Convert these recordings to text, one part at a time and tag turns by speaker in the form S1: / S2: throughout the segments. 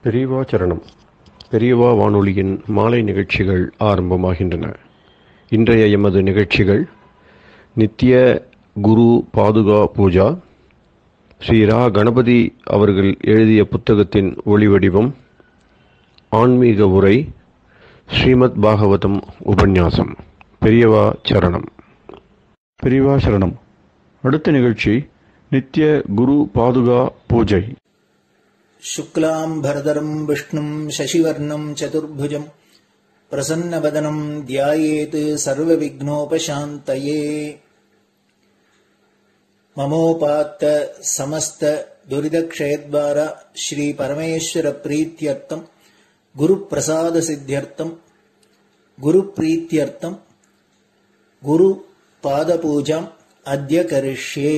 S1: பெரியவா சரணம் பெரியவா வானொலியின் மாலை நிகழ்ச்சிகள் ஆரம்பமாகின்றன இன்றைய எமது நிகழ்ச்சிகள் நித்திய குரு பாதுகா பூஜா ஸ்ரீ ரா கணபதி அவர்கள் எழுதிய புத்தகத்தின் ஒளிவடிவம் ஆன்மீக உரை ஸ்ரீமத் பாகவதம் உபன்யாசம் பெரியவா சரணம் பெரியவா சரணம் அடுத்த நிகழ்ச்சி நித்திய குரு பாதுகா பூஜை
S2: शुक्लाम्भरधरम् विष्णुम् शशिवर्णम् चतुर्भुजम् प्रसन्नवदनम् ध्यायेत् सर्वविघ्नोपशान्तये ममोपात्त समस्त दुरिदक्षयद्वारा श्रीपरमेश्वरप्रीत्यर्थम् गुरुप्रसादसिद्ध्यर्थम् गुरुप्रीत्यर्थम् गुरुपादपूजाम् अद्य करिष्ये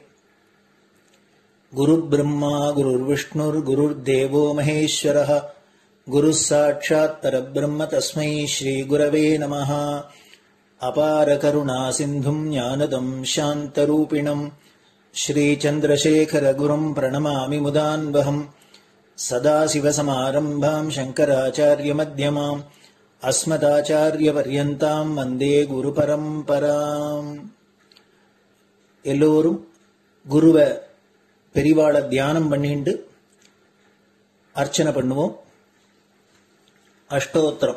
S2: गुरुब्रह्मा गुरुर्विष्णुर्गुरुर्देवो महेश्वरः गुरुः साक्षात् परब्रह्म तस्मै श्रीगुरवे नमः अपारकरुणासिन्धुम् ज्ञानदम् शान्तरूपिणम् श्रीचन्द्रशेखरगुरुम् प्रणमामि मुदान्वहम् सदाशिवसमारम्भाम् शङ्कराचार्यमध्यमाम् अस्मदाचार्यपर्यन्ताम् वन्दे குருபரம்பராம் எல்லோரும் குருவை பெரிவாளை தியானம் பண்ணிண்டு அர்ச்சனை பண்ணுவோம் அஷ்டோத்திரம்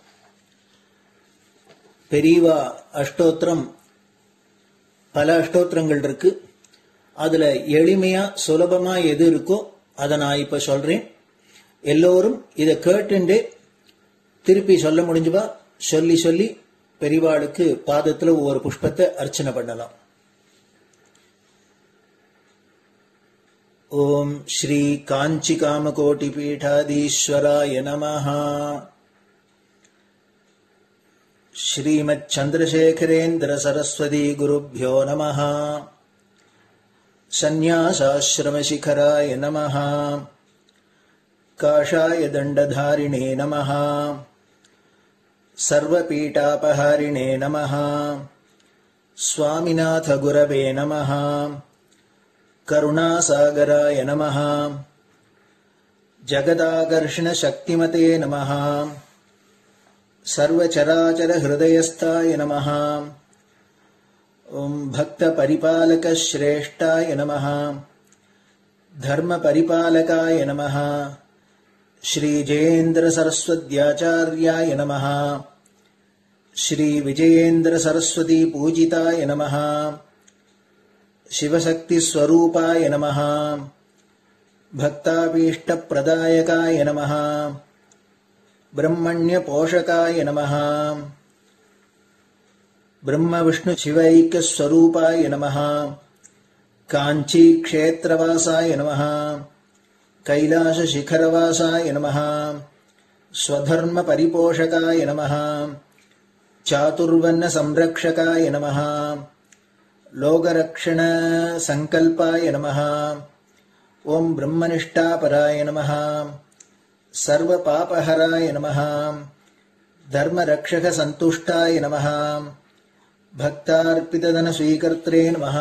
S2: பெரியவா அஷ்டோத்திரம் பல அஷ்டோத்திரங்கள் இருக்கு அதுல எளிமையா சுலபமா எது இருக்கோ அதை நான் இப்ப சொல்றேன் எல்லோரும் இதை கேட்டுண்டே திருப்பி சொல்ல முடிஞ்சுபா சொல்லி சொல்லி பெரிவாளுக்கு பாதத்துல ஒவ்வொரு புஷ்பத்தை அர்ச்சனை பண்ணலாம் ॐ श्रीकाञ्चिकामकोटिपीठाधीश्वराय नमः श्रीमच्छन्द्रशेखरेन्द्रसरस्वती नमः सन्न्यासाश्रमशिखराय नमः काषाय दण्डधारिणे नमः सर्वपीठापहारिणे नमः स्वामिनाथगुरवे नमः करुणासागराय नमः जगदाकर्षणशक्तिमते नमः सर्वचराचरहृदयस्थाय नमः ॐ भक्तपरिपालकश्रेष्ठाय नमः धर्मपरिपालकाय नमः श्रीजयेन्द्रसरस्वत्याचार्याय नमः श्रीविजयेन्द्रसरस्वतीपूजिताय नमः शिवशक्तिस्वरूपाय नमः भक्ताभीष्टप्रदायकाय नमः ब्रह्मण्यपोषकाय नमः ब्रह्मविष्णुशिवैक्यस्वरूपाय नमः काञ्चीक्षेत्रवासाय नमः कैलासशिखरवासाय नमः स्वधर्मपरिपोषकाय नमः चातुर्वन्नसंरक्षकाय नमः लोकरक्षणसङ्कल्पाय नमः ॐ ब्रह्मनिष्ठापराय नमः सर्वपापहराय नमः धर्मरक्षकसन्तुष्टाय नमः भक्तार्पितधनस्वीकर्त्रे नमः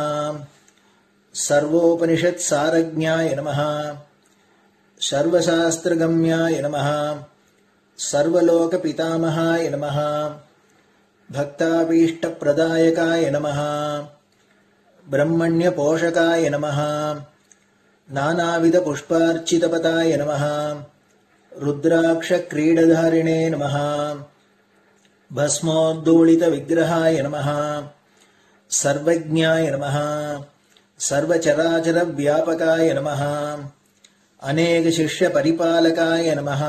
S2: सर्वोपनिषत्सारज्ञाय नमः सर्वशास्त्रगम्याय नमः सर्वलोकपितामहाय नमः भक्ताभीष्टप्रदायकाय नमः ब्रह्मण्यपोषकाय नमः नानाविधपुष्पार्चितपताय नमः रुद्राक्षक्रीडधारिणे नमः भस्मोद्दोलितविग्रहाय नमः सर्वज्ञाय नमः सर्वचराचरव्यापकाय नमः अनेकशिष्यपरिपालकाय नमः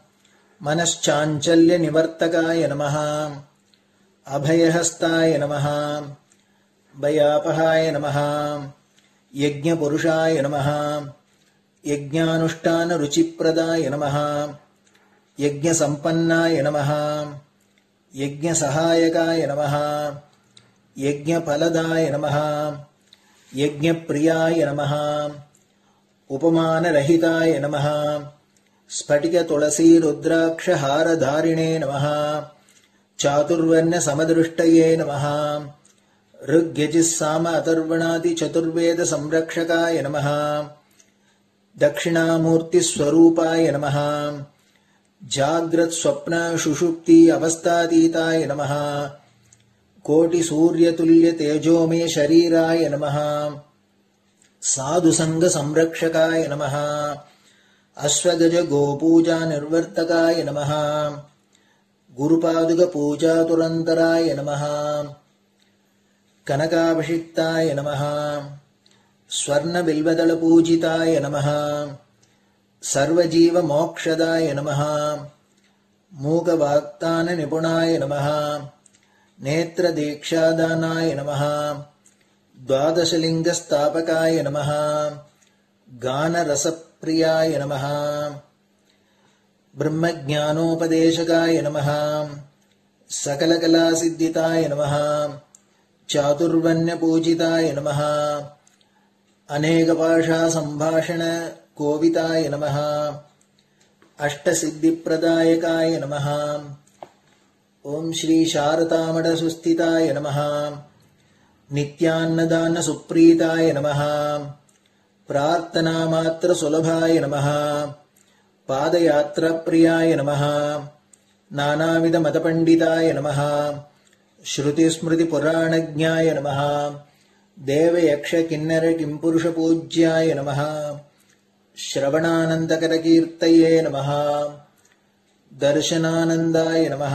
S2: मनश्चाञ्चल्यनिवर्तकाय नमः अभयहस्ताय नमः भयापहाय नमः यज्ञपुरुषाय नमः यज्ञानुष्ठानरुचिप्रदाय नमः यज्ञसम्पन्नाय नमः यज्ञसहायकाय नमः यज्ञफलदाय नमः यज्ञप्रियाय नमः उपमानरहिताय नमः स्फटिकतुलसीरुद्राक्षहारधारिणे नमः चातुर्वर्ण्यसमदृष्टये नमः ऋग्यजिस्साम अथर्वणादिचतुर्वेदसंरक्षकाय नमः दक्षिणामूर्तिस्वरूपाय नमः जाग्रत्स्वप्नशुषुप्ति अवस्थातीताय नमः कोटिसूर्यतुल्यतेजोमे शरीराय नमः साधुसङ्गसंरक्षकाय नमः अश्वगजगोपूजानिर्वर्तकाय नमः गुरुपादुकपूजातुरन्तराय नमः कनकाभिषिक्ताय नमः स्वर्णबिल्वदलपूजिताय नमः सर्वजीवमोक्षदाय नमः मूकवाक्ताननिपुणाय नमः नेत्रदीक्षादानाय नमः द्वादशलिङ्गस्थापकाय नमः गानरसप्रियाय नमः ब्रह्मज्ञानोपदेशकाय नमः सकलकलासिद्धिताय नमः चातुर्वण्यपूजिताय नमः अनेकभाषासम्भाषणकोविताय नमः अष्टसिद्धिप्रदायकाय नमः ॐ श्रीशारदामठसुस्थिताय नमः नित्यान्नदानसुप्रीताय नमः प्रार्थनामात्रसुलभाय नमः पादयात्राप्रियाय नमः नानाविधमतपण्डिताय नमः श्रुतिस्मृतिपुराणज्ञाय नमः देवयक्षकिन्नरकिम्पुरुषपूज्याय नमः श्रवणानन्दकरकीर्तये नमः दर्शनानन्दाय नमः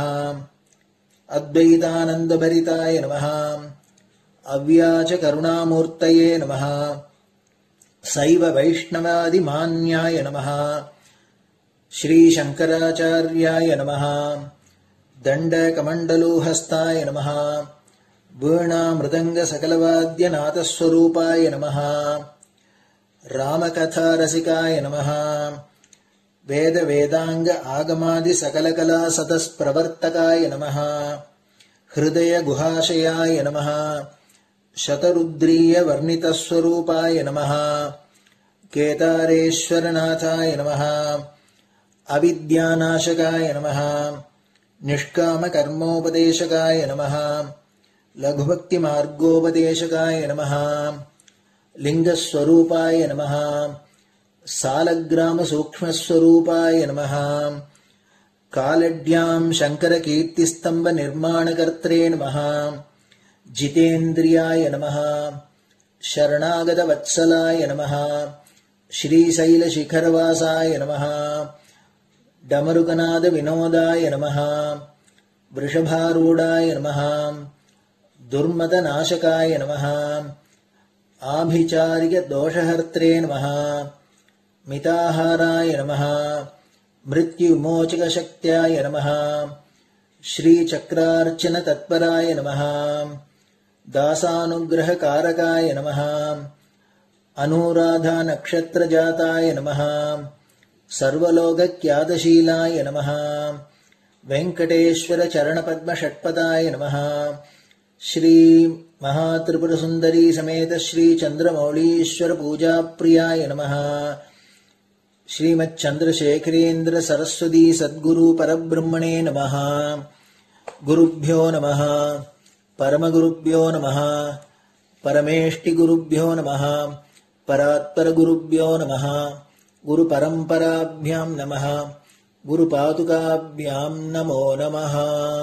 S2: अद्वैतानन्दभरिताय नमः अव्याचकरुणामूर्तये नमः सैव वैष्णवादिमान्याय नमः श्रीशङ्कराचार्याय नमः दण्डकमण्डलोहस्ताय नमः वीणामृदङ्गसकलवाद्यनाथस्वरूपाय नमः रामकथारसिकाय नमः वेदवेदाङ्ग आगमादिसकलकलासतस्प्रवर्तकाय नमः हृदयगुहाशयाय नमः शतरुद्रीयवर्णितस्वरूपाय नमः केदारेश्वरनाथाय नमः अविद्यानाशकाय नमः निष्कामकर्मोपदेशकाय नमः लघुभक्तिमार्गोपदेशकाय नमः लिङ्गस्वरूपाय नमः सालग्रामसूक्ष्मस्वरूपाय नमः कालड्याम् शङ्करकीर्तिस्तम्भनिर्माणकर्त्रे नमः जितेन्द्रियाय नमः शरणागतवत्सलाय नमः श्रीशैलशिखरवासाय नमः डमरुकनादविनोदाय नमः वृषभारूढाय नमः दुर्मदनाशकाय नमः आभिचारिकदोषहर्त्रे नमः मिताहाराय नमः मृत्युमोचकशक्त्याय नमः श्रीचक्रार्चनतत्पराय नमः दासानुग्रहकारकाय नमः अनुराधानक्षत्रजाताय नमः सर्वलोकख्यातशीलाय नमः वेङ्कटेश्वरचरणपद्मषट्पदाय नमः श्रीमहात्रिपुरसुन्दरी समेत श्रीचन्द्रमौळीश्वरपूजाप्रियाय नमः श्रीमच्चन्द्रशेखरेन्द्र सरस्वती सद्गुरु परब्रह्मणे नमः गुरुभ्यो नमः परमगुरुभ्यो नमः परमेष्टिगुरुभ्यो नमः परात्परगुरुभ्यो नमः गुरुपरम्पराभ्यां नमः குருபாதுகாபியாம் நமோ நமः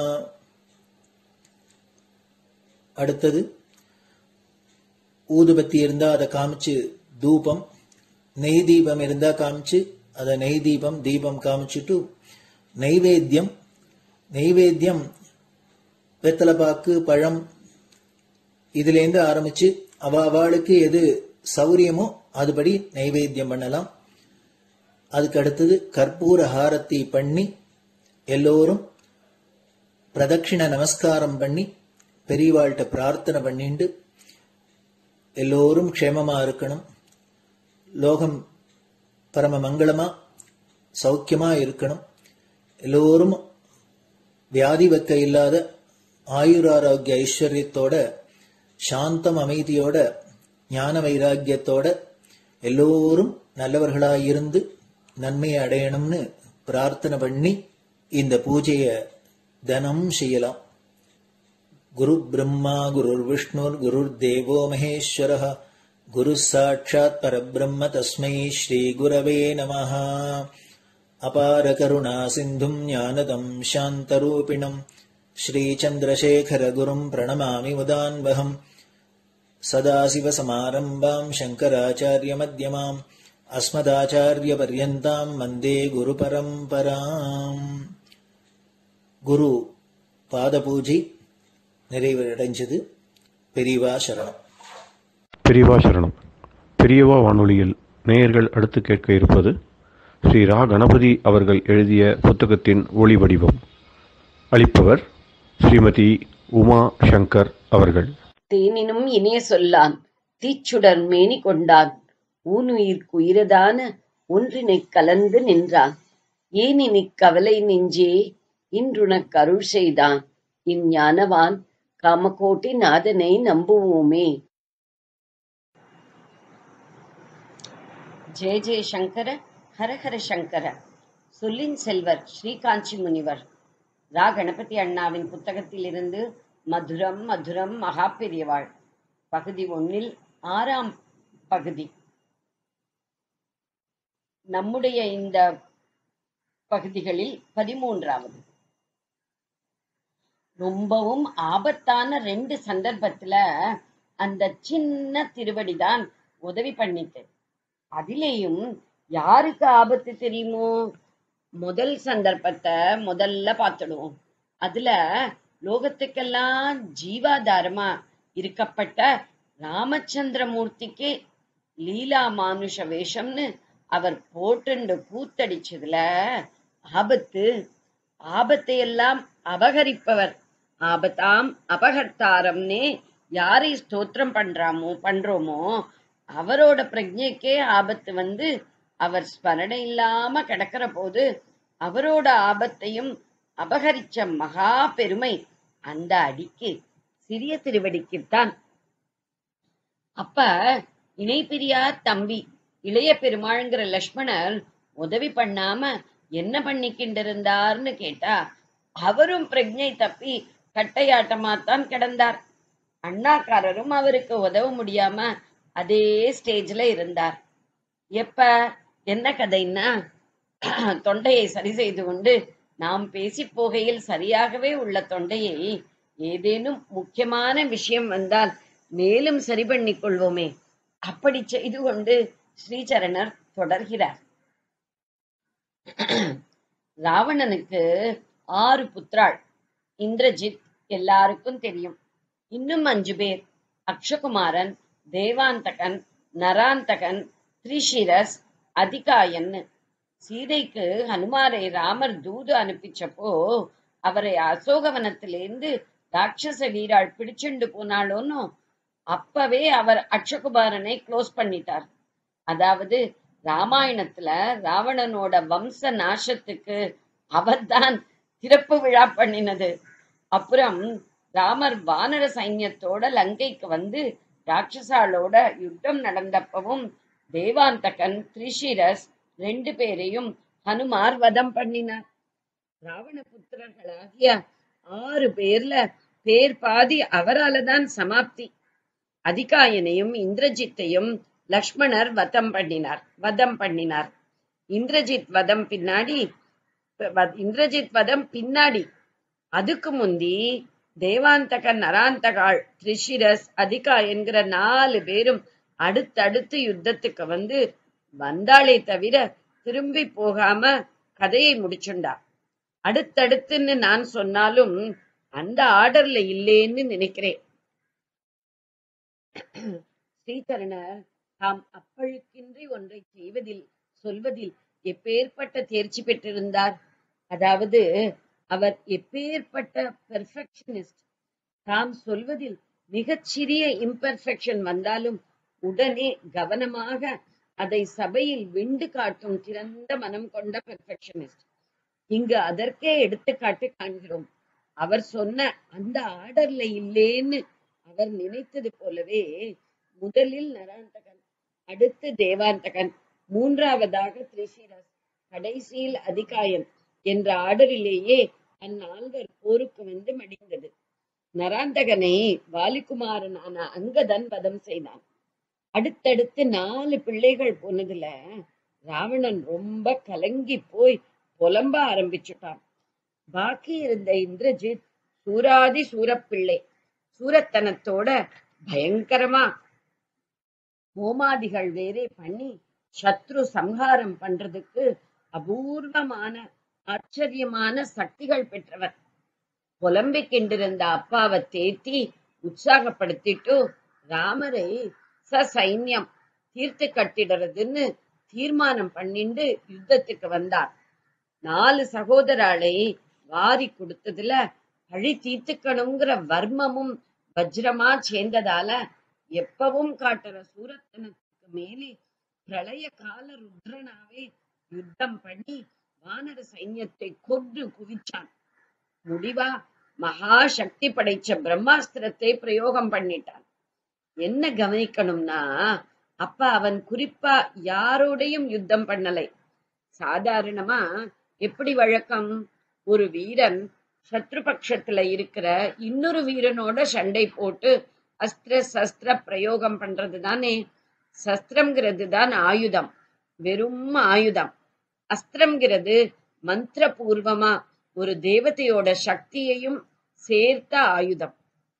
S2: அடுத்தது ஊதுபத்தி இருந்தா அதை காமிச்சு தூபம் நெய் தீபம் இருந்தா காமிச்சு அதை நெய் தீபம் தீபம் காமிச்சுட்டு நைவேத்தியம் நைவேத்தியம் வெத்தலைப்பாக்கு பழம் இதுலேருந்து ஆரம்பிச்சு அவ அவளுக்கு எது சௌரியமோ அதுபடி நைவேத்தியம் பண்ணலாம் அதுக்கு அடுத்தது கற்பூர ஹாரத்தி பண்ணி எல்லோரும் பிரதட்சிண நமஸ்காரம் பண்ணி பெரியவாள்கிட்ட பிரார்த்தனை பண்ணிண்டு எல்லோரும் க்ஷேமமா இருக்கணும் லோகம் பரம மங்களமா சௌக்கியமா இருக்கணும் எல்லோரும் வியாதி வெக்க இல்லாத ஆயுராரோக்கிய ஐஸ்வர்யத்தோட சாந்தம் அமைதியோட ஞான வைராக்கியத்தோட எல்லோரும் நல்லவர்களாயிருந்து நன்மையை அடையணும்னு பிரார்த்தனை பண்ணி இந்த பூஜைய தினம் செய்யலாம் குரு பிரம்மா குருர் விஷ்ணுர் குருர் தேவோ மகேஸ்வர गुरुः साक्षात् परब्रह्म तस्मै श्रीगुरवे नमः अपारकरुणासिन्धुम् ज्ञानदम् शान्तरूपिणम् श्रीचन्द्रशेखरगुरुम् प्रणमामि मुदान्वहम् सदाशिवसमारम्भाम् शङ्कराचार्यमध्यमाम् अस्मदाचार्यपर्यन्ताम् वन्दे குருபரம்பராம் குரு பாதபூஜை நிறைவடைஞ்சது பெரியவா சரணம்
S1: பெரியவா சரணம் பெரியவா வானொலியில் நேயர்கள் அடுத்து கேட்க இருப்பது ஸ்ரீ ரா கணபதி அவர்கள் எழுதிய புத்தகத்தின் ஒளி வடிவம் அளிப்பவர் ஸ்ரீமதி உமா சங்கர் அவர்கள்
S3: தேனினும் இனிய சொல்லான் தீச்சுடர் மேனி கொண்டான் ஊனுயிர்க்கு உயிரதான ஒன்றினைக் கலந்து நின்றான் ஏனினிக் கவலை நெஞ்சே இன்றுனக் அருள் செய்தான் இஞ்ஞானவான் காமகோட்டி நாதனை நம்புவோமே ஜெய ஜெய சங்கர ஹரஹர சங்கர சொல்லின் செல்வர் ஸ்ரீகாஞ்சி முனிவர் ரா கணபதி அண்ணாவின் புத்தகத்திலிருந்து மதுரம் மதுரம் மகா பெரியவாள் பகுதி ஒன்னில் ஆறாம் பகுதி நம்முடைய இந்த பகுதிகளில் பதிமூன்றாவது ரொம்பவும் ஆபத்தான ரெண்டு சந்தர்ப்பத்துல அந்த சின்ன திருவடிதான் உதவி பண்ணிட்டு அதிலேயும் யாருக்கு ஆபத்து தெரியுமோ முதல் சந்தர்ப்பத்தை முதல்ல பார்த்துடுவோம் அதுல லோகத்துக்கெல்லாம் ஜீவாதாரமா இருக்கப்பட்ட ராமச்சந்திரமூர்த்திக்கு லீலா மானுஷ வேஷம்னு அவர் போட்டுண்டு கூத்தடிச்சதுல ஆபத்து ஆபத்தை எல்லாம் அபகரிப்பவர் ஆபத்தாம் அபகர்த்தாரம்னே யாரை ஸ்தோத்திரம் பண்றாமோ பண்றோமோ அவரோட பிரஜைக்கே ஆபத்து வந்து அவர் ஸ்மரணை இல்லாம கிடக்கிற போது அவரோட ஆபத்தையும் அபகரிச்ச மகா பெருமை அந்த அடிக்கு சிறிய திருவடிக்குத்தான் அப்ப இணை பிரியார் தம்பி இளைய பெருமாள்ங்கிற லக்ஷ்மணர் உதவி பண்ணாம என்ன பண்ணிக்கிண்டிருந்தார்னு கேட்டா அவரும் பிரஜை தப்பி கட்டையாட்டமாத்தான் கிடந்தார் அண்ணாக்காரரும் அவருக்கு உதவ முடியாம அதே ஸ்டேஜ்ல இருந்தார் எப்ப என்ன கதைன்னா தொண்டையை சரி செய்து கொண்டு நாம் பேசி போகையில் சரியாகவே உள்ள தொண்டையை ஏதேனும் முக்கியமான விஷயம் வந்தால் மேலும் சரி பண்ணிக் கொள்வோமே அப்படி செய்து கொண்டு ஸ்ரீசரணர் தொடர்கிறார் ராவணனுக்கு ஆறு புத்திராள் இந்திரஜித் எல்லாருக்கும் தெரியும் இன்னும் அஞ்சு பேர் அக்ஷகுமாரன் தேவாந்தகன் நராந்தகன் திரிஷிரஸ் அதிகாயன்னு சீதைக்கு ஹனுமாரை ராமர் தூது அனுப்பிச்சப்போ அவரை அசோகவனத்திலேருந்து ராட்சச வீராள் பிடிச்சுண்டு போனாளோன்னு அப்பவே அவர் அக்ஷகுமாரனை க்ளோஸ் பண்ணிட்டார் அதாவது ராமாயணத்துல ராவணனோட வம்ச நாசத்துக்கு அவர்தான் திறப்பு விழா பண்ணினது அப்புறம் ராமர் வானர சைன்யத்தோட லங்கைக்கு வந்து ராட்சசாலோட யுத்தம் நடந்தப்பவும் தேவாந்தகன் திரிஷிரஸ் ரெண்டு பேரையும் ஹனுமார் வதம் பண்ணினார் ராவண புத்திரர்களாகிய ஆறு பேர்ல பேர் பாதி அவரால தான் சமாப்தி அதிகாயனையும் இந்திரஜித்தையும் லக்ஷ்மணர் வதம் பண்ணினார் வதம் பண்ணினார் இந்திரஜித் வதம் பின்னாடி வ- இந்திரஜித் வதம் பின்னாடி அதுக்கு முந்தி தேவாந்தக நராந்தகாள் திரிஷிரஸ் அதிகா என்கிற நாலு பேரும் அடுத்தடுத்து யுத்தத்துக்கு வந்து வந்தாளே தவிர திரும்பி போகாம கதையை முடிச்சுண்டா அடுத்தடுத்துன்னு நான் சொன்னாலும் அந்த ஆர்டர்ல இல்லேன்னு நினைக்கிறேன் ஸ்ரீகரணர் தாம் அப்பழுக்கின்றி ஒன்றை செய்வதில் சொல்வதில் எப்பேற்பட்ட தேர்ச்சி பெற்றிருந்தார் அதாவது அவர் எப்பேற்பட்ட பெர்ஃபெக்ஷனிஸ்ட் தாம் சொல்வதில் மிகச்சிறிய இம்பெர்ஃபெக்ஷன் வந்தாலும் உடனே கவனமாக அதை சபையில் விண்டு காட்டும் திறந்த மனம் கொண்ட பெர்ஃபெக்ஷனிஸ்ட் இங்கு அதற்கே எடுத்துக்காட்டு காண்கிறோம் அவர் சொன்ன அந்த ஆர்டர்ல இல்லேன்னு அவர் நினைத்தது போலவே முதலில் நராந்தகன் அடுத்து தேவாந்தகன் மூன்றாவதாக திரிசிரஸ் கடைசியில் அதிகாயன் என்ற ஆர்டரிலேயே அந்நால்வர் போருக்கு வந்து மடிந்தது நராந்தகனை வாலிகுமாரனான அங்கதன் வதம் செய்தான் அடுத்தடுத்து நாலு பிள்ளைகள் போனதுல ராவணன் ரொம்ப கலங்கி போய் புலம்ப ஆரம்பிச்சுட்டான் பாக்கி இருந்த இந்திரஜித் சூராதி சூரப்பிள்ளை சூரத்தனத்தோட பயங்கரமா ஹோமாதிகள் வேறே பண்ணி சத்ரு சம்ஹாரம் பண்றதுக்கு அபூர்வமான ஆச்சரியமான சக்திகள் பெற்றவர் புலம்பிக் கொண்டிருந்த அப்பாவை தேத்தி உற்சாகப்படுத்திட்டு ராமரை ச சைன்யம் தீர்த்து கட்டிடுறதுன்னு தீர்மானம் பண்ணிண்டு யுத்தத்துக்கு வந்தார் நாலு சகோதராளை வாரி கொடுத்ததுல பழி தீர்த்துக்கணுங்கிற வர்மமும் வஜ்ரமா சேர்ந்ததால எப்பவும் காட்டுற சூரத்தனத்துக்கு மேலே பிரளய கால ருத்ரனாவே யுத்தம் பண்ணி வானர சைன்யத்தை கொன்று குவிச்சான் முடிவா மகா சக்தி படைச்ச பிரம்மாஸ்திரத்தை பிரயோகம் பண்ணிட்டான் என்ன கவனிக்கணும்னா அப்ப அவன் குறிப்பா யாரோடையும் யுத்தம் பண்ணலை சாதாரணமா எப்படி வழக்கம் ஒரு வீரன் சத்ரு பட்சத்துல இருக்கிற இன்னொரு வீரனோட சண்டை போட்டு அஸ்திர சஸ்திர பிரயோகம் பண்றது தானே சஸ்திரம்ங்கிறது தான் ஆயுதம் வெறும் ஆயுதம் அஸ்திரம்ங்கிறது மந்திரபூர்வமா ஒரு தேவதையோட சக்தியையும் சேர்த்த ஆயுதம்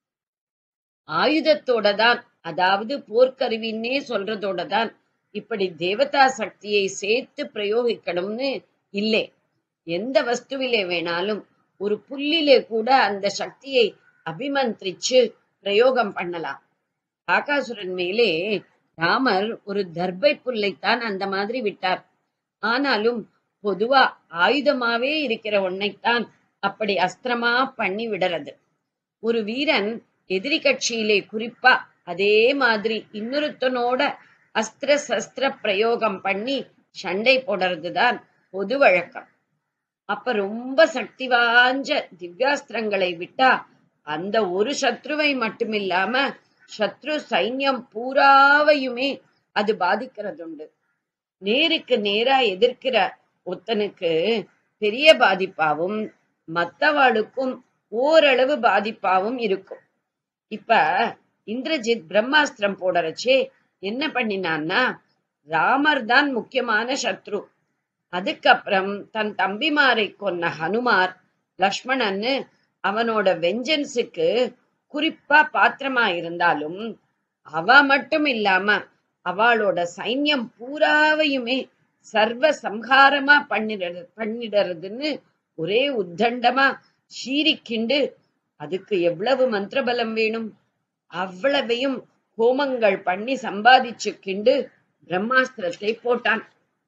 S3: ஆயுதத்தோட தான் அதாவது போர்க்கருவின்னே சொல்றதோட தான் இப்படி தேவதா சக்தியை சேர்த்து பிரயோகிக்கணும்னு இல்லை எந்த வஸ்துவிலே வேணாலும் ஒரு புல்லிலே கூட அந்த சக்தியை அபிமந்திரிச்சு பிரயோகம் பண்ணலாம் காகாசுரன் மேலே ராமர் ஒரு தர்பை புல்லைத்தான் அந்த மாதிரி விட்டார் ஆனாலும் பொதுவா ஆயுதமாவே இருக்கிற ஒன்னைத்தான் அப்படி அஸ்திரமா பண்ணி விடுறது ஒரு வீரன் எதிரி கட்சியிலே குறிப்பா அதே மாதிரி இன்னொருத்தனோட அஸ்திர சஸ்திர பிரயோகம் பண்ணி சண்டை போடுறதுதான் பொது வழக்கம் அப்ப ரொம்ப சக்தி வாஞ்ச திவ்யாஸ்திரங்களை விட்டா அந்த ஒரு சத்ருவை மட்டுமில்லாம சத்ரு சைன்யம் பூராவையுமே அது பாதிக்கிறதுண்டு நேருக்கு நேரா எதிர்க்கிற ஒருத்தனுக்கு பெரிய பாதிப்பாவும் மத்தவாளுக்கும் ஓரளவு பாதிப்பாவும் இருக்கும் இப்ப இந்திரஜித் பிரம்மாஸ்திரம் போடறச்சே என்ன பண்ணினான்னா ராமர் தான் முக்கியமான சத்ரு அதுக்கப்புறம் தன் தம்பிமாரை கொன்ன ஹனுமார் லக்ஷ்மணன்னு அவனோட வெஞ்சன்ஸுக்கு குறிப்பா பாத்திரமா இருந்தாலும் அவ மட்டும் இல்லாம அவளோட சைன்யம் பூராவையுமே சர்வ சம்ஹாரமா பண்ணிடுறது பண்ணிடுறதுன்னு ஒரே உத்தண்டமா சீறிக்கிண்டு அதுக்கு எவ்வளவு மந்திரபலம் வேணும் அவ்வளவையும் ஹோமங்கள் பண்ணி சம்பாதிச்சுக்கிண்டு பிரம்மாஸ்திரத்தை போட்டான்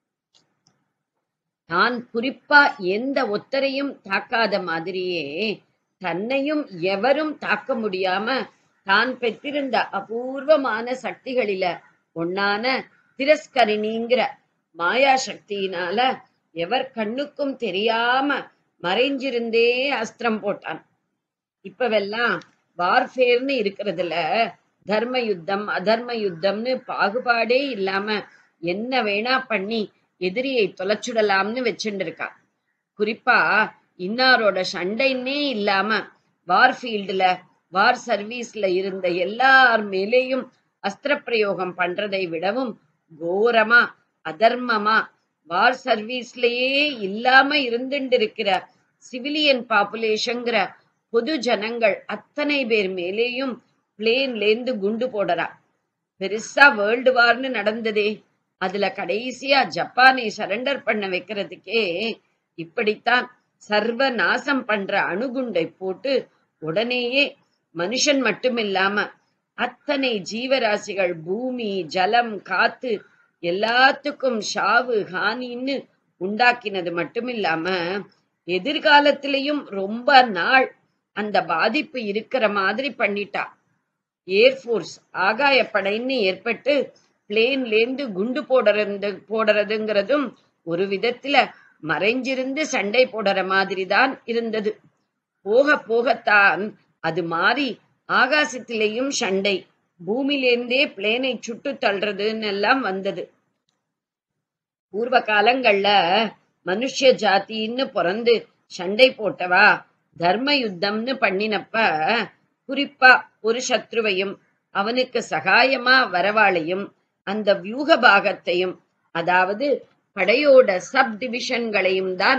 S3: தான் குறிப்பா எந்த ஒத்தரையும் தாக்காத மாதிரியே தன்னையும் எவரும் தாக்க முடியாம தான் பெற்றிருந்த அபூர்வமான சக்திகளில ஒன்னான திரஸ்கரிணிங்கிற மாயா சக்தியினால எவர் கண்ணுக்கும் தெரியாம மறைஞ்சிருந்தே அஸ்திரம் போட்டான் இப்பவெல்லாம் வார்ஃபேர்னு இருக்கிறதுல தர்ம யுத்தம் அதர்ம யுத்தம்னு பாகுபாடே இல்லாம என்ன வேணா பண்ணி எதிரியை தொலைச்சுடலாம்னு வச்சுட்டு இருக்கா குறிப்பா இன்னாரோட சண்டைன்னே இல்லாம வார் ஃபீல்டுல வார் சர்வீஸ்ல இருந்த எல்லார் மேலேயும் அஸ்திர பிரயோகம் பண்றதை விடவும் கோரமா அதர்மமா வார் சர்வீஸ்லயே இல்லாம இருந்துட்டு இருக்கிற சிவிலியன் பாப்புலேஷன்ங்கிற பொது ஜனங்கள் அத்தனை பேர் மேலேயும் பிளேன்ல இருந்து குண்டு போடுறா பெருசா வேர்ல்டு வார்னு நடந்ததே அதுல கடைசியா ஜப்பானை சரண்டர் பண்ண வைக்கிறதுக்கே இப்படித்தான் சர்வ நாசம் பண்ற அணுகுண்டை போட்டு உடனேயே மனுஷன் மட்டுமில்லாம அத்தனை ஜீவராசிகள் பூமி ஜலம் காத்து எல்லாத்துக்கும் ஷாவு ஹானின்னு உண்டாக்கினது மட்டுமில்லாம எதிர்காலத்திலையும் ரொம்ப நாள் அந்த பாதிப்பு இருக்கிற மாதிரி பண்ணிட்டா ஏர்ஃபோர்ஸ் ஆகாயப்படைன்னு ஏற்பட்டு பிளேன்ல இருந்து குண்டு போடுறது போடுறதுங்கிறதும் ஒரு விதத்துல மறைஞ்சிருந்து சண்டை போடுற மாதிரி தான் இருந்தது போக போகத்தான் அது மாறி ஆகாசத்திலேயும் சண்டை பூமியிலேருந்தே பிளேனை சுட்டு தள்ளுறதுன்னு எல்லாம் வந்தது பூர்வ காலங்கள்ல மனுஷ ஜாத்தின்னு பிறந்து சண்டை போட்டவா தர்ம யுத்தம்னு பண்ணினப்ப குறிப்பா ஒரு சத்ருவையும் அவனுக்கு சகாயமா வரவாளையும் அந்த வியூக பாகத்தையும் அதாவது படையோட சப் டிவிஷன்களையும் தான்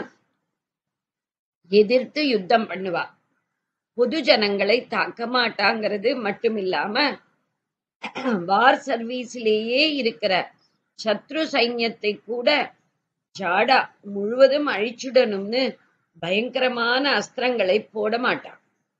S3: எதிர்த்து யுத்தம் பண்ணுவா பொது ஜனங்களை தாக்க மாட்டாங்கிறது மட்டும் இல்லாம வார் சர்வீஸ்லேயே இருக்கிற சத்ரு சைன்யத்தை கூட ஜாடா முழுவதும் அழிச்சுடணும்னு பயங்கரமான அஸ்திரங்களை போட மாட்டான்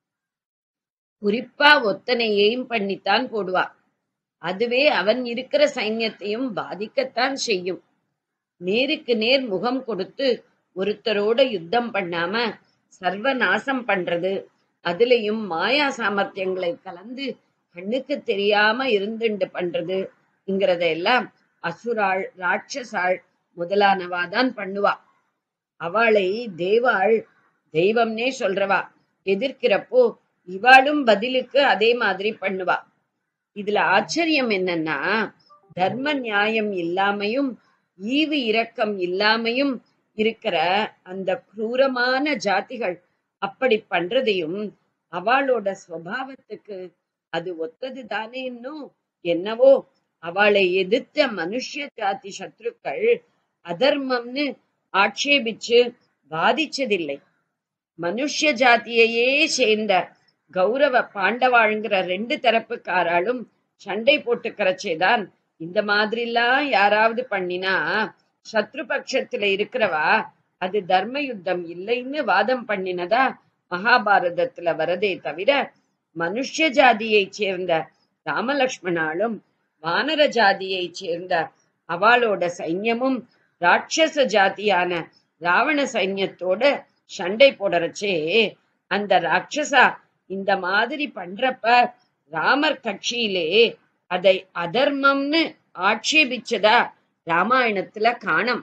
S3: குறிப்பா ஒத்தனையையும் பண்ணித்தான் போடுவா அதுவே அவன் இருக்கிற சைன்யத்தையும் பாதிக்கத்தான் செய்யும் நேருக்கு நேர் முகம் கொடுத்து ஒருத்தரோட யுத்தம் பண்ணாம சர்வ நாசம் பண்றது அதுலயும் மாயா சாமர்த்தியங்களை கலந்து கண்ணுக்கு தெரியாம இருந்துண்டு பண்றது எல்லாம் அசுராள் ராட்சசாள் முதலானவாதான் பண்ணுவா அவளை தேவாள் தெய்வம்னே சொல்றவா எதிர்க்கிறப்போ இவாளும் பதிலுக்கு அதே மாதிரி பண்ணுவா இதுல ஆச்சரியம் என்னன்னா தர்ம நியாயம் இல்லாமையும் ஈவு இரக்கம் இல்லாமையும் இருக்கிற அந்த குரூரமான ஜாதிகள் அப்படி பண்றதையும் அவளோட ஸ்வபாவத்துக்கு அது ஒத்தது தானே இன்னும் என்னவோ அவளை எதிர்த்த மனுஷ ஜாதி சத்ருக்கள் அதர்மம்னு ஆட்சேபிச்சு பாதிச்சதில்லை மனுஷ ஜாதியையே சேர்ந்த கௌரவ பாண்டவாழ்ங்கிற ரெண்டு தரப்புக்காராலும் சண்டை போட்டுக்கிறச்சேதான் இந்த மாதிரிலாம் யாராவது பண்ணினா சத்ரு பட்சத்துல இருக்கிறவா அது தர்ம யுத்தம் இல்லைன்னு வாதம் பண்ணினதா மகாபாரதத்துல வரதே தவிர மனுஷ ஜாதியைச் சேர்ந்த ராமலக்ஷ்மணாலும் வானர ஜாதியைச் சேர்ந்த அவளோட சைன்யமும் ராட்சச ஜாதியான ராவண சைன்யத்தோட சண்டை போடறச்சே அந்த ராட்சசா இந்த மாதிரி பண்றப்ப ராமர் கட்சியிலே அதை அதர்மம்னு ஆட்சேபிச்சதா ராமாயணத்துல காணம்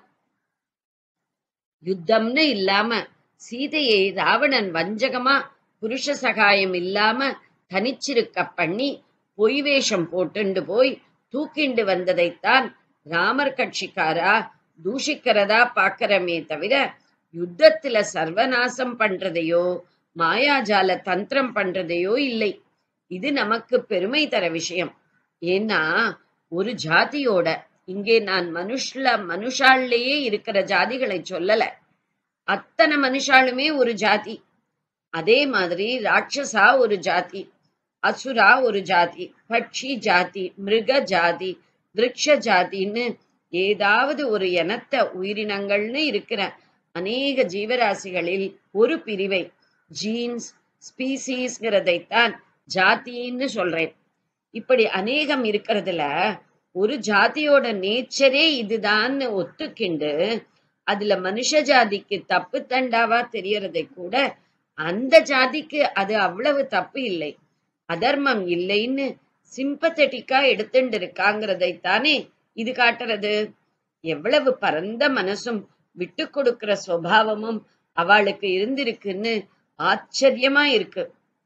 S3: யுத்தம்னு இல்லாம சீதையை ராவணன் வஞ்சகமா புருஷ சகாயம் இல்லாம தனிச்சிருக்க பண்ணி பொய் வேஷம் போட்டுண்டு போய் தூக்கிண்டு வந்ததைத்தான் ராமர் கட்சிக்காரா தூஷிக்கிறதா பாக்கிறமே தவிர யுத்தத்துல சர்வநாசம் பண்றதையோ மாயாஜால தந்திரம் பண்றதையோ இல்லை இது நமக்கு பெருமை தர விஷயம் ஏன்னா ஒரு ஜாதியோட இங்கே நான் மனுஷ்ல மனுஷாள்லயே இருக்கிற ஜாதிகளை சொல்லல அத்தனை மனுஷாளுமே ஒரு ஜாதி அதே மாதிரி ராட்சசா ஒரு ஜாதி அசுரா ஒரு ஜாதி பட்சி ஜாதி மிருக ஜாதி விருட்ச ஜாதின்னு ஏதாவது ஒரு இனத்த உயிரினங்கள்னு இருக்கிற அநேக ஜீவராசிகளில் ஒரு பிரிவை ஜீன்ஸ் ஸ்பீசிஸ்ங்கிறதைத்தான் ஜாதின்னு சொல்றேன் இப்படி அநேகம் இருக்கிறதுல ஒரு ஜாதியோட நேச்சரே இதுதான்னு ஒத்துக்கிண்டு அதுல மனுஷ ஜாதிக்கு தப்பு தண்டாவா தெரியறதை கூட அந்த ஜாதிக்கு அது அவ்வளவு தப்பு இல்லை அதர்மம் இல்லைன்னு சிம்பத்தட்டிக்கா எடுத்துட்டு இருக்காங்கிறதைத்தானே இது காட்டுறது எவ்வளவு பரந்த மனசும் விட்டு கொடுக்கிற சுவாவமும் அவளுக்கு இருந்திருக்குன்னு ஆச்சரியமா இருக்கு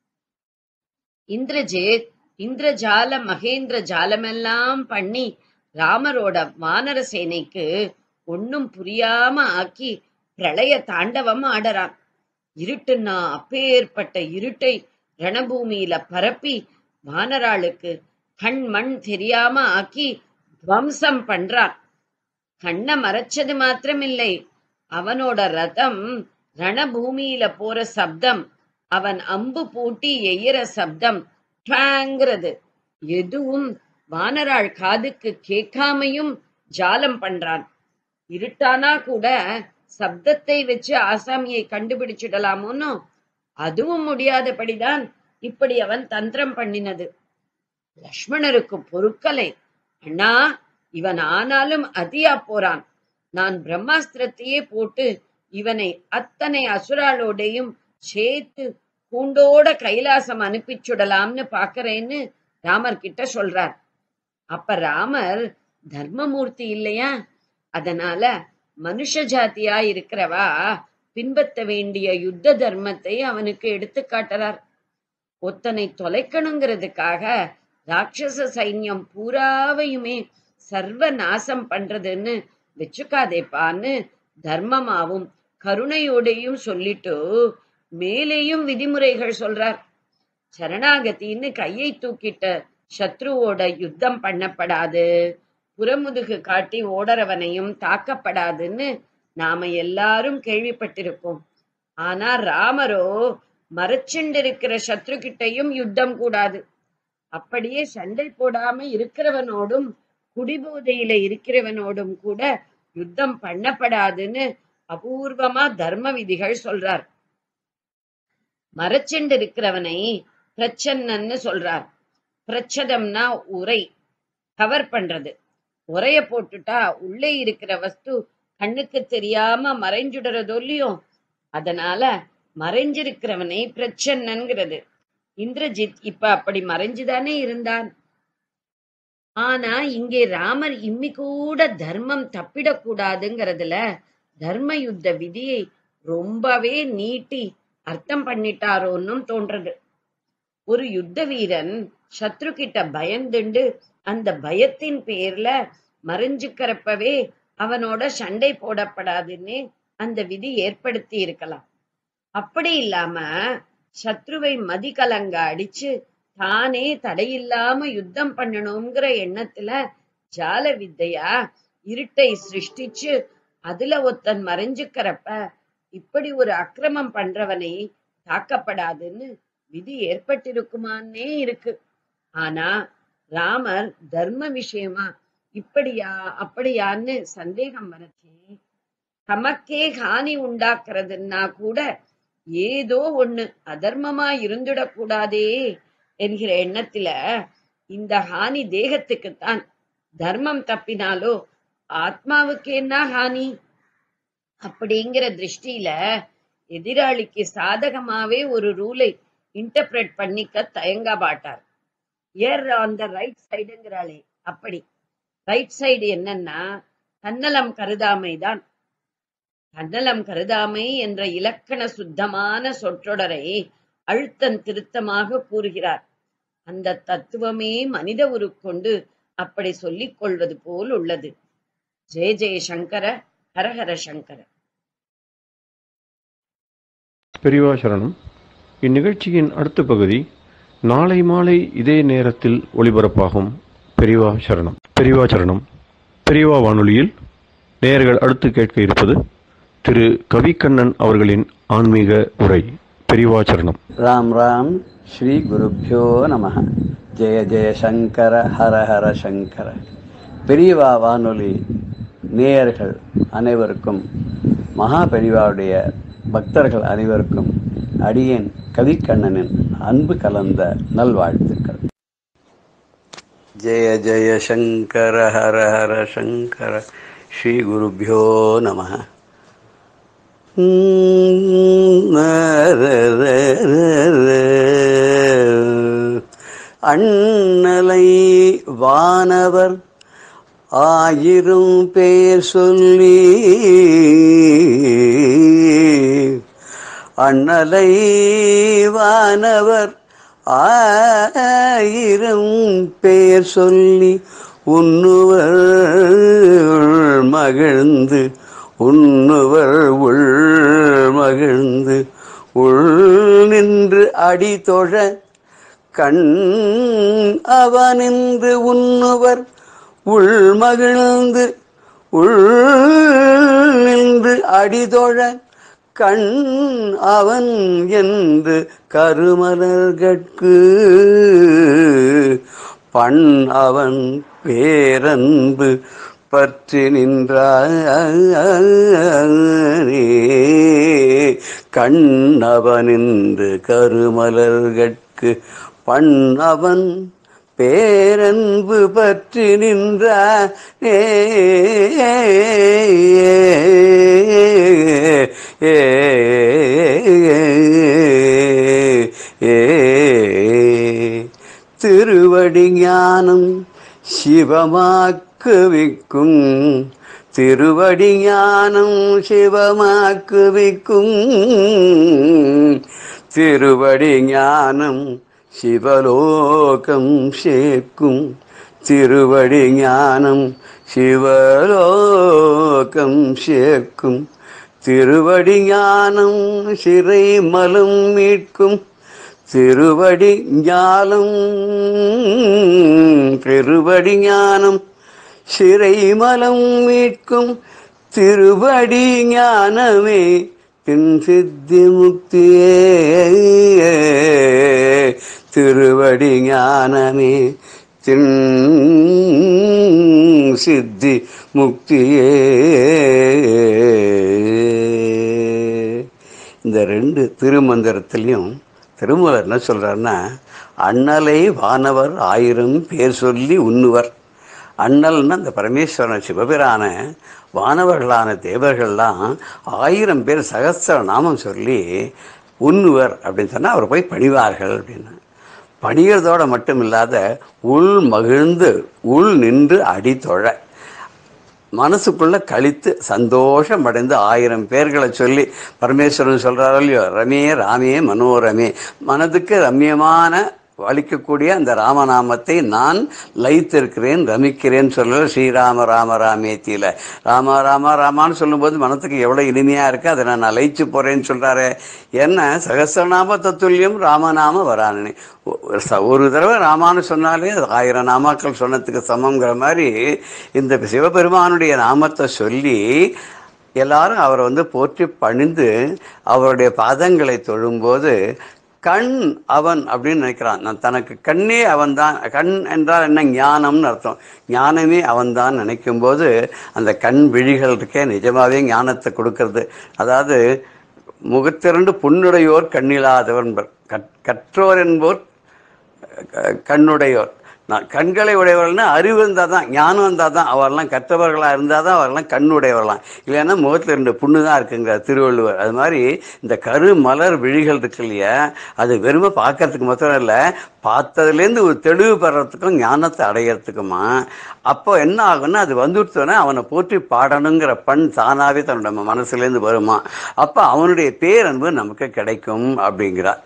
S3: இந்திரஜித் இந்திரஜால மகேந்திர ஜாலமெல்லாம் பண்ணி ராமரோட வானர சேனைக்கு ஒன்னும் புரியாம ஆக்கி பிரளய தாண்டவம் ஆடறான் இருட்டுன்னா அப்பேற்பட்ட இருட்டை ரணபூமியில பரப்பி வானராளுக்கு கண் மண் தெரியாம ஆக்கி துவம்சம் பண்றான் கண்ணை மறைச்சது மாத்திரமில்லை அவனோட ரதம் ரணபூமியில போற சப்தம் அவன் அம்பு பூட்டி எய்யற சப்தம் ட்வாங்கிறது எதுவும் வானராள் காதுக்கு கேட்காமையும் ஜாலம் பண்றான் இருட்டானா கூட சப்தத்தை வச்சு ஆசாமியை கண்டுபிடிச்சிடலாமோன்னு அதுவும் முடியாதபடிதான் இப்படி அவன் தந்திரம் பண்ணினது லக்ஷ்மணருக்கு பொறுக்கலை அண்ணா இவன் ஆனாலும் அதியா போறான் நான் பிரம்மாஸ்திரத்தையே போட்டு இவனை அத்தனை அசுராளோடையும் சேர்த்து கூண்டோட கைலாசம் அனுப்பிச் சுடலாம்னு பாக்குறேன்னு ராமர் கிட்ட சொல்றார் அப்ப ராமர் தர்மமூர்த்தி இல்லையா அதனால மனுஷ ஜாத்தியா இருக்கிறவா பின்பற்ற வேண்டிய யுத்த தர்மத்தை அவனுக்கு எடுத்து காட்டுறார் ஒத்தனை தொலைக்கணுங்கிறதுக்காக ராட்சச சைன்யம் பூராவையுமே சர்வ நாசம் பண்றதுன்னு வச்சுக்காதேப்பான்னு தர்மமாவும் கருணையோடையும் சொல்லிட்டு மேலேயும் விதிமுறைகள் சொல்றார் சரணாகத்தின்னு கையை தூக்கிட்ட சத்ருவோட யுத்தம் பண்ணப்படாது புறமுதுகு காட்டி ஓடறவனையும் தாக்கப்படாதுன்னு நாம எல்லாரும் கேள்விப்பட்டிருக்கோம் ஆனா ராமரோ மறைச்சுண்டிருக்கிற சத்ரு கிட்டையும் யுத்தம் கூடாது அப்படியே சண்டை போடாம இருக்கிறவனோடும் குடிபோதையில இருக்கிறவனோடும் கூட யுத்தம் பண்ணப்படாதுன்னு அபூர்வமா தர்ம விதிகள் சொல்றார் மறைச்சுண்டு இருக்கிறவனை பிரச்சன்னன்னு சொல்றார் பிரச்சதம்னா உரை கவர் பண்றது உரைய போட்டுட்டா உள்ளே இருக்கிற வஸ்து கண்ணுக்கு தெரியாம மறைஞ்சுடுறதோ இல்லையோ அதனால மறைஞ்சிருக்கிறவனை பிரச்சன்னன்கிறது இந்திரஜித் இப்ப அப்படி மறைஞ்சுதானே இருந்தான் ஆனா இங்கே ராமர் இம்மி கூட தர்மம் தப்பிடக்கூடாதுங்கிறதுல தர்ம யுத்த விதியை ரொம்பவே நீட்டி அர்த்தம் பண்ணிட்டாரோன்னும் தோன்றது ஒரு யுத்த வீரன் சத்ரு கிட்ட பயந்துண்டு அந்த பயத்தின் பேர்ல மறைஞ்சுக்கிறப்பவே அவனோட சண்டை போடப்படாதுன்னு அந்த விதி ஏற்படுத்தி இருக்கலாம் அப்படி இல்லாம சத்ருவை மதிகலங்க அடிச்சு தானே தடையில்லாம யுத்தம் பண்ணணுங்கிற எண்ணத்துல ஜால வித்தையா இருட்டை சிருஷ்டிச்சு அதுல ஒருத்தன் மறைஞ்சுக்கிறப்ப இப்படி ஒரு அக்கிரமம் பண்றவனை தாக்கப்படாதுன்னு விதி ஏற்பட்டிருக்குமான்னே இருக்கு ஆனா ராமர் தர்ம விஷயமா இப்படியா அப்படியான்னு சந்தேகம் வரச்சு தமக்கே ஹானி உண்டாக்குறதுன்னா கூட ஏதோ ஒண்ணு அதர்மமா இருந்துடக்கூடாதே என்கிற எண்ணத்துல இந்த ஹானி தேகத்துக்குத்தான் தர்மம் தப்பினாலோ ஆத்மாவுக்கு என்ன ஹானி அப்படிங்கிற திருஷ்டியில எதிராளிக்கு சாதகமாவே ஒரு ரூலை இன்டர்பிரட் பண்ணிக்க தயங்க மாட்டார் ஏர் ஆன் த ரைட் சைடுங்கிறாளே அப்படி ரைட் சைடு என்னன்னா தன்னலம் கருதாமைதான் தன்னலம் கருதாமை என்ற இலக்கண சுத்தமான சொற்றொடரை அழுத்தம் திருத்தமாக கூறுகிறார் அந்த தத்துவமே மனித உருக்கொண்டு அப்படி சொல்லிக் கொள்வது போல் உள்ளது ஜெய ஜெய சங்கர ஹரஹர சங்கர
S1: பெரியவா சரணம் இந்நிகழ்ச்சியின் அடுத்த பகுதி நாளை மாலை இதே நேரத்தில் ஒளிபரப்பாகும் பெரியவா சரணம் பெரியவா சரணம் பெரியவா வானொலியில் நேயர்கள் அடுத்து கேட்க இருப்பது திரு கவிக்கண்ணன் அவர்களின் ஆன்மீக உரை பெரியவா சரணம்
S4: ராம் ராம் ஸ்ரீ குருப்பியோ நம ஜெய ஜெய சங்கர ஹர ஹர சங்கர பெரியவா வானொலி நேயர்கள் அனைவருக்கும் மகா பெரியவாவுடைய பக்தர்கள் அனைவருக்கும் அடியேன் கவிக்கண்ணனின் அன்பு கலந்த நல்வாழ்த்துக்கள் ஜெய ஜெய சங்கர ஹர ஹர சங்கர ஸ்ரீ குருப்பியோ நம அண்ணலை வானவர் ஆயிரம் பேர் சொல்லி அண்ணலை வானவர் ஆயிரம் பேர் சொல்லி உண்ணுவர் மகிழ்ந்து உண்ணுவர் உள் மகிழ்ந்து உள் நின்று அடி தொழ கண் அவனின்று உண்ணுவர் உள் மகிழ்ந்து உள் நின்று அடிதொழ கண் அவன் என்று கருமலர்கட்கு பண் அவன் பேரன்பு பற்றி நின்றானே கண்ணவனின்று கருமலர்கட்கு பண்ணவன் பேரன்பு பற்றி நின்றானே ஏ திருவடி ஞானம் சிவமாக்குவிக்கும் திருவடி ஞானம் சிவமாக்குவிக்கும் திருவடி ஞானம் சிவலோகம் சேர்க்கும் திருவடி ஞானம் சிவலோகம் சேர்க்கும் திருவடி ஞானம் சிறை மலம் மீட்கும் திருவடி ஞானம் திருவடி ஞானம் சிறைமலம் மீட்கும் திருவடி ஞானமே பின் சித்தி முக்தியே திருவடி ஞானமே தின் சித்தி முக்தியே இந்த ரெண்டு திருமந்திரத்திலையும் திருமூலர் என்ன சொல்றாருன்னா அண்ணலை வானவர் ஆயிரம் பேர் சொல்லி உண்ணுவர் அண்ணல்னா அந்த பரமேஸ்வரன் சிவபிரான வானவர்களான தேவர்கள்லாம் ஆயிரம் பேர் சகஸ்ர நாமம் சொல்லி உண்ணுவர் அப்படின்னு சொன்னால் அவர் போய் பணிவார்கள் அப்படின்னு பணிகிறதோட மட்டும் இல்லாத உள் மகிழ்ந்து உள் நின்று அடித்தொழ மனசுக்குள்ள கழித்து சந்தோஷம் அடைந்து ஆயிரம் பேர்களை சொல்லி பரமேஸ்வரன் சொல்றாரோ இல்லையோ ரமே ராமே மனோரமே மனதுக்கு ரம்யமான அளிக்கக்கூடிய அந்த ராமநாமத்தை நான் லயித்திருக்கிறேன் ரமிக்கிறேன் சொல்ல ஸ்ரீராம ராம ராமேத்தியில ராம ராம ராமான்னு சொல்லும்போது மனத்துக்கு எவ்வளோ இனிமையாக இருக்கு அதை நான் லயிச்சு போறேன்னு சொல்றாரு என்ன சகசிரநாம தத்துல்யம் ராமநாம வரானே ஒரு தடவை ராமான்னு சொன்னாலே அது ஆயிரம் நாமாக்கள் சொன்னதுக்கு சமங்கிற மாதிரி இந்த சிவபெருமானுடைய நாமத்தை சொல்லி எல்லாரும் அவரை வந்து போற்றி பணிந்து அவருடைய பாதங்களை தொழும்போது கண் அவன் அப்படின்னு நினைக்கிறான் நான் தனக்கு கண்ணே அவன்தான் கண் என்றால் என்ன ஞானம்னு அர்த்தம் ஞானமே அவன்தான் நினைக்கும்போது அந்த கண் விழிகள் இருக்கே நிஜமாவே ஞானத்தை கொடுக்கறது அதாவது முகத்திரண்டு புண்ணுடையோர் கண்ணிலாதவர் என்பர் கற்- கற்றோர் என்போர் க- கண்ணுடையோர் நான் கண்களை உடையவர்கள்னா அறிவு இருந்தால் தான் ஞானம் இருந்தால் தான் அவரெல்லாம் கற்றவர்களாக இருந்தால் தான் அவரெல்லாம் கண்ணுடையவர்களாம் இல்லைன்னா முகத்தில் ரெண்டு புண்ணு தான் இருக்குங்கிற திருவள்ளுவர் அது மாதிரி இந்த கரு மலர் விழிகள் இருக்கு இல்லையா அது வெறுமை பார்க்கறதுக்கு மாத்திரம் இல்லை பார்த்ததுலேருந்து ஒரு தெளிவு பெறறதுக்கும் ஞானத்தை அடையிறதுக்குமா அப்போ என்ன ஆகும்னா அது வந்துடுத்தோன்னே அவனை போற்றி பாடணுங்கிற பண் தானாகவே தன்னோட மனசுலேருந்து வருமா அப்போ அவனுடைய பேரன்பு நமக்கு கிடைக்கும் அப்படிங்கிறார்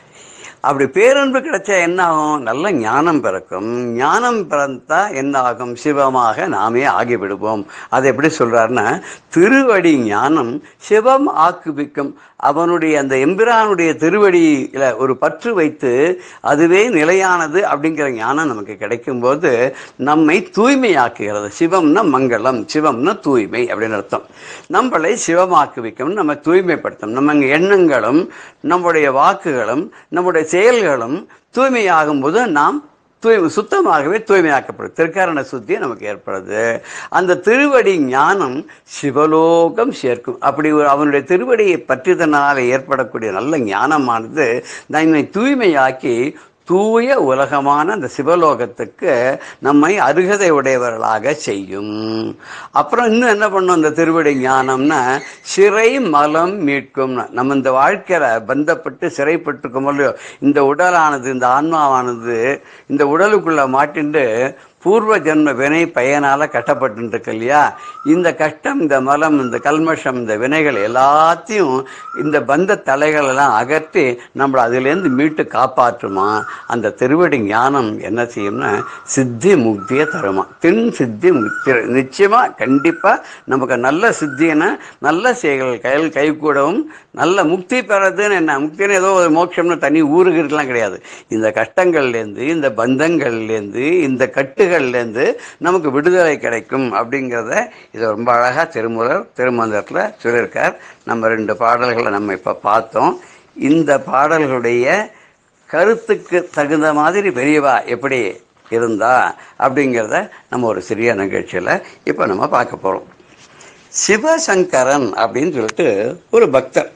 S4: அப்படி பேரன்பு கிடைச்சா என்ன ஆகும் நல்ல ஞானம் பிறக்கும் ஞானம் பிறந்தா என்ன ஆகும் சிவமாக நாமே ஆகிவிடுவோம் அதை எப்படி சொல்றாருன்னா திருவடி ஞானம் சிவம் ஆக்குவிக்கும் அவனுடைய அந்த எம்பிரானுடைய திருவடியில ஒரு பற்று வைத்து அதுவே நிலையானது அப்படிங்கிற ஞானம் நமக்கு கிடைக்கும்போது நம்மை தூய்மையாக்குகிறது சிவம்னா மங்களம் சிவம்னா தூய்மை அப்படின்னு அர்த்தம் நம்மளை சிவமாக்குவிக்கும் நம்ம தூய்மைப்படுத்தும் நம்ம எண்ணங்களும் நம்முடைய வாக்குகளும் நம்முடைய செயல்களும் தூய்மையாகும் போது நாம் தூய்மை சுத்தமாகவே தூய்மையாக்கப்படும் திருக்காரண சுத்தி நமக்கு ஏற்படுது அந்த திருவடி ஞானம் சிவலோகம் சேர்க்கும் அப்படி ஒரு அவனுடைய திருவடியை பற்றியதனால் ஏற்படக்கூடிய நல்ல ஞானமானது நம்மை தூய்மையாக்கி தூய உலகமான அந்த சிவலோகத்துக்கு நம்மை அருகதை உடையவர்களாக செய்யும் அப்புறம் இன்னும் என்ன பண்ணும் அந்த திருவடி ஞானம்னா சிறை மலம் மீட்கும் நம்ம இந்த வாழ்க்கையில பந்தப்பட்டு சிறைப்பட்டிருக்கோம் இல்லையோ இந்த உடலானது இந்த ஆன்மாவானது இந்த உடலுக்குள்ள மாட்டிண்டு பூர்வ ஜென்ம வினை பயனால கட்டப்பட்டு இருக்கு இல்லையா இந்த கஷ்டம் இந்த மலம் இந்த கல்மஷம் இந்த வினைகள் எல்லாத்தையும் இந்த பந்த தலைகள் எல்லாம் அகற்றி நம்மளை அதிலேருந்து மீட்டு காப்பாற்றுமா அந்த திருவடி ஞானம் என்ன செய்யும்னா சித்தி முக்தியை தருமா தின் சித்தி முக்தி நிச்சயமா கண்டிப்பா நமக்கு நல்ல சித்தின நல்ல செயல்கள் கையில் கைகூடவும் நல்ல முக்தி பெறதுன்னு என்ன முக்தின்னு ஏதோ ஒரு மோட்சம்னு தனி ஊருகிறதுலாம் கிடையாது இந்த கஷ்டங்கள்லேருந்து இந்த பந்தங்கள்லேருந்து இந்த கட்டுகள்லேருந்து நமக்கு விடுதலை கிடைக்கும் அப்படிங்கிறத இது ரொம்ப அழகாக திருமுறர் திருமந்திரத்தில் சொல்லியிருக்கார் நம்ம ரெண்டு பாடல்களை நம்ம இப்போ பார்த்தோம் இந்த பாடல்களுடைய கருத்துக்கு தகுந்த மாதிரி பெரியவா எப்படி இருந்தா அப்படிங்கிறத நம்ம ஒரு சிறிய நிகழ்ச்சியில் இப்போ நம்ம பார்க்க போகிறோம் சிவசங்கரன் அப்படின்னு சொல்லிட்டு ஒரு பக்தர்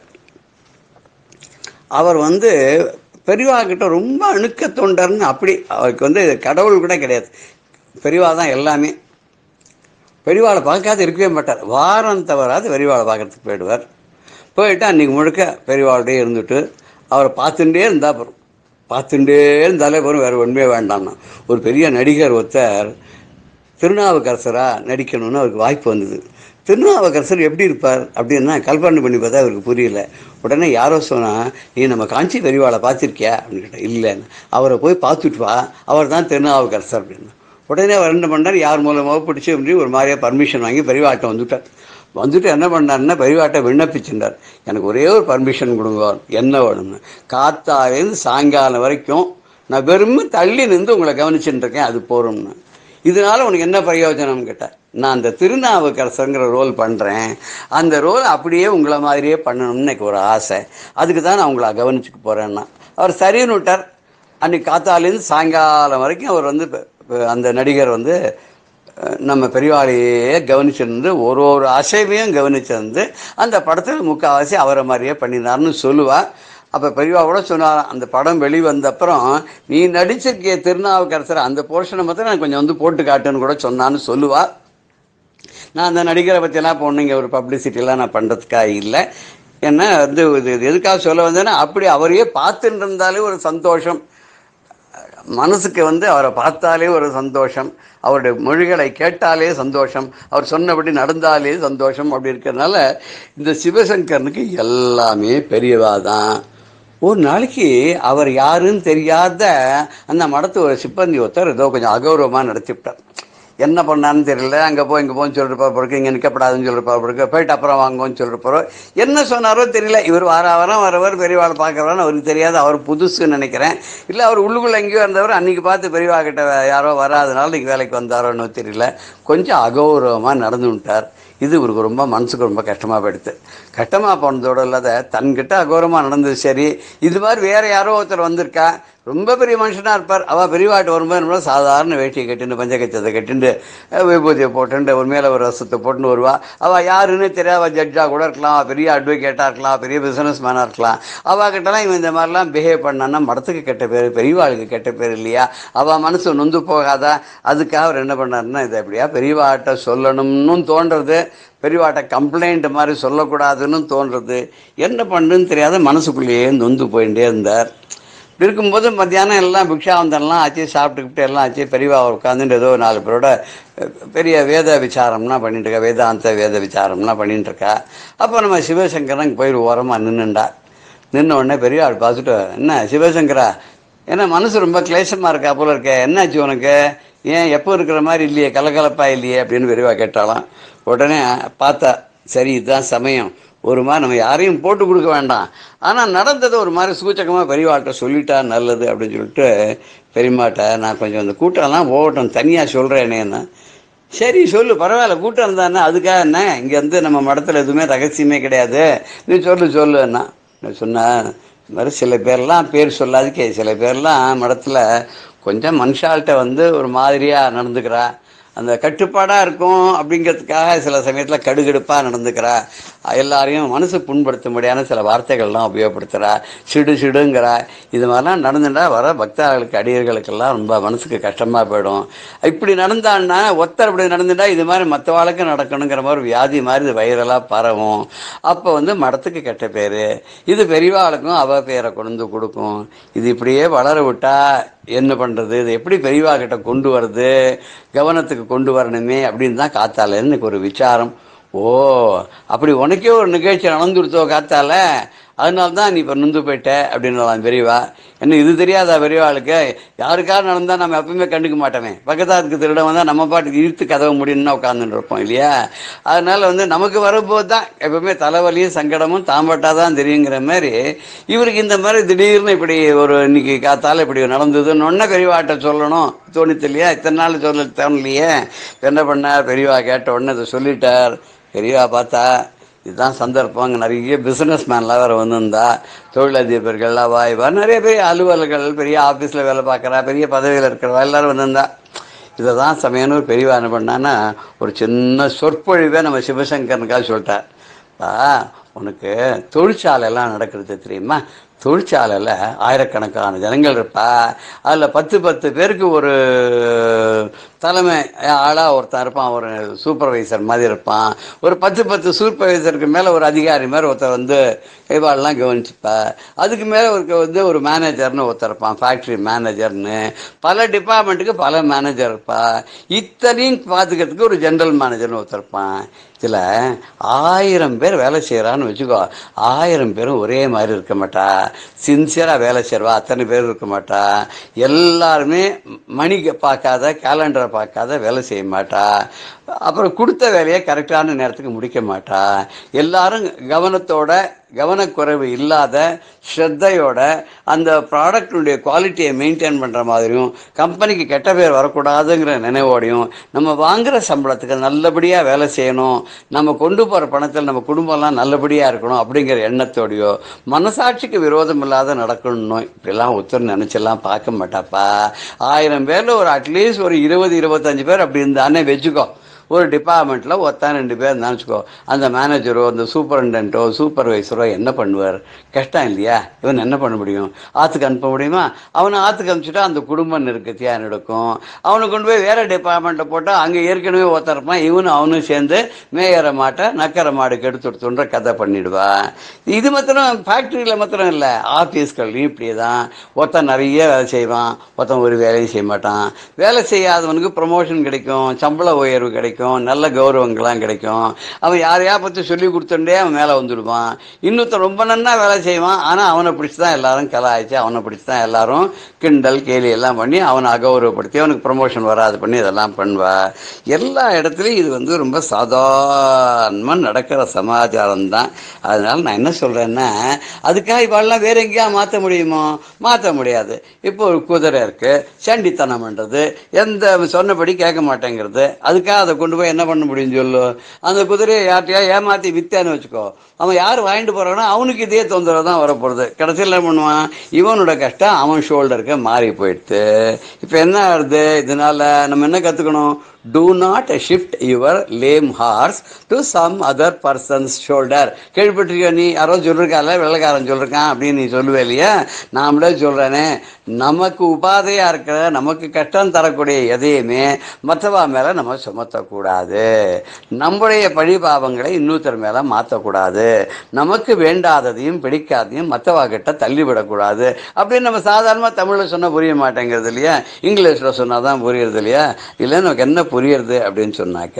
S4: அவர் வந்து பெரியவா கிட்ட ரொம்ப அணுக்க தொண்டர்னு அப்படி அவருக்கு வந்து கடவுள் கூட கிடையாது பெரியவா தான் எல்லாமே பெரியவாளை பார்க்காத இருக்கவே மாட்டார் வாரம் தவறாது பெரியவாளை பார்க்கறதுக்கு போயிடுவார் போயிட்டு அன்றைக்கி முழுக்க பெரியவாளுடைய இருந்துட்டு அவரை பார்த்துட்டே இருந்தால் போகிறோம் பார்த்துட்டே இருந்தாலே போகிறோம் வேறு ஒன்றுமே வேண்டாம்னா ஒரு பெரிய நடிகர் ஒருத்தர் திருநாவுக்கரசராக நடிக்கணும்னு அவருக்கு வாய்ப்பு வந்தது திருநாவுக்கரசர் எப்படி இருப்பார் அப்படின்னா கல்பனை பண்ணி பார்த்தா அவருக்கு புரியல உடனே யாரோ சொன்னா நீ நம்ம காஞ்சி பெரியவாளை பார்த்துருக்கியா அப்படின்னு கேட்டேன் இல்லைன்னு அவரை போய் பார்த்துட்டு வா அவர் தான் திருநாவுக்கரசர் அப்படின்னு உடனே அவர் என்ன பண்ணார் யார் மூலமாக பிடிச்சி அப்படி ஒரு மாதிரியாக பர்மிஷன் வாங்கி பெரியவாட்ட வந்துட்டார் வந்துட்டு என்ன பண்ணாருன்னா பெரியவாட்டை விண்ணப்பிச்சுட்டார் எனக்கு ஒரே ஒரு பர்மிஷன் கொடுங்க என்ன வேணும்னு காத்தாலேருந்து சாயங்காலம் வரைக்கும் நான் வெறும் தள்ளி நின்று உங்களை கவனிச்சுட்டு இருக்கேன் அது போறோம்னு இதனால உனக்கு என்ன பிரயோஜனம் கேட்டேன் நான் அந்த திருநாவுக்கரசங்கிற ரோல் பண்ணுறேன் அந்த ரோல் அப்படியே உங்களை மாதிரியே பண்ணணும்னு எனக்கு ஒரு ஆசை அதுக்கு தான் நான் உங்களை கவனிச்சுக்க போகிறேன்னா அவர் சரின்னு விட்டார் அன்னைக்கு காத்தாலேருந்து சாயங்காலம் வரைக்கும் அவர் வந்து இப்ப- இப்ப அந்த நடிகர் வந்து அஹ், நம்ம பெரியவாளையே கவனிச்சிருந்து ஒரு ஒரு அசைவையும் கவனிச்சிருந்து அந்த படத்தில் முக்கால்வாசி அவரை மாதிரியே பண்ணினார்னு சொல்லுவா அப்போ பெரியவா கூட சொன்னாராம் அந்த படம் வெளிவந்த அப்புறம் நீ நடிச்சிருக்கிய திருநாவுக்கரசர் அந்த போர்ஷனை மாத்திரம் எனக்கு கொஞ்சம் வந்து போட்டு காட்டுன்னு கூட சொன்னான்னு சொல்லுவா நான் அந்த நடிகரை பற்றியெல்லாம் பொண்ணுங்க ஒரு பப்ளிசிட்டிலாம் நான் பண்ணுறதுக்காக இல்லை ஏன்னா வந்து இது இது எதுக்காக சொல்ல வந்தேன்னா அப்படி அவரையே பார்த்துட்டு இருந்தாலே ஒரு சந்தோஷம் மனசுக்கு வந்து அவரை பார்த்தாலே ஒரு சந்தோஷம் அவருடைய மொழிகளை கேட்டாலே சந்தோஷம் அவர் சொன்னபடி நடந்தாலே சந்தோஷம் அப்படி இருக்கிறதுனால இந்த சிவசங்கரனுக்கு எல்லாமே பெரியவா தான் ஒரு நாளைக்கு அவர் யாருன்னு தெரியாத அந்த மடத்து ஒரு சிப்பந்தி ஒருத்தர் ஏதோ கொஞ்சம் அகௌரவமாக நடத்திவிட்டார் என்ன பண்ணான்னு தெரியல அங்கே போய் இங்கே போன்னு சொல்லிட்டு போகிறப்ப இங்கே நிற்கப்படாதுன்னு சொல்லிட்டு போகிறப்ப போயிட்டு அப்புறம் வாங்குவோன்னு சொல்லிட்டு போகிறோம் என்ன சொன்னாரோ தெரியல இவர் வார வாரம் வரவர் பெரியவாள் பார்க்குறவன்னு அவருக்கு தெரியாது அவர் புதுசுன்னு நினைக்கிறேன் இல்லை அவர் உள்ளுக்குள்ளே எங்கேயோ இருந்தவர் அன்றைக்கி பார்த்து பெரியவா கிட்ட யாரோ வராதனால இன்னைக்கு வேலைக்கு வந்தாரோன்னு தெரியல கொஞ்சம் அகௌரவமாக நடந்து விட்டார் இது இவருக்கு ரொம்ப மனசுக்கு ரொம்ப கஷ்டமாக போயிடுது கஷ்டமாக போனதோட இல்லாத தன்கிட்ட அகௌரவமாக நடந்தது சரி இது மாதிரி வேற யாரோ ஒருத்தர் வந்திருக்கா ரொம்ப பெரிய மனுஷனாக இருப்பார் அவள் பெரியவாட்டு வரும்போது நம்ம சாதாரண வேட்டியை கட்டிண்டு பஞ்சகச்சத்தை கட்டிண்டு அஹ், விபூதியை போட்டுண்டு ஒரு மேலே ஒரு ரசத்தை போட்டுன்னு வருவா அவள் யாருன்னு தெரியாத ஜட்ஜாக கூட இருக்கலாம் அவ பெரிய அட்வொகேட்டாக இருக்கலாம் பெரிய பிஸ்னஸ் மேனாக இருக்கலாம் அவகிட்டலாம் இவன் இந்த மாதிரிலாம் பிஹேவ் பண்ணான்னா மடத்துக்கு கெட்ட பேர் பெரியவாளுக்கு கெட்ட பேர் இல்லையா அவள் மனசு நொந்து போகாதா அதுக்காக அவர் என்ன பண்ணாருன்னா இதை எப்படியா பெரியவாட்ட சொல்லணும்னு தோன்றது பெரியவாட்ட கம்ப்ளைண்ட் மாதிரி சொல்லக்கூடாதுன்னு தோன்றது என்ன பண்ணுன்னு தெரியாத மனசுக்குள்ளேயே நொந்து போயிட்டே இருந்தார் இப்படி இருக்கும்போது மத்தியானம் எல்லாம் பிக்ஷாவந்தன்லாம் ஆச்சு சாப்பிட்டுக்கிட்டு எல்லாம் ஆச்சு பெரியவா உட்காந்துட்டு ஏதோ நாலு பேரோட அஹ், பெரிய வேத விசாரம்லாம் பண்ணிட்டு இருக்கா வேதாந்த வேத விசாரம்லாம் பண்ணிட்டு இருக்கா அப்போ நம்ம சிவசங்கரன் போய் ஓரமாக நின்றுண்டா நின்ன உடனே பெரிய ஆள் பார்த்துட்டு என்ன சிவசங்கரா ஏன்னா மனசு ரொம்ப கிளேசமாக இருக்கா போல இருக்க என்னாச்சு உனக்கு ஏன் எப்போ இருக்கிற மாதிரி இல்லையே கலகலப்பா இல்லையே அப்படின்னு பெரியவா கேட்டாலாம் உடனே பார்த்தா சரி இதுதான் சமயம் ஒரு மாதிரி நம்ம யாரையும் போட்டு கொடுக்க வேண்டாம் ஆனால் நடந்தது ஒரு மாதிரி சூச்சகமாக பெரியவாள்கிட்ட சொல்லிட்டா நல்லது அப்படின்னு சொல்லிட்டு பெரியம்மாட்ட நான் கொஞ்சம் அந்த கூட்டம்லாம் போகட்டும் தனியாக சொல்கிறேனேன்னு சரி சொல்லு பரவாயில்ல கூட்டம் இருந்தானே அதுக்காக என்ன இங்கே வந்து நம்ம மடத்தில் எதுவுமே ரகசியமே கிடையாது நீ சொல்லு சொல்லுன்னா நான் சொன்னேன் இந்த மாதிரி சில பேர்லாம் பேர் சொல்லாதுக்கே சில பேர்லாம் மடத்தில் கொஞ்சம் மனுஷால்கிட்ட வந்து ஒரு மாதிரியாக நடந்துக்கிறா அந்த கட்டுப்பாடாக இருக்கும் அப்படிங்கிறதுக்காக சில சமயத்தில் கடுகடுப்பாக நடந்துக்கிறா எல்லாரையும் மனசு புண்படுத்தும்படியான சில வார்த்தைகள்லாம் உபயோகப்படுத்துகிறா சிடு சிடுங்கிறா இது மாதிரிலாம் நடந்துட்டா வர பக்தர்களுக்கு அடியர்களுக்கெல்லாம் ரொம்ப மனசுக்கு கஷ்டமாக போயிடும் இப்படி நடந்தான்னா ஒருத்தர் இப்படி நடந்துட்டா இது மாதிரி மற்றவாளுக்கு நடக்கணுங்கிற மாதிரி வியாதி மாதிரி இது வைரலாக பரவும் அப்போ வந்து மடத்துக்கு கெட்ட பேர் இது பெரியவாளுக்கும் அவ பேரை கொண்டு வந்து கொடுக்கும் இது இப்படியே வளர விட்டா என்ன பண்ணுறது இது எப்படி பெரியவா கிட்ட கொண்டு வருது கவனத்துக்கு கொண்டு வரணுமே அப்படின்னு தான் காத்தால எனக்கு ஒரு விசாரம் ஓ அப்படி உனக்கே ஒரு நிகழ்ச்சி நடந்துருத்தோ காத்தால அதனால தான் நீ இப்போ நொந்து போயிட்ட அப்படின்னு பெரியவா என்ன இது தெரியாதா பெரியவாளுக்கு யாருக்காவது நடந்தால் நம்ம எப்பவுமே கண்டுக்க மாட்டோமே பக்கத்தாத்துக்கு திருடம் வந்தால் நம்ம பாட்டுக்கு இழுத்து கதவை முடியும்னு உட்காந்துட்டு இருப்போம் இல்லையா அதனால வந்து நமக்கு வரும்போது தான் எப்பவுமே தலைவலியும் சங்கடமும் தாம்பட்டா தான் தெரியுங்கிற மாதிரி இவருக்கு இந்த மாதிரி திடீர்னு இப்படி ஒரு இன்னைக்கு காத்தால இப்படி நடந்ததுன்னு ஒன்னே பெரியவாட்ட சொல்லணும் தோணித்து இல்லையா இத்தனை நாள் சொல்ல தோணலையே என்ன பண்ணார் பெரியவா கேட்ட உடனே அதை சொல்லிட்டார் பெரியவா பார்த்தா இதுதான் சந்தர்ப்பம் அங்கே நிறைய பிஸ்னஸ் மேன்லாம் வேறு வந்திருந்தா தொழிலதிபர்கள்லாம் வாய்வா நிறைய பெரிய அலுவலர்கள் பெரிய ஆஃபீஸில் வேலை பார்க்குறா பெரிய பதவியில் இருக்கிறவா எல்லாரும் வந்திருந்தா இதை தான் சமயம்னு ஒரு பெரியவா என்ன பண்ணான்னா ஒரு சின்ன சொற்பொழிவே நம்ம சிவசங்கரனுக்காக சொல்லிட்டார் பா உனக்கு தொழிற்சாலையெல்லாம் நடக்கிறது தெரியுமா தொழிற்சாலையில் ஆயிரக்கணக்கான ஜனங்கள் இருப்பா அதில் பத்து பத்து பேருக்கு ஒரு தலைமை ஆளாக ஒருத்தன் இருப்பான் ஒரு சூப்பர்வைசர் மாதிரி இருப்பான் ஒரு பத்து பத்து சூப்பர்வைசருக்கு மேலே ஒரு அதிகாரி மாதிரி ஒருத்தர் வந்து இவாளெல்லாம் கவனிச்சுப்பா அதுக்கு மேலே ஒரு வந்து ஒரு மேனேஜர்னு ஒருத்தர் இருப்பான் ஃபேக்ட்ரி மேனேஜர்னு பல டிபார்ட்மெண்ட்டுக்கு பல மேனேஜர் இருப்பா இத்தனையும் பார்த்துக்கிறதுக்கு ஒரு ஜென்ரல் மேனேஜர்னு ஒருத்தர் இருப்பான் இதில் ஆயிரம் பேர் வேலை செய்கிறான்னு வச்சுக்கோ ஆயிரம் பேரும் ஒரே மாதிரி இருக்க மாட்டா சின்சியராக வேலை செய்வா அத்தனை பேர் இருக்க மாட்டா எல்லாருமே மணிக்கு பார்க்காத கேலண்டரை பார்க்காத வேலை செய்ய மாட்டா அப்புறம் கொடுத்த வேலையை கரெக்டான நேரத்துக்கு முடிக்க மாட்டா எல்லாரும் கவனத்தோட கவனக்குறைவு இல்லாத ஸ்ரத்தையோட அந்த ப்ராடக்டினுடைய குவாலிட்டியை மெயின்டைன் பண்ணுற மாதிரியும் கம்பெனிக்கு கெட்ட பேர் வரக்கூடாதுங்கிற நினைவோடையும் நம்ம வாங்குற சம்பளத்துக்கு நல்லபடியாக வேலை செய்யணும் நம்ம கொண்டு போகிற பணத்தில் நம்ம குடும்பம்லாம் நல்லபடியாக இருக்கணும் அப்படிங்கிற எண்ணத்தோடையோ மனசாட்சிக்கு விரோதம் இல்லாத நடக்கணும் இப்படிலாம் ஒருத்தர் நினச்செல்லாம் பார்க்க மாட்டாப்பா ஆயிரம் பேரில் ஒரு அட்லீஸ்ட் ஒரு இருபது இருபத்தஞ்சு பேர் அப்படி இருந்தானே வச்சுக்கோ ஒரு டிபார்ட்மெண்ட்டில் ஒருத்தன் ரெண்டு பேர் நினச்சிக்கோ அந்த மேனேஜரோ அந்த சூப்பரண்டன்ட்டோ சூப்பர்வைசரோ என்ன பண்ணுவார் கஷ்டம் இல்லையா இவன் என்ன பண்ண முடியும் ஆற்றுக்கு அனுப்ப முடியுமா அவனை ஆற்றுக்கு அனுப்பிச்சிட்டா அந்த குடும்பம் நெருக்கத்தியாக நடக்கும் அவனை கொண்டு போய் வேறு டிபார்ட்மெண்ட்டை போட்டால் அங்கே ஏற்கனவே ஒருத்தன் இருப்பான் இவனும் அவனும் சேர்ந்து மேயற மாட்டை நக்கற மாடு கெடுத்து கொடுத்துன்ற கதை பண்ணிடுவா இது மாத்திரம் ஃபேக்ட்ரியில் மாத்திரம் இல்லை ஆஃபீஸ்கள்லையும் இப்படி தான் ஒருத்தன் நிறைய வேலை செய்வான் ஒருத்தன் ஒரு வேலையும் செய்ய மாட்டான் வேலை செய்யாதவனுக்கு ப்ரமோஷன் கிடைக்கும் சம்பள உயர்வு கிடைக்கும் நல்ல கௌரவங்கள்லாம் கிடைக்கும் அவன் யாரையா பற்றி சொல்லி கொடுத்துட்டே அவன் மேலே வந்துடுவான் இன்னொருத்தன் ரொம்ப நன்னா வேலை செய்வான் ஆனால் அவனை பிடிச்சி தான் எல்லாரும் கலாய்ச்சி அவனை பிடிச்சி தான் எல்லாரும் கிண்டல் கேலி எல்லாம் பண்ணி அவனை அகௌரவப்படுத்தி அவனுக்கு ப்ரமோஷன் வராது பண்ணி இதெல்லாம் பண்ணுவா எல்லா இடத்துலையும் இது வந்து ரொம்ப சாதாரணமாக நடக்கிற சமாச்சாரம் தான் அதனால நான் என்ன சொல்கிறேன்னா அதுக்காக இவாளெல்லாம் வேற எங்கேயா மாற்ற முடியுமோ மாற்ற முடியாது இப்போ ஒரு குதிரை இருக்குது சண்டித்தனம் பண்ணுறது எந்த சொன்னபடி கேட்க மாட்டேங்கிறது அதுக்காக அதை கொண்டு போய் என்ன பண்ண முடியும் சொல்லு அந்த குதிரையை யார்ட்டையா ஏமாற்றி வித்தேன்னு வச்சுக்கோ அவன் யார் வாங்கிட்டு போகிறானோ அவனுக்கு இதே தொந்தரவு தான் வரப்போகிறது கடைசியில் என்ன பண்ணுவான் இவனோட கஷ்டம் அவன் ஷோல்டருக்கு மாறி போயிடுது இப்போ என்ன ஆகுது இதனால நம்ம என்ன கற்றுக்கணும் do not shift your lame horse to some other persons shoulder கேள்விப்பட்டிருக்கிய நீ யாரோ சொல்லிருக்கால வெள்ளைக்காரன் சொல்லிருக்கான் அப்படின்னு நீ சொல்லுவே இல்லையா நாமளே சொல்கிறேனே நமக்கு உபாதையாக இருக்கிற நமக்கு கஷ்டம் தரக்கூடிய எதையுமே மற்றவா மேலே நம்ம சுமத்தக்கூடாது நம்முடைய பழிபாவங்களை இன்னொருத்தர் மேலே மாற்றக்கூடாது நமக்கு வேண்டாததையும் பிடிக்காதையும் மற்றவா கிட்ட தள்ளிவிடக்கூடாது அப்படின்னு நம்ம சாதாரணமாக தமிழில் சொன்னால் புரிய மாட்டேங்கிறது இல்லையா இங்கிலீஷில் சொன்னால் தான் புரியுறது இல்லையா இல்லை நமக்கு என்ன புரியுறது அப்படின்னு சொன்னாக்க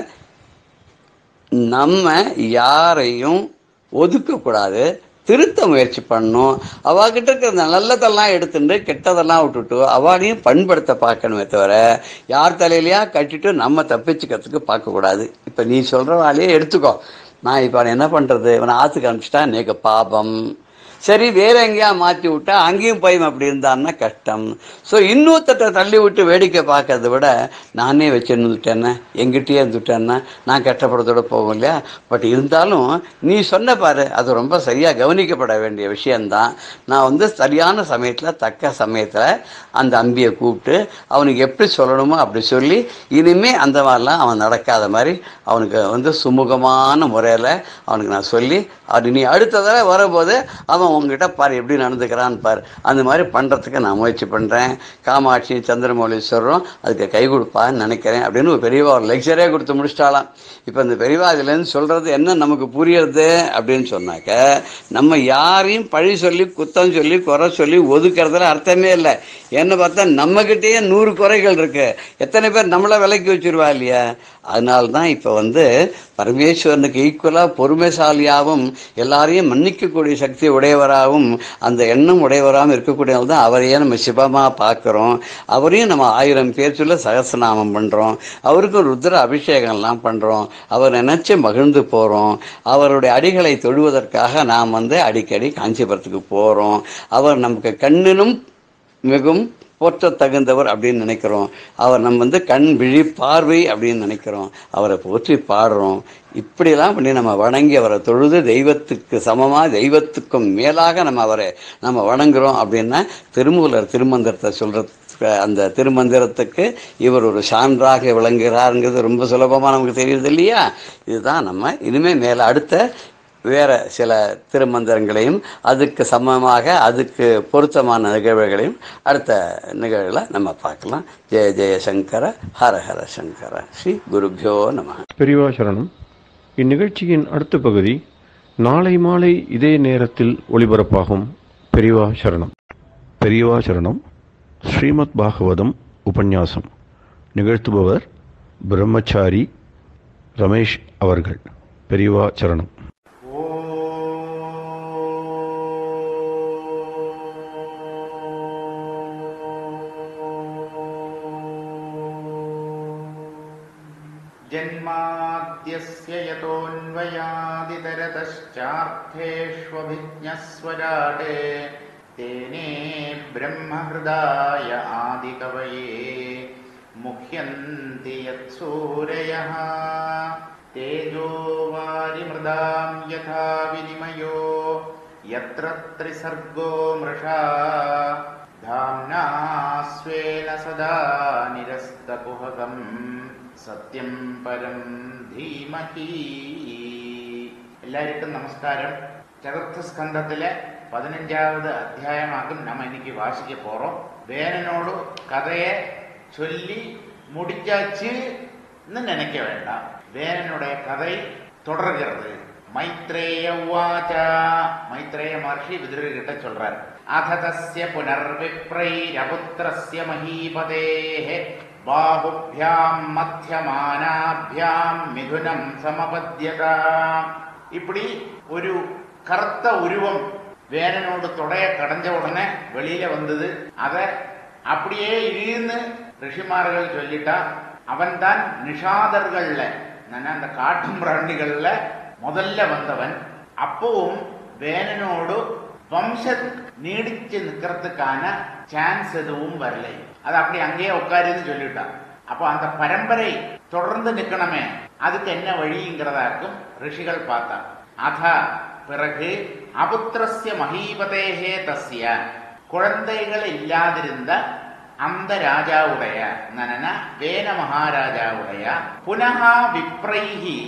S4: நம்ம யாரையும் ஒதுக்கக்கூடாது திருத்த முயற்சி பண்ணணும் அவகிட்ட இருக்கிற நல்லதெல்லாம் எடுத்துட்டு கெட்டதெல்லாம் விட்டுட்டு அவளையும் பண்படுத்த பார்க்கணுமே தவிர யார் தலையிலையா கட்டிட்டு நம்ம தப்பிச்சுக்கிறதுக்கு பார்க்கக்கூடாது இப்போ நீ சொல்கிறவாளையே எடுத்துக்கோ நான் இப்போ அவனை என்ன பண்ணுறது இவனை ஆற்றுக்கு அனுப்பிச்சிட்டா எனக்கு பாபம் சரி வேற எங்கேயா மாற்றி விட்டா அங்கேயும் போய் அப்படி இருந்தான்னா கஷ்டம் ஸோ இன்னொருத்தட்ட தள்ளி விட்டு வேடிக்கை பார்க்கறத விட நானே வச்சுருந்துட்டேன்னா எங்கிட்டயே இருந்துட்டேன்னா நான் கஷ்டப்படுறதோட போகும் இல்லையா பட் இருந்தாலும் நீ சொன்ன பாரு அது ரொம்ப சரியாக கவனிக்கப்பட வேண்டிய விஷயந்தான் நான் வந்து சரியான சமயத்தில் தக்க சமயத்தில் அந்த அம்பியை கூப்பிட்டு அவனுக்கு எப்படி சொல்லணுமோ அப்படி சொல்லி இனிமே அந்த மாதிரிலாம் அவன் நடக்காத மாதிரி அவனுக்கு வந்து சுமூகமான முறையில் அவனுக்கு நான் சொல்லி அது நீ அடுத்த தடவை வரும்போது அவன் உங்ககிட்ட பாரு எப்படி நடந்துக்கிறான்னு பாரு அந்த மாதிரி பண்ணுறதுக்கு நான் முயற்சி பண்ணுறேன் காமாட்சி சந்திரமௌலீஸ்வரரும் அதுக்கு கை கொடுப்பான்னு நினைக்கிறேன் அப்படின்னு ஒரு பெரியவா ஒரு லெக்சரே கொடுத்து முடிச்சிட்டாலாம் இப்போ இந்த பெரியவா இதுலேருந்து சொல்கிறது என்ன நமக்கு புரியுறது அப்படின்னு சொன்னாக்க நம்ம யாரையும் பழி சொல்லி குத்தம் சொல்லி குறை சொல்லி ஒதுக்கிறதுல அர்த்தமே இல்லை என்ன பார்த்தா நம்மக்கிட்டேயே நூறு குறைகள் இருக்கு எத்தனை பேர் நம்மளை விலைக்கு வச்சிருவா இல்லையா அதனால தான் இப்போ வந்து பரமேஸ்வரனுக்கு ஈக்குவலாக பொறுமைசாலியாகவும் எல்லாரையும் மன்னிக்கக்கூடிய சக்தி உடையவராகவும் அந்த எண்ணம் உடையவராகவும் இருக்கக்கூடியவங்க தான் அவரையே நம்ம சிவமாக பார்க்குறோம் அவரையும் நம்ம ஆயிரம் பேர் சொல்ல சகசநாமம் பண்ணுறோம் அவருக்கும் ருத்ர அபிஷேகம்லாம் பண்ணுறோம் அவர் நினச்சி மகிழ்ந்து போகிறோம் அவருடைய அடிகளை தொழுவதற்காக நாம் வந்து அடிக்கடி காஞ்சிபுரத்துக்கு போகிறோம் அவர் நமக்கு கண்ணினும் மிகவும் போற்ற தகுந்தவர் அப்படின்னு நினைக்கிறோம் அவர் நம்ம வந்து கண் விழி பார்வை அப்படின்னு நினைக்கிறோம் அவரை போற்றி பாடுறோம் இப்படியெல்லாம் பண்ணி நம்ம வணங்கி அவரை தொழுது தெய்வத்துக்கு சமமாக தெய்வத்துக்கும் மேலாக நம்ம அவரை நம்ம வணங்குறோம் அப்படின்னா திருமூலர் திருமந்திரத்தை சொல்கிறதுக்கு அந்த திருமந்திரத்துக்கு இவர் ஒரு சான்றாக விளங்குகிறாருங்கிறது ரொம்ப சுலபமாக நமக்கு தெரியுது இல்லையா இதுதான் நம்ம இனிமேல் மேலே அடுத்த வேற சில திருமந்திரங்களையும் அதுக்கு சமமாக அதுக்கு பொருத்தமான நிகழ்வுகளையும் அடுத்த நிகழ்வில் நம்ம பார்க்கலாம் ஜெய ஜெய சங்கர ஹர ஹர சங்கர ஸ்ரீ குருபியோ நம
S1: பெரியவா சரணம் இந்நிகழ்ச்சியின் அடுத்த பகுதி நாளை மாலை இதே நேரத்தில் ஒளிபரப்பாகும் பெரியவா சரணம் பெரியவா சரணம் ஸ்ரீமத் பாகவதம் உபன்யாசம் நிகழ்த்துபவர் பிரம்மச்சாரி ரமேஷ் அவர்கள் பெரியவா சரணம்
S5: जन्माद्यस्य यतोऽन्वयादितरतश्चार्थेष्वभिज्ञस्वराटे तेने ब्रह्महृदाय आदिकवये मुह्यन्ति यत्सूरयः तेजो वारिमृदाम् यथा विनिमयो यत्र त्रिसर्गो मृषा धाम्ना स्वेन सदा निरस्तकुहकम् സത്യം പരം ധീമഹി എല്ലാവർക്കും നമസ്കാരം ചതുർത്ഥ സ്കന്ധത്തിലെ പതിനഞ്ചാவது അധ്യായമാകും നമ്മ എനിക്ക് വാശിക്ക് പോറോം വേനനോട് കഥയെ ചൊല്ലി മുടിച്ചാച്ച് എന്ന് നനയ്ക്ക വേണ്ട വേനനുடைய കഥை தொடர்கிறது மைத்ரேய உவாச்ச மைத்ரேய மகர்ஷி விதுரர்கிட்ட சொல்றார் அததஸ்ய புனர்விப்ரைரபுத்திரஸ்ய மகீபதேः பாகுபியாம் மத்தியமானாபியாம் மிதுனம் சமபத்யதா இப்படி ஒரு கருத்த உருவம் வேனனோடு தொடைய கடைஞ்ச உடனே வெளியில வந்தது அத அப்படியே இழுன்னு ரிஷிமார்கள் சொல்லிட்டா அவன் தான் நிஷாதர்கள்ல நான் அந்த காட்டும் பிராண்டிகள்ல முதல்ல வந்தவன் அப்பவும் வேனனோடு வம்ச நீடிச்சு நிக்கிறதுக்கான சான்ஸ் எதுவும் வரலை அது அப்படி அங்கேயே உட்காருன்னு சொல்லிட்டான் அப்போ அந்த பரம்பரை தொடர்ந்து நிக்கணுமே அதுக்கு என்ன வழிங்கிறதாக்கும் ரிஷிகள் பார்த்தா அத பிறகு அபுத்திரஸ்ய மகீபதேகே தஸ்ய குழந்தைகள் இல்லாதிருந்த அந்த ராஜாவுடைய நனன வேன மகாராஜாவுடைய புனகா விப்ரைஹி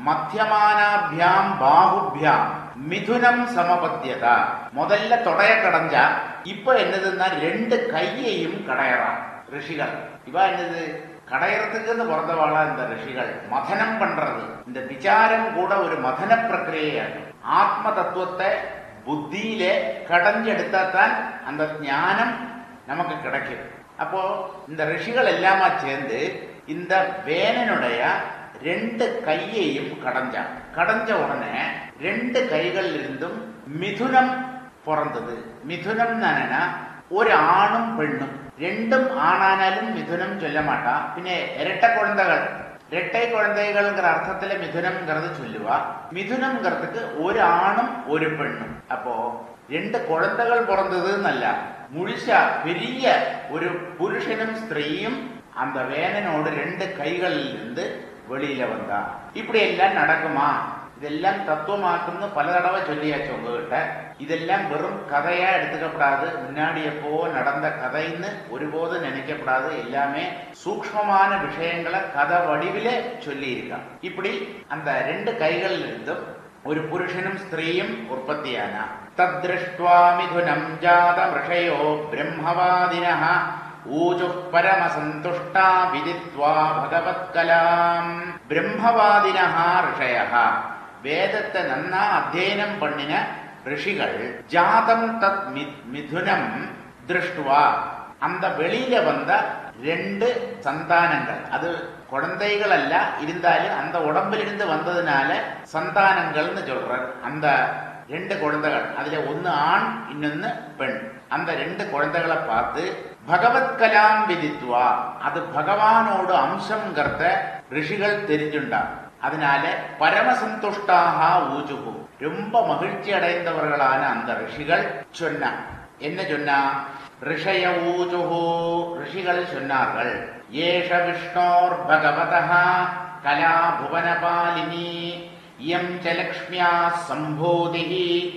S5: மத்தியமானாபியாம் பாகுபியாம் மிதுனம் சமபத்தியதா முதல்ல தொடைய கடைஞ்சா இப்ப என்னதுன்னா ரெண்டு கையையும் கடையறான் ரிஷிகள் இவ என்னது கடையறதுக்குன்னு பிறந்தவாளா இந்த ரிஷிகள் மதனம் பண்றது இந்த விசாரம் கூட ஒரு மதன பிரக்கிரியைയാണ് ஆத்ம தத்துவத்தை புத்தியிலே கடைஞ்செடுத்தா தான் அந்த ஞானம் நமக்கு கிடைக்கும் அப்போ இந்த ரிஷிகள் எல்லாமா சேர்ந்து இந்த வேனனுடைய ரெண்டு கையையும் கடைஞ்சான் கடைஞ்ச உடனே ரெண்டு கைகள் இருந்தும் மிதுனம் பிறந்தது மிதுனம் என்னன்னா ஒரு ஆணும் பெண்ணும் ரெண்டும் ஆணானாலும் மிதுனம் சொல்ல மாட்டா പിന്നെ ഇരട്ട കുഴന്തകൾ இரட்டை குழந்தைகள்ங்கிற அர்த்தத்துல மிதுனம்ங்கிறது சொல்லுவா மிதுனம்ங்கிறதுக்கு ஒரு ஆணும் ஒரு பெண்ணும் அப்போ ரெண்டு குழந்தைகள் பிறந்ததுன்னല്ല முழுச பெரிய ஒரு புருஷனும் ஸ்திரீயும் அந்த வேனனோடு ரெண்டு கைகளில் இருந்து வெளியில வந்தா இப்படி எல்லாம் நடக்குமா இதெல்லாம் தத்துவமாக்கும்னு பல தடவை சொல்லியாச்சு உங்ககிட்ட இதெல்லாம் வெறும் கதையா எடுத்துக்கப்படாது முன்னாடி எப்போ நடந்த கதைன்னு ஒருபோதும் நினைக்கப்படாது எல்லாமே சூக்ஷ்மமான விஷயங்களை கதை வடிவிலே சொல்லி இருக்கான் இப்படி அந்த ரெண்டு கைகள் இருந்தும் ஒரு புருஷனும் ஸ்திரீயும் உற்பத்தியானா தத்ருஷ்டுவா மிதுனம் ஜாத ரிஷயோ பிரம்மவாதினः ഊജുഃ പരമസന്തുഷ്ടാ വിദിത്വാ ഭഗവത്കലാം ബ്രഹ്മവാദിനഃ ഋഷയഃ വേദത്തെ നന്നാ അധ്യയനം പണ്ണിന ഋഷികൾ ജാതം തത് മി- മിഥുനം ദൃഷ്ടുവ அந்த வெளியில வந்த ரெண்டு சந்தானங்கள் அது குழந்தைகள் அல்ல இருந்தாலும் அந்த உடம்பிலிருந்து வந்ததுனால சந்தானங்கள்னு சொல்றார் அந்த ரெண்டு குழந்தைகள் அதுல ஒன்னு ஆண் இன்னொன்னு பெண் அந்த ரெண்டு குழந்தைகளை பார்த்து பகவத் கலாம் விதித்வா அது பகவானோட அம்சம்ங்கிறத ரிஷிகள் தெரிஞ்சுண்டா அதனால பரமசந்துஷ்டாக ஊஜுகு ரொம்ப மகிழ்ச்சி அடைந்தவர்களான அந்த ரிஷிகள் சொன்ன என்ன சொன்னா ரிஷய ஊஜுகு ரிஷிகள் சொன்னார்கள் ஏஷ விஷ்ணோர் பகவதः கலா புவனபாலினி இயம் ச லக்ஷ்மியா சம்போதிः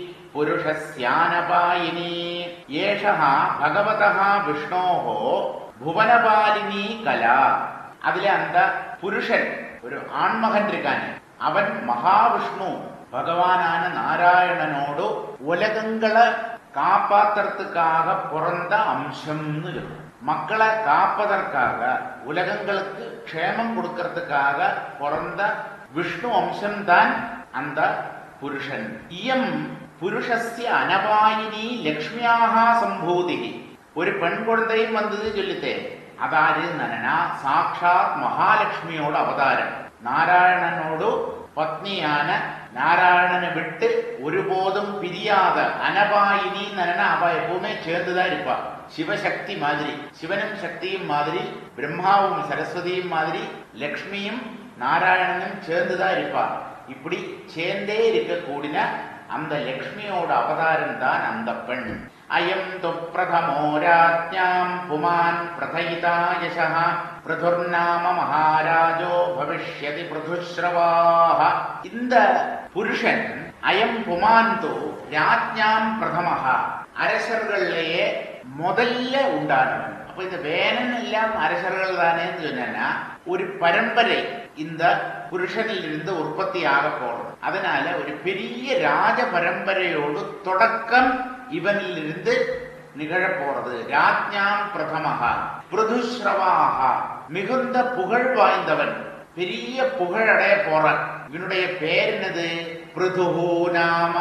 S5: புருஷஸ்யானபாயினி ஏஷः பகவதः விஷ்ணோः புவனபாலினி கலா அதுல அந்த புருஷன் ஒரு ஆண்மகன் இருக்கானே அவன் மகாவிஷ்ணு பகவானான நாராயணனோடு உலகங்களை காப்பாத்துறதுக்காக பிறந்த அம்சம்னு சொல்லும் மக்களை காப்பதற்காக உலகங்களுக்கு க்ஷேமம் கொடுக்கறதுக்காக பிறந்த விஷ்ணு அம்சம்தான் அந்த புருஷன் இயம் புருஷஸ்ய அனபாயினி லக்ஷ்மியாக சம்பூதி ഒരു പെൺകുഴന്തയും വന്നത് ചൊല്ലിത്തേ അതാര് നനന സാക്ഷാത് മഹാലക്ഷ്മിയോട് അവതാരം നാരായണനോട് പത്നിയാണ് നാരായണനെ விட்டு ஒருபோதும் பிரியாத அனபாயினி நனன அவ எப்பவுமே சேர்ந்துதான் இருப்பா சிவசக்தி மாதிரி சிவனும் சக்தியும் மாதிரி பிரம்மாவும் சரஸ்வதியும் மாதிரி லக்ஷ்மியும் நாராயணனும் சேர்ந்துதான் இருப்பா இப்படி சேர்ந்தே இருக்க கூடின அந்த லக்ஷ்மியோட அவதாரம் தான் அந்த பெண் அயம் து பிரதமோ ராஜ்ஞாம் புமான் பிரதயிதா யசः பிருதுர்நாம மகாராஜோ பவிஷ்யதி பிருதுஸ்ரவாக இந்த புருஷன் அயம் புமான் து ராஜ்ஞாம் பிரதமஹா அரசர்கள்லயே முதல்ல உண்டானவன் அப்ப இந்த வேனன் எல்லாம் அரசர்கள் தானேன்னு சொன்னா ஒரு பரம்பரை இந்த புருஷனில் இருந்து உற்பத்தி ஆக போறது அதனால ஒரு பெரிய ராஜ பரம்பரையோடு தொடக்கம் இவனில் இருந்து நிகழப் போறது ராஜ்ஞாம் பிரதமகா பிருதுஸ்ரவாகா மிகுந்த புகழ் வாய்ந்தவன் பெரிய புகழ் அடைய போறான் இவனுடைய பேர் என்னது பிருதுஹு நாம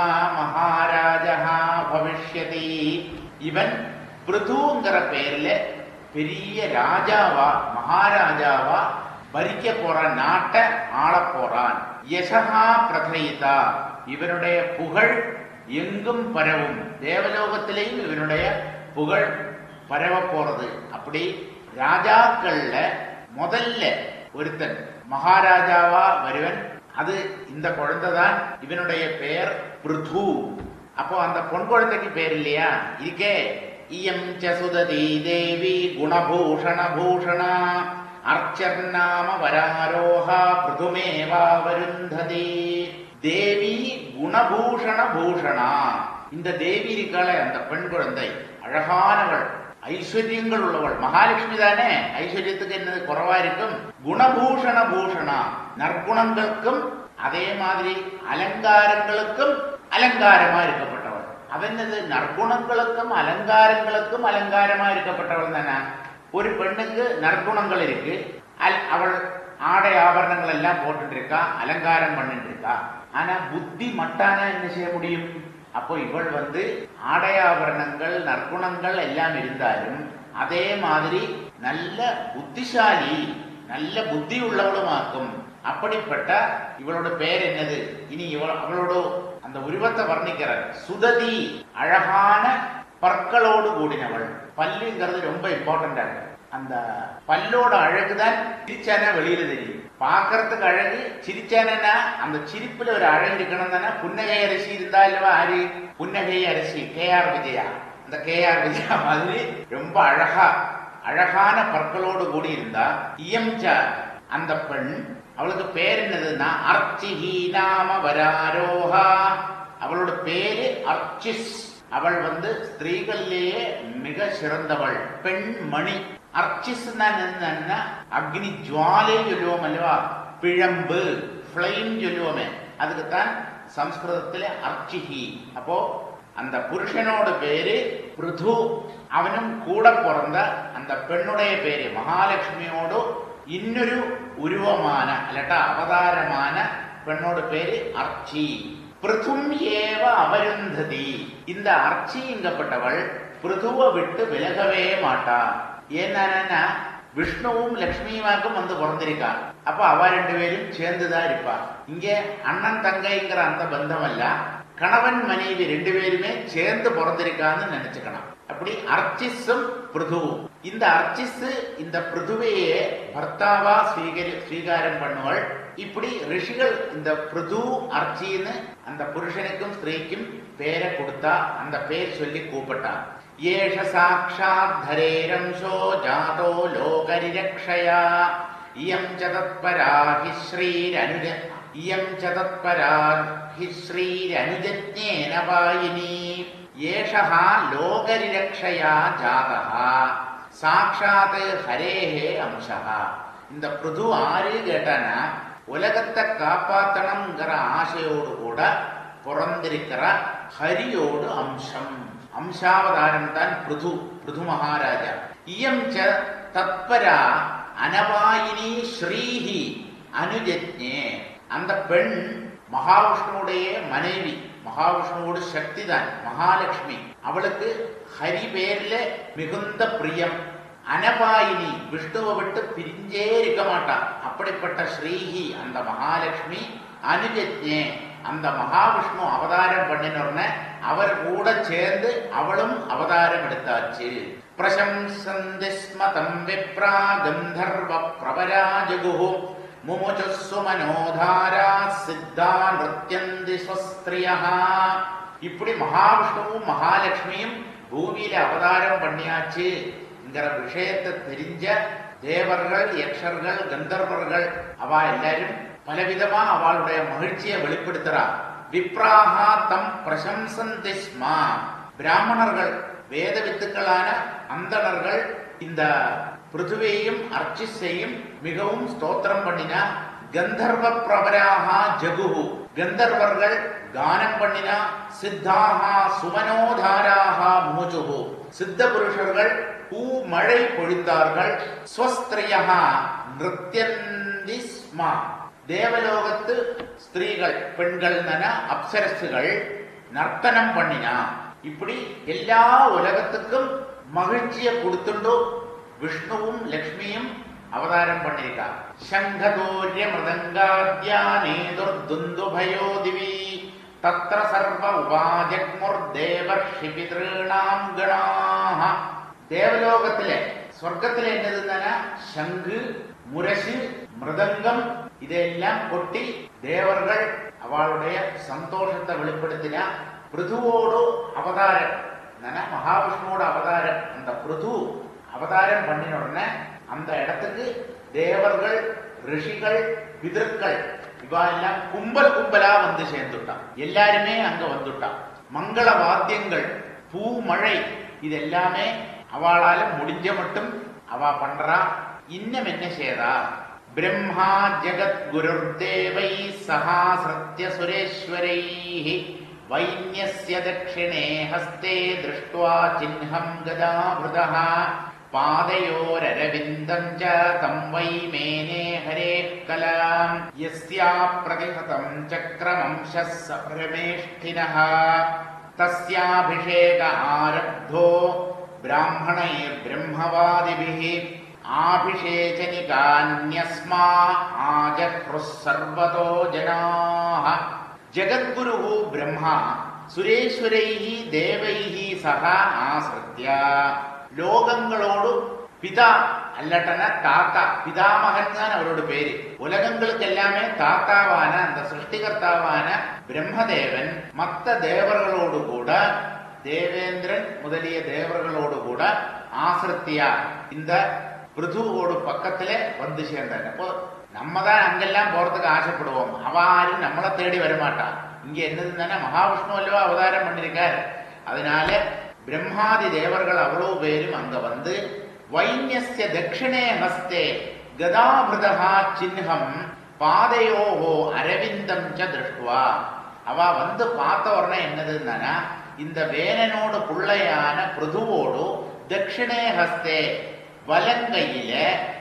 S5: மகாராஜா பவிஷ்யதி இவன் பிருதுங்கிற பேர்ல பெரிய ராஜாவா மகாராஜாவா பறிக்க போறான் நாட்டை ஆள போறான் யசகா பிரதயிதா இவனுடைய புகழ் எங்கும் பரவும் தேவலோகத்திலேயும் இவனுடைய புகழ் பரவ போறது அப்படி ராஜாக்கள்ல முதல்ல ஒருத்தன் மகாராஜாவா வருவன் அது இந்த குழந்தை தான் இவனுடைய பெயர் பிருது அப்போ அந்த பொன் குழந்தைக்கு பேர் இல்லையா இருக்கே இயம் ச சுததி தேவி குணபூஷண பூஷணா அர்ச்சர்நாம வராரோஹா பிருதுமேவா வருந்ததி தேவி குணபூஷண பூஷணா இந்த தேவி இருக்காளே அந்த பெண் குழந்தை அழகானவள் ஐஸ்வர்யங்கள் உள்ளவள் மகாலட்சுமி தானே ஐஸ்வர்யத்துக்கு என்னது குறைவா இருக்கும் குணபூஷண பூஷணா நற்குணங்களுக்கும் அதே மாதிரி அலங்காரங்களுக்கும் அலங்காரமா இருக்கப்பட்டவள் அதென்னது நற்குணங்களுக்கும் அலங்காரங்களுக்கும் அலங்காரமா இருக்கப்பட்டவள் தானே ஒரு பெண்ணுக்கு நற்குணங்கள் இருக்கு அல்- அவள் ஆடை ஆபரணங்கள் எல்லாம் போட்டுட்டு இருக்கா அலங்காரம் பண்ணிட்டு இருக்கா ஆனா புத்தி மட்டானா என்ன செய்ய முடியும் அப்போ இவள் வந்து ஆடை ஆபரணங்கள் நற்குணங்கள் எல்லாம் இருந்தாலும் அதே மாதிரி நல்ல புத்திசாலி நல்ல புத்தி உள்ளவளுமாக்கும் அப்படிப்பட்ட இவளோட பெயர் என்னது இனி இவள் அவளோட அந்த உருவத்தை வர்ணிக்கிறார் சுததி அழகான பற்களோடு கூடினவள் பல்லுங்கிறது ரொம்ப இம்பார்ட்டண்டா இருக்கு அந்த பல்லோட அழகுதான் சிரிச்சானா வெளியில தெரியும் பார்க்கறதுக்கு அழகு சிரிச்சானா அந்த சிரிப்புல ஒரு அழகு இருக்கணும் தானே புன்னகை அரசி இருந்தா இல்லவா ஆரு புன்னகை அரசி கே ஆர் விஜயா அந்த கே ஆர் விஜயா மாதிரி ரொம்ப அழகா அழகான பற்களோடு கூடி இருந்தா இயம்ச அந்த பெண் அவளுக்கு பேர் என்னதுன்னா அர்ச்சிஹி நாம வராரோஹா அவளோட பேரு அர்ச்சிஸ் அவள் வந்து ஸ்திரீகளிலேயே மிக சிறந்தவள் பெண்மணி அர்ச்சிஸ் என்னன்னா அக்னி ஜுவாலை சொல்லுவோம் அல்லவா பிழம்பு ஃபிளைம் சொல்லுவோமே அதுக்குத்தான் சம்ஸ்கிருதத்திலே அர்ச்சிஹி அப்போ அந்த புருஷனோட பேரு பிருது அவனும் கூட பிறந்த அந்த பெண்ணுடைய பேரு மகாலட்சுமியோடு இன்னொരു ഉരുവമാന അല്ലട്ട അവതാരമാന പെണ്ണോട് പേര് അർച്ചി பிருதும் ஏவ அவருந்ததி இந்த அர்ச்சிங்கப்பட்டவள் பிருதுவை விட்டு விலகவே மாட்டா ஏன்னா விஷ்ணுவும் லக்ஷ்மியுமாக்கும் வந்து பிறந்திருக்கா அப்ப அவ ரெண்டு பேரும் சேர்ந்துதான் இருப்பா இங்க அண்ணன் தங்கைங்கிற அந்த பந்தம் அல்ல கணவன் மனைவி ரெண்டு பேருமே சேர்ந்து பிறந்திருக்கான்னு நினைச்சுக்கணும் அப்படி அர்ச்சிஸும் பிருதுவும் இந்த அர்ச்சிஸ் இந்த பிருதுவையே பர்த்தாவா ஸ்வீகரி ஸ்வீகாரம் பண்ணுவாள் இப்படி ரிஷிகள் இந்த பிருது அர்ச்சின்னு அந்த புருஷனுக்கும் ஸ்திரீக்கும் பேரை கொடுத்தா அந்த பேர் சொல்லி கூப்பிட்டான் ஏஷ சாட்சாத் தரேரம்சோ ஜாதோ லோகரிரக்ஷயா இயம் ச தத்பரா ஹி ஸ்ரீரனுஜ இயம் ச தத்பரா ஹி ஸ்ரீரனுஜஜ்ஞேன வாயினி ஏஷः லோகரிரக்ஷயா ஜாதः சாட்சாத் ஹரேஹே அம்சः இந்த பிருது ஆறு கேட்டானா உலகத்தை காப்பாத்தணுங்கிற ஆசையோடு கூட பிறந்திருக்கிற ஹரியோடு அம்சம் அம்சாவதாரம் தான் பிருது பிருது மகாராஜா இயம் ச தத்பரா அனபாயினி ஸ்ரீஹி அனுஜஜ்ஞே அந்த பெண் மகாவிஷ்ணுவுடைய மனைவி மகாவிஷ்ணுவோட சக்தி தான் மகாலட்சுமி அவளுக்கு ஹரி பேர்ல மிகுந்த பிரியம் அனபாயினி விஷ்ணுவை விட்டு பிரிஞ்சே இருக்க மாட்டான் அப்படிப்பட்ட ஸ்ரீஹி அந்த மகாலட்சுமி அனுஜஜ்ஞே அந்த மகாவிஷ்ணு அவதாரம் பண்ணினோடனே அவர் கூட சேர்ந்து அவளும் அவதாரம் எடுத்தாச்சு பிரசம்சந்தி ஸ்ம தம் விப்ரா கந்தர்வ பிரபராஜகு முமுஜுஸ்ஸு மனோதாரா சித்தா நிருத்யந்தி ஸ்வஸ்திரியா இப்படி மகாவிஷ்ணுவும் மகாலட்சுமியும் பூமியில அவதாரம் பண்ணியாச்சுங்கிற விஷயத்தை தெரிஞ்ச தேவர்கள் யக்ஷர்கள் கந்தர்வர்கள் அவ எல்லாரும் பலவிதமா அவளுடைய மகிழ்ச்சியை வெளிப்படுத்துறா விப்ராஹா தம் பிரசம்சந்தி ஸ்மா பிராமணர்கள் வேத வித்துக்களான அந்தணர்கள் இந்த பிருத்துவையும் அர்ச்சிஸையும் மிகவும் ஸ்தோத்திரம் பண்ணினா கந்தர்வ பிரபராகா ஜகுஹு கந்தர்வர்கள் கானம் பண்ணினா சித்தாகா சுமனோதாராகா மூஜுகு சித்த புருஷர்கள் பூ மழை பொழிந்தார்கள் ஸ்வஸ்திரியா நிருத்யந்தி ஸ்மா தேவலோகத்து ஸ்திரீகள் பெண்கள் அப்சரசுகள் நர்த்தனம் பண்ணினா இப்படி எல்லா உலகத்துக்கும் மகிழ்ச்சியை கொடுத்துண்டு விஷ்ணுவும் லக்ஷ்மியும் அவதாரம் பண்ணிருக்கா சங்கதோரிய மிருதங்காத்யானேதுர்துந்துபயோ திவி தத்ர சர்வ உபாஜக்முர் தேவர்ஷி பிதॄணாம் கணாஹ தேவலோகத்திலே சொர்க்கத்திலே என்னதுன்னா சங்கு முரசு மிருதங்கம் இதையெல்லாம் கொட்டி தேவர்கள் அவளுடைய சந்தோஷத்தை வெளிப்படுத்தினா பிருதுவோடு அவதாரம் என்னன்னா மகாவிஷ்ணுவோட அவதாரம் அந்த பிருது அவதாரம் பண்ணின உடனே அந்த இடத்துக்கு தேவர்கள் ரிஷிகள் பிதர்கள் இவா எல்லாம் கும்பல் கும்பலா வந்து சேர்ந்துட்டான் எல்லாருமே அங்க வந்துட்டான் மங்கள வாத்தியங்கள் பூ மழை இது எல்லாமே அவளால முடிஞ்ச மட்டும் அவ பண்றா இன்னும் என்ன செய்யறா பிரம்மா ஜெகத் குருர்தேவை சகா சத்ய சுரேஸ்வரை வைன்யஸ்ய தட்சிணே ஹஸ்தே திருஷ்டுவா சின்னம் கதாபிருதः पादयोररविन्दम् च तम् वै मेने हरेः कलाम् यस्या प्रतिहतम् चक्रमंशः स परमेष्ठिनः तस्याभिषेक आरब्धो ब्राह्मणैर्ब्रह्मवादिभिः आभिषेचनिकान्यस्मा आजह्रुः सर्वतो जनाः जगद्गुरुः ब्रह्मा सुरेश्वरैः देवैः सह आश्रित्य ലോകങ്ങളോട് പിതാ அல்லட்டன தாத்தா பிதாமகன் தான் அவரோட பேரு உலகங்களுக்கு எல்லாமே தாத்தாவான அந்த சிருஷ்டிகர்த்தாவான பிரம்மதேவன் மத்த தேவர்களோடு கூட தேவேந்திரன் முதலிய தேவர்களோடு கூட ஆசிரத்தியா இந்த பிருதுவோடு பக்கத்திலே வந்து சேர்ந்தார் அப்போ நம்ம தான் அங்கெல்லாம் போறதுக்கு ஆசைப்படுவோம் அவாரும் நம்மளை தேடி வரமாட்டான் இங்க என்னதுன்னா மகாவிஷ்ணு அல்லவா அவதாரம் பண்ணிருக்காரு அதனால பிரம்மாதி தேவர்கள் அவ்வளவு பேரும் அங்க வந்து வைன்யஸ்ய தட்சிணே ஹஸ்தே கதாபிருதா சின்னம் பாதையோஹோ அரவிந்தம் ச திருஷ்டுவா அவ வந்து பார்த்த உடனே என்னதுன்னா இந்த வேனனோட பிள்ளையான பிருதுவோடு தட்சிணே ஹஸ்தே வலங்கையில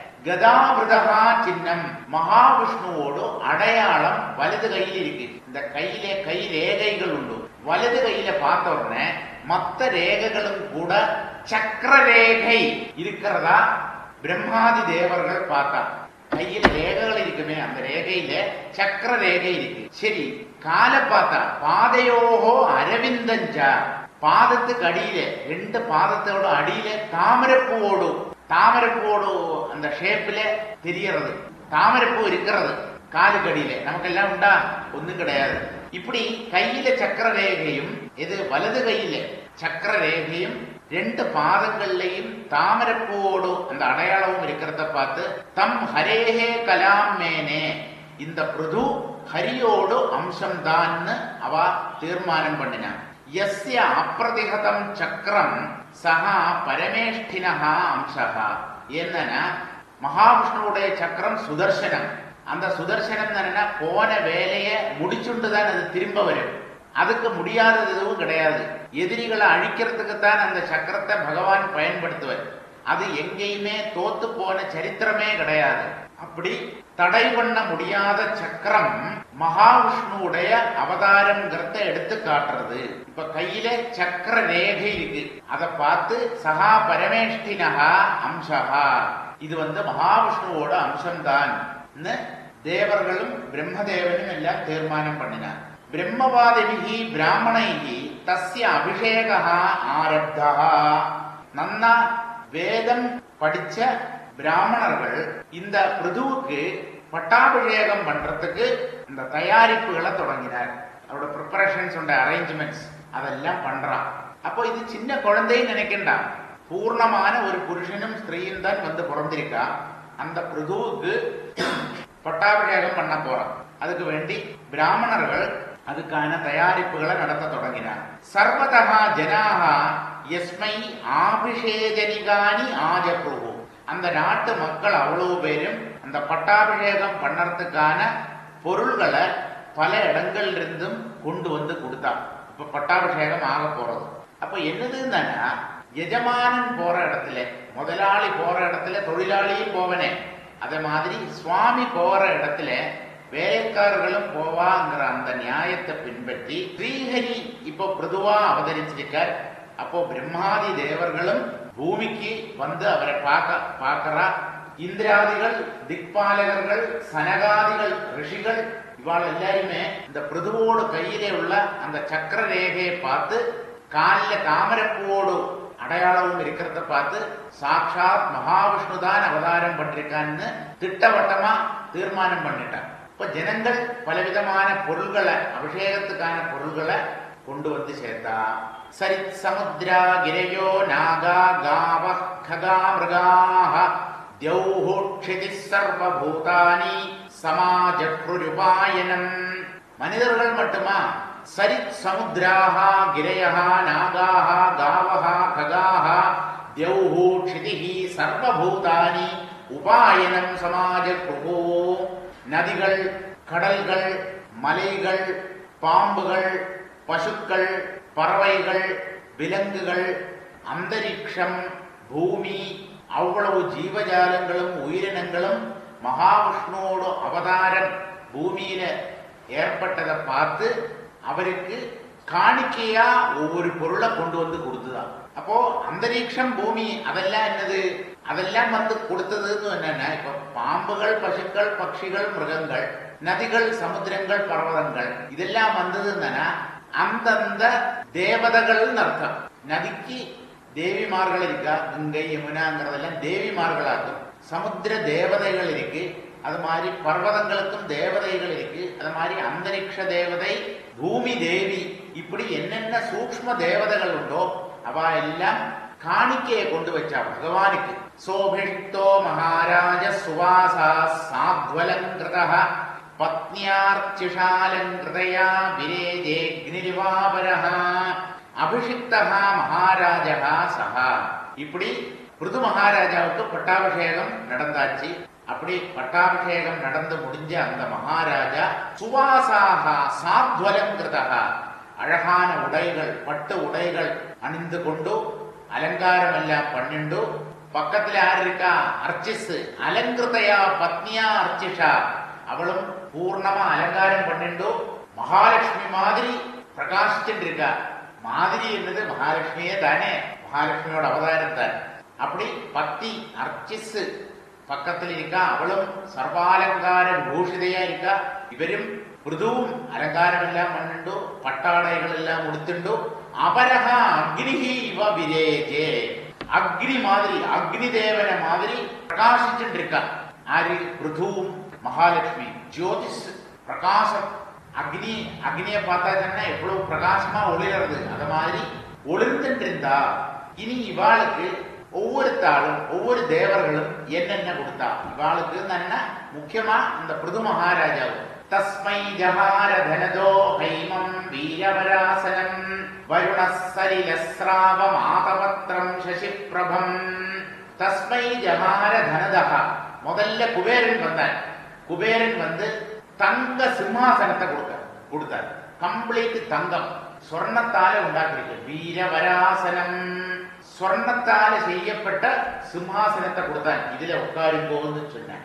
S5: கதாபிருதகா சின்னம் மகாவிஷ்ணுவோடு அடையாளம் வலது கையில் இருக்கு இந்த கையில கை ரேகைகள் உண்டு வலது கையில பார்த்த உடனே மத்த ரேகைகளும் கூட சக்கர ரேகை இருக்கிறதா பிரம்மாதி தேவர்கள் பார்த்தா கையில் ரேகைகள் இருக்குமே அந்த ரேகையில சக்கர ரேகை இருக்கு சரி கால பார்த்தா பாதையோகோ அரவிந்தஞ்சா பாதத்துக்கு அடியில ரெண்டு பாதத்தோட அடியில தாமரப்பூவோடு தாமரப்பூவோடு அந்த ஷேப்ல தெரியறது தாமரப்பூ இருக்கிறது காலுக்கு அடியில நமக்கெல்லாம் உண்டா ஒண்ணும் கிடையாது இப்படி கையில சக்கர ரேகையும் இது வலது கையில சக்கர ரேகையும் ரெண்டு பாதங்கள்லையும் தாமரப்பூவோடு அந்த அடையாளமும் இருக்கிறத பார்த்து தம் ஹரேஹே கலாம் மேனே இந்த பிருது ஹரியோடு அம்சம் தான்னு அவ தீர்மானம் பண்ணினான் எஸ்ய அப்பிரதிகதம் சக்கரம் சகா பரமேஷ்டினஹா அம்சகா என்னன்னா மகாவிஷ்ணுவுடைய சக்கரம் சுதர்சனம் அந்த சுதர்சனம் என்னன்னா போன வேலையை முடிச்சுட்டு தான் அது திரும்ப வரும் அதுக்கு முடியாதது எதுவும் கிடையாது எதிரிகளை அழிக்கிறதுக்கு தான் அந்த சக்கரத்தை பகவான் பயன்படுத்துவார் அது எங்கேயுமே தோத்து போன சரித்திரமே கிடையாது அப்படி தடை பண்ண முடியாத சக்கரம் மகாவிஷ்ணுவுடைய அவதாரம்ங்கிறத எடுத்து காட்டுறது இப்ப கையில சக்கர ரேகை இருக்கு அதை பார்த்து சகா பரமேஷ்டினகா அம்சகா இது வந்து மகாவிஷ்ணுவோட அம்சம்தான் தேவர்களும் பிரம்மதேவனும் எல்லாம் தீர்மானம் பண்ணினார் பிரம்மவாதிபிகி பிராமணைகி தஸ்ய அபிஷேக ஆரப்தா நன்னா வேதம் படிச்ச பிராமணர்கள் இந்த பிருதுவுக்கு பட்டாபிஷேகம் பண்றதுக்கு இந்த தயாரிப்புகளை தொடங்கினார் அவரோட ப்ரிப்பரேஷன்ஸ் உண்ட அரேஞ்ச்மெண்ட்ஸ் அதெல்லாம் பண்றான் அப்போ இது சின்ன குழந்தைன்னு நினைக்கின்றான் பூர்ணமான ஒரு புருஷனும் ஸ்திரீயும் தான் வந்து பிறந்திருக்கா அந்த பிருகுவுக்கு பட்டாபிஷேகம் பண்ண போறான் அதுக்கு வேண்டி பிராமணர்கள் அதுக்கான தயாரிப்புகளை நடத்த தொடங்கினார் சர்வதா ஜனாக எஸ்மை ஆபிஷேகனிகானி ஆஜப்ருகு அந்த நாட்டு மக்கள் அவ்வளவு பேரும் அந்த பட்டாபிஷேகம் பண்ணறதுக்கான பொருள்களை பல இடங்கள்ல இருந்தும் கொண்டு வந்து கொடுத்தா இப்ப பட்டாபிஷேகம் ஆக போறது அப்ப என்னதுன்னா எஜமானன் போற இடத்துல முதலாளி போற இடத்துல தொழிலாளியும் போவனே அதே மாதிரி சுவாமி போற இடத்துல வேலைக்காரர்களும் போவாங்கிற அந்த நியாயத்தை பின்பற்றி ஸ்ரீஹரி இப்போ பிரதுவா அவதரிச்சிருக்கார் அப்போ பிரம்மாதி தேவர்களும் பூமிக்கு வந்து அவரை பார்க்க பார்க்கறா இந்திராதிகள் திக்பாலகர்கள் சனகாதிகள் ரிஷிகள் இவாள் எல்லாருமே இந்த பிரதுவோடு கையிலே உள்ள அந்த சக்கர ரேகையை பார்த்து காலில் தாமரப்பூவோடு அடையாளமும் இருக்கிறத பார்த்து சாட்சாத் மகாவிஷ்ணு தான் அவதாரம் பண்ணிருக்கான்னு திட்டவட்டமா தீர்மானம் பண்ணிட்டான் இப்ப ஜனங்கள் பலவிதமான பொருள்களை அபிஷேகத்துக்கான பொருள்களை கொண்டு வந்து சேர்த்தா சரித் சமுத்ரா கிரையோ நாகா காவ ககா மிருகாஹ தியௌஹு க்ஷிதி சர்வபூதானி சமாஜக்ருபாயனம் மனிதர்கள் மட்டுமா சரித் சமுத்ராக கிரயः நாகாः காவः खगाः द्यौः क्षितिः சர்வபூதானி உபாயனம் சமாஜ நதிகள் கடல்கள் மலைகள் பாம்புகள் பசுக்கள் பறவைகள் விலங்குகள் அந்தரிக்ஷம் பூமி அவ்வளவு ஜீவஜாலங்களும் உயிரினங்களும் மகாவிஷ்ணுவோட அவதாரம் பூமியில ஏற்பட்டதை பார்த்து அவருக்கு காணிக்கையா ஒவ்வொரு பொருளை கொண்டு வந்து கொடுத்துதான் அப்போ அந்தரீக்ஷம் பூமி அதெல்லாம் என்னது அதெல்லாம் வந்து கொடுத்ததுன்னு என்னன்னா இப்ப பாம்புகள் பசுக்கள் பட்சிகள் மிருகங்கள் நதிகள் சமுத்திரங்கள் பர்வதங்கள் இதெல்லாம் வந்ததுன்னா அந்தந்த தேவதைகள்னு அர்த்தம் நதிக்கு தேவிமார்கள் இருக்கா கங்கை யமுனாங்கிறதெல்லாம் தேவிமார்களாகும் சமுத்திர தேவதைகள் இருக்கு அது மாதிரி பர்வதங்களுக்கும் தேவதைகள் இருக்கு அது மாதிரி அந்தரிக்ஷ தேவதை பூமி தேவி இப்படி என்னென்ன சூக்ஷ்ம தேவதைகள் உண்டோ அவ எல்லாம் காணிக்கையை கொண்டு வச்சா பகவானுக்கு சோபிஷ்டோ மகாராஜ சுவாசா சாத்வலங்கிருத பத்னியார்ச்சிஷாலங்கிருதயா விரேஜேக்னிரிவாபரஹ அபிஷிக்தா மகாராஜா சஹா இப்படி பிருது மகாராஜாவுக்கு பட்டாபிஷேகம் நடந்தாச்சு அப்படி பட்டாபிஷேகம் நடந்து முடிஞ்ச அந்த மகாராஜா சுவாசாக சாத்வலம் கிருதா அழகான உடைகள் பட்டு உடைகள் அணிந்து கொண்டு அலங்காரம் எல்லாம் பண்ணிண்டு பக்கத்துல யார் இருக்கா அர்ச்சிஸ் அலங்கிருதையா பத்னியா அர்ச்சிஷா அவளும் பூர்ணமா அலங்காரம் பண்ணிண்டு மகாலட்சுமி மாதிரி பிரகாசிச்சுட்டு இருக்கா மாதிரி என்னது மகாலட்சுமியே தானே மகாலட்சுமியோட அவதாரம் தான் அப்படி பக்தி அர்ச்சிஸ் பக்கத்தில் இருக்கா அவளும் சர்வாலங்கார பூஷிதையா இருக்கா ഇവരും മൃദുവും അലങ്കാരമെല്ലാം പണ്ടുണ്ടു പട്ടാടകളെല്ലാം ഉടുത്തുണ്ടു അപരഹ അഗ്നിഹി ഇവ വിരേജേ അഗ്നി മാതിരി അഗ്നിദേവനെ മാതിരി പ്രകാശിച്ചിട്ടിരിക്ക ആര് പൃഥുവും மகாலட்சுமி ஜோதிஷ் பிரகாசம் அக்னி அக்னியை பார்த்தா தானே எவ்வளவு பிரகாசமா ஒளிர்றது அது மாதிரி ஒளிர்ந்துட்டு இருந்தா இனி இவாளுக்கு ஒவ்வொருத்தாளும் ஒவ்வொரு தேவர்களும் என்னென்ன கொடுத்தா இவாளுக்கு என்ன முக்கியமா இந்த பிருது மகாராஜாவும் தஸ்மை ஜஹார தனதோ ஹைமம் வீரவராசனம் வருண சலில ஸ்ராவ மாதபத்ரம் சசிப்பிரபம் தஸ்மை ஜஹார தனதஹா முதல்ல குபேரன் வந்தார் குபேரன் வந்து தங்க சிம்மாசனத்தை கொடுக்க கொடுத்தார் கம்ப்ளீட் தங்கம் சொர்ணத்தால உண்டாக்கிருக்கு வீரவராசனம் சொர்ணத்தால செய்யப்பட்ட சிம்மாசனத்தை கொடுத்தார் இதுல உட்காருங்கோன்னு சொன்னார்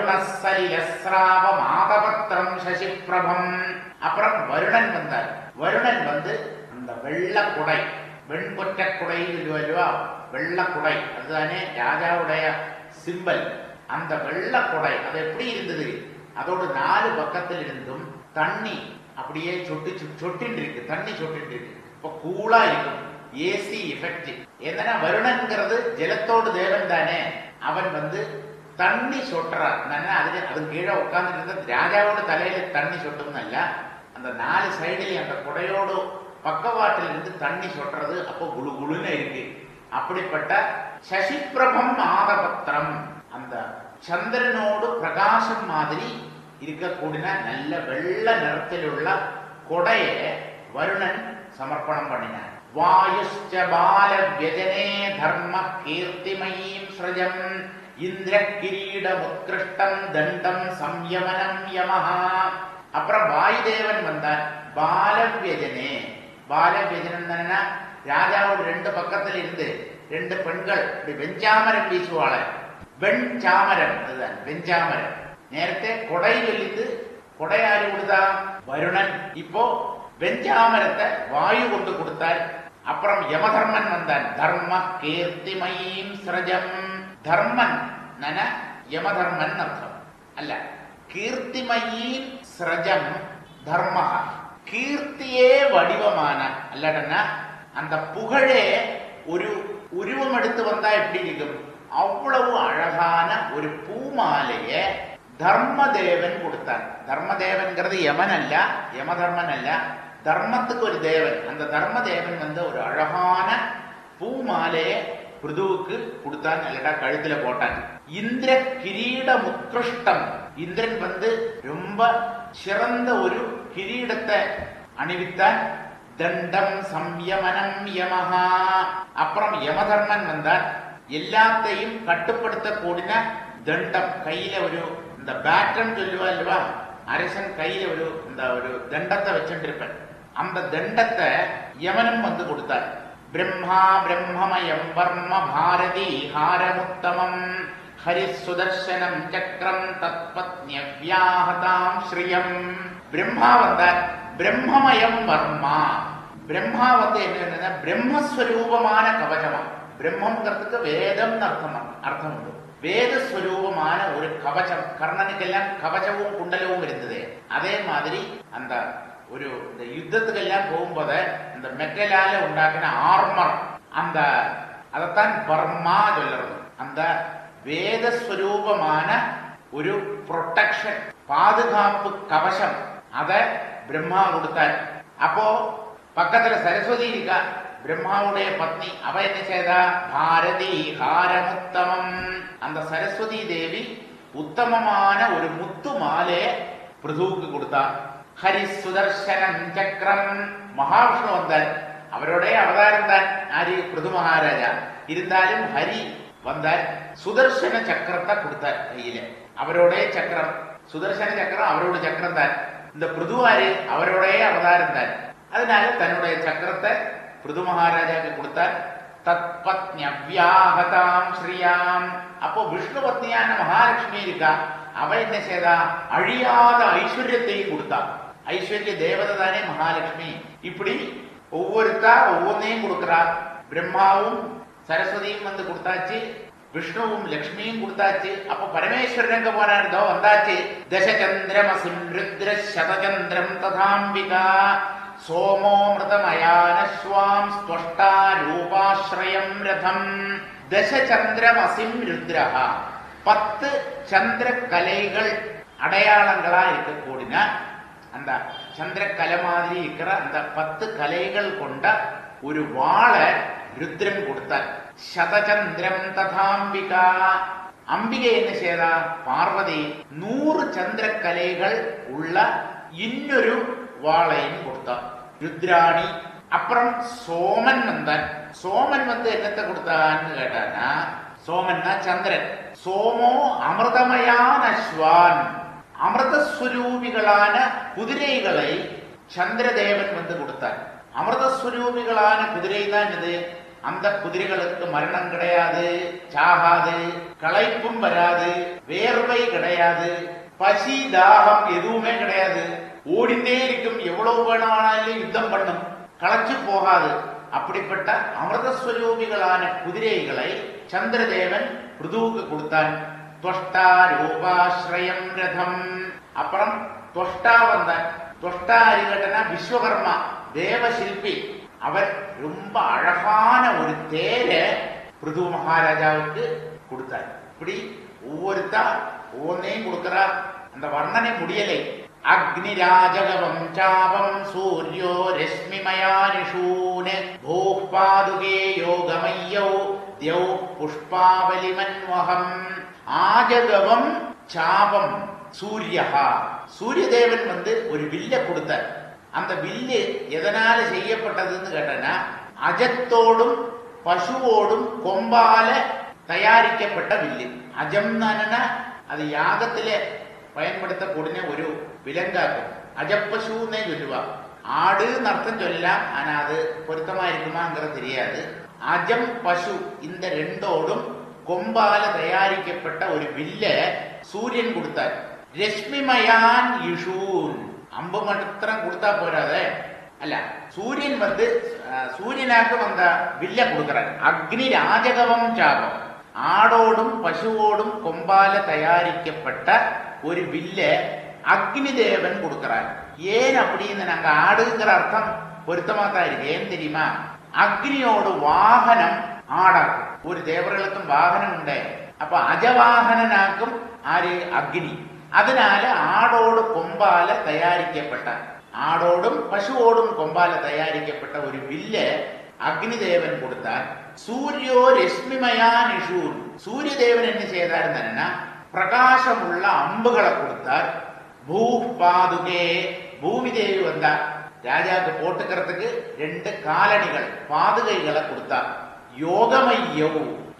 S5: வருணசலிலஸ்ராவ மாதபத்திரம் சசிப்பிரபம் அப்புறம் வருணன் வந்தார் வருணன் வந்து அந்த வெள்ள குடை வெண்பொற்ற குடை இல்லையா வெள்ள குடை அதுதானே ராஜாவுடைய சிம்பல் அந்த வெள்ள குடை அது எப்படி இருந்தது அதோட நாலு பக்கத்தில் இருந்தும் தண்ணி அப்படியே சொட்டு சொட்டின் இருக்கு தண்ணி சொட்டின் இருக்கு இப்ப கூலா இருக்கும் ஏசி எஃபெக்ட் என்னன்னா வருணன்கிறது ஜலத்தோடு தேவன் தானே அவன் வந்து தண்ணி சொட்டுற അതിന് அது கீழே உட்கார்ந்துட்டு ராஜாவோட தலையில தண்ணி சொட்டும்னல்ல அந்த நாலு சைடுலயும் அந்த குடையோடு பக்கவாட்டில் இருந்து தண்ணி சொட்டுறது அப்போ குளு குளுன்னு இருக்கு அப்படிப்பட்ட சசிப்பிரபம் ஆதபத்திரம் அந்த சந்திரனோடு பிரகாசம் மாதிரி இருக்கக்கூடிய நல்ல வெள்ள நிறத்திலுள்ள கொடையை வருணன் சமர்ப்பணம் பண்ணினான் வாயுஷ்ச பால வியஜனே தர்ம கீர்த்திமயீம் ஸ்ரஜம் இந்திர கிரீடம் உத்கிருஷ்டம் தண்டம் சம்யமனம் யமஹா அப்புறம் வாயுதேவன் வந்தான் பாலவியஜனே பாலவியஜனம் தானே ராஜாவோட ரெண்டு பக்கத்துல இருந்து ரெண்டு பெண்கள் இப்படி வெஞ்சாமரம் வீசுவாள வெண்சாமரம் அதுதான் வெஞ்சாமரம் നേരത്തെ കൊടൈ വലിയത് കൊടയാര് കൊടുത്താ വരുണൻ ഇപ്പോ വെഞ്ചാമരത്തെ വായു കൊണ്ട് കൊടുത്താൽ അപ്പുറം യമധർമ്മൻ വന്താൻ ധർമ്മ കീർത്തിമയീം സ്രജം ധർമ്മൻ നന യമധർമ്മൻ അർത്ഥം അല്ല കീർത്തിമയീം സ്രജം ധർമ്മ കീർത്തിയെ വடிவமான அல்லடனா அந்த புகழே ஒரு உருவம் எடுத்து வந்தா எப்படி இருக்கும் அவ்வளவு அழகான ஒரு பூமாலைய தர்மதேவன் கொடுத்தான் தர்மதேவன்கிறது யமன் அல்ல யமதர்மன் அல்ல தர்மத்துக்கு ஒரு தேவன் அந்த தர்மதேவன் வந்து ஒரு அழகான பூமாலைய பிருதுவுக்கு கொடுத்தான் இல்லடா கழுத்துல போட்டான் இந்திர கிரீட முத்கிருஷ்டம் இந்திரன் வந்து ரொம்ப சிறந்த ஒரு கிரீடத்தை அணிவித்தான் தண்டம் சம்யமனம் யமஹா அப்புறம் யமதர்மன் வந்தார் எல்லாத்தையும் கட்டுப்படுத்தக்கூடிய தண்டம் கையில ஒரு இந்த பேட்டன் சொல்லுவா இல்லவா அரசன் கையில ஒரு இந்த ஒரு தண்டத்தை வச்சுருப்பேன் அந்த தண்டத்தை யமனும் வந்து கொடுத்தார் பிரம்மா பிரம்மமயம் வர்ம பாரதி ஹாரமுத்தமம் ஹரிசுதர்சனம் சக்கரம் தத்பத்னியவியாஹதாம் ஸ்ரீயம் பிரம்மா வந்தார் பிரம்மமயம் வர்மா பிரம்மா வந்து என்ன பிரம்மஸ்வரூபமான கவசமா பிரம்மங்கிறதுக்கு வேதம்னு அர்த்தம் அர்த்தம் உண்டு வேதஸ்வரூபமான ஒரு கவசம் கர்ணனுக்கெல்லாம் கவசமும் குண்டலவும் இருந்தது அதே மாதிரி அந்த ஒரு இந்த யுத்தத்துக்கெல்லாம் போகும்போது இந்த மெட்டலால உண்டாக்கின ஆர்மர் அந்த அதைத்தான் பர்மா சொல்றது அந்த வேதஸ்வரூபமான ஒரு ப்ரொட்டக்ஷன் பாதுகாப்பு கவசம் அத பிரம்மா கொடுத்தார் அப்போ பக்கத்துல சரஸ்வதி இருக்கா பிரம்மாவுடைய பத்னி அவ என்ன செய்தா பாரதி ஹாரமுத்தமம் அந்த சரஸ்வதி தேவி உத்தமமான ஒரு முத்து மாலைய பிருதுவுக்கு கொடுத்தா ஹரி சுதர்சனம் சக்கரம் மகாவிஷ்ணு வந்தார் அவருடைய அவதாரம் தான் ஆரி பிருது மகாராஜா இருந்தாலும் ஹரி வந்தார் சுதர்சன சக்கரத்தை கொடுத்தார் கையில அவருடைய சக்கரம் சுதர்சன சக்கரம் அவரோட சக்கரம் தான் இந்த பிருதுவாரு அவருடைய அவதாரம் தான் அதனால தன்னுடைய சக்கரத்தை பிருது மகாராஜாக்கு கொடுத்தார் தத்பத்னியவியாகதாம் ஸ்ரீயாம் அப்போ விஷ்ணு பத்னியான மகாலட்சுமி இருக்கா அவ என்ன செய்தா அழியாத ஐஸ்வர்யத்தையும் கொடுத்தா ஐஸ்வர்ய தேவதை தானே மகாலட்சுமி இப்படி ஒவ்வொருத்தா ஒவ்வொன்னையும் கொடுக்கிறா பிரம்மாவும் சரஸ்வதியும் வந்து கொடுத்தாச்சு விஷ்ணுவும் லக்ஷ்மியும் கொடுத்தாச்சு அப்ப பரமேஸ்வரன் எங்க போனாருந்தோ வந்தாச்சு தசச்சந்திரம் அசிம்ருத்ர சதச்சந்திரம் ததாம்பிகா சோமோமிருதமயானஸ்வாம் ஸ்வஷ்டா ரூபாஸ்ரயம் ரதம் தசச்சந்திரமசிம் ருத்ரஹா பத்து சந்திர கலைகள் அடையாளங்களா இருக்கக்கூடிய அந்த சந்திர கலை மாதிரி இருக்கிற அந்த பத்து கலைகள் கொண்ட ஒரு வாழை ருத்ரன் கொடுத்தார் சதச்சந்திரம் ததாம்பிகா அம்பிகை என்ன செய்தா பார்வதி நூறு சந்திர கலைகள் உள்ள இன்னொரு வாழையும் கொடுத்தான் ருத்ராணி அப்புறம் சோமன் வந்தான் சோமன் வந்து என்னத்தை கொடுத்தான்னு கேட்டானா சோமன்னா சந்திரன் சோமோ அமிர்தமயான அஸ்வான் அமிர்தஸ்வரூபிகளான குதிரைகளை சந்திரதேவன் வந்து கொடுத்தார் அமிர்தஸ்வரூபிகளான குதிரை தான் இது அந்த குதிரைகளுக்கு மரணம் கிடையாது சாகாது களைப்பும் வராது வேர்வை கிடையாது பசி தாகம் எதுவுமே கிடையாது ஓடிந்தே இருக்கும் எவ்வளவு வேணாலும் யுத்தம் பண்ணும் களைச்சு போகாது அப்படிப்பட்ட அமிர்தஸ்வரூபிகளான குதிரைகளை சந்திரதேவன் பிருதுவுக்கு கொடுத்தான் துவஷ்டா ரூபாஸ்ரயம் ரதம் அப்புறம் துவஷ்டா வந்தான் துவஷ்டா அறிகட்டனா விஸ்வகர்மா தேவ சிற்பி அவர் ரொம்ப அழகான ஒரு தேரை பிருது மகாராஜாவுக்கு கொடுத்தார் இப்படி ஒவ்வொருத்தா ஒவ்வொன்னையும் கொடுக்கறா அந்த வர்ணனை முடியலை அக்னிராஜகவம் சாபம் சூரியோ ரஷ்மிமயானிஷூன் பூஹ் பாதுகே யோகமய்யௌ தியௌ புஷ்பாவலிமன்வகம் ஆஜகவம் சாபம் சூரியஹா சூரியதேவன் வந்து ஒரு வில்ல கொடுத்தார் அந்த வில்லு எதனால செய்யப்பட்டதுன்னு கேட்டனா அஜத்தோடும் பசுவோடும் கொம்பால தயாரிக்கப்பட்ட வில்லு அஜம் அது யாகத்திலே பயன்படுத்தக்கூடிய ഒരു വിലങ്കാക്കും അജപ്പശു എന്നേ ചൊല്ലുക ആട് എന്നർത്ഥം ചൊല്ലാം ആനാ അത് പൊരുത്തമായിരിക്കുമാங்கிறது தெரியாது அஜம் பசு இந்த ரெண்டோடும் கொம்பால தயாரிக்கப்பட்ட ஒரு வில்ல சூரியன் கொடுத்தார் രശ്മിമയാൻ യിഷൂൻ അമ്പ് മാത്രം കൊടുത്താ പോരാതെ അല്ല സൂര്യൻ വന്ന് സൂര്യനാക്ക് വന്ന വില്ല കൊടുക്കറ അഗ്നി രാജകവം ചാപം ആടോടും പശുവോടും കൊമ്പാല തയ്യാറിക്കപ്പെട്ട ഒരു വില്ല് அக்னிதேவன் கொடுக்கிறார் ஏன் அப்படின்னு நாங்க ஆடுங்கிற அர்த்தம் பொருத்தமாத்தா இருக்கு ஏன் தெரியுமா அக்னியோட வாகனம் ஆடாக்கும் ஒரு தேவர்களுக்கும் வாகனம் உண்டு அப்ப அஜவாகனாக்கும் ஆര് அக்னி அதனால ஆடோடு கொம்பால தயாரிக்கப்பட்ட ஆடோடும் பசுவோடும் கொம்பால தயாரிக்கப்பட்ட ஒரு வில்ல அக்னிதேவன் கொடுத்தார் சூரியோ രശ്മിമയാ നിഷൂൻ സൂര്യദേവൻ என்ன ചെയ്തായിരുന്ന பிரகாசமுள்ள அம்புகளை கொடுத்தார் பூபாதுகே பூமி தேவி வந்தா ராஜாவுக்கு போட்டுக்கிறதுக்கு ரெண்டு காலணிகள் பாதுகைகளை கொடுத்தார் யோகமையோ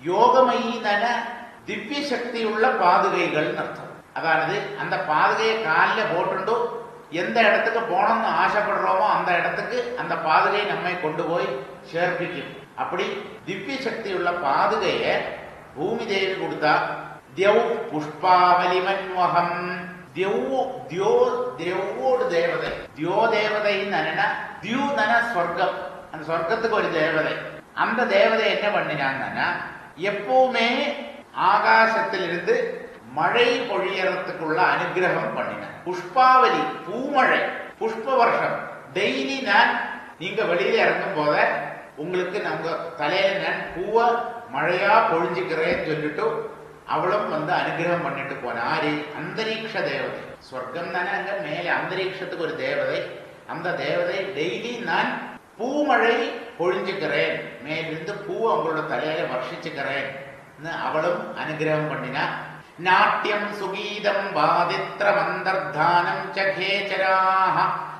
S5: யோகமையின திவ்ய சக்தியுள்ள பாதுகைகள் அர்த்தம் அதாவது அந்த பாதுகையை காலில் போட்டுண்டு எந்த இடத்துக்கு போனோம்னு ஆசைப்படுறோமோ அந்த இடத்துக்கு அந்த பாதுகை நம்மை கொண்டு போய் சேர்ப்பிக்கும் அப்படி திவ்ய சக்தியுள்ள பாதுகையை பூமி தேவி கொடுத்தா தியவ் புஷ்பாவலிமன்வகம் தியவு தியோ தியவோடு தேவதை தியோ தேவதைன்னு என்னன்னா தியூ தன சொர்க்கம் அந்த சொர்க்கத்துக்கு ஒரு தேவதை அந்த தேவதை என்ன பண்ணினாங்கன்னா எப்பவுமே ஆகாசத்திலிருந்து மழை பொழியறதுக்குள்ள அனுகிரகம் பண்ணினான் புஷ்பாவலி பூமழை புஷ்ப வருஷம் டெய்லி நான் நீங்க வெளியில இறங்கும் போத உங்களுக்கு நம்ம தலையில நான் பூவை மழையா பொழிஞ்சுக்கிறேன்னு சொல்லிட்டு அவளும் வந்து அனுகிரகம் பண்ணிட்டு போன ஆறு அந்தரீக்ஷ தேவதை சொர்க்கம் தானே அங்க மேலே அந்தரீக்ஷத்துக்கு ஒரு தேவதை அந்த தேவதை டெய்லி நான் பூமழை பொழிஞ்சுக்கிறேன் மேலிருந்து பூ அவங்களோட தலையில வர்ஷிச்சுக்கிறேன் அவளும் அனுகிரகம் பண்ணினா நாட்டியம் சுகீதம் வாதித்ரம் அந்தர்தானம் சகேச்சராக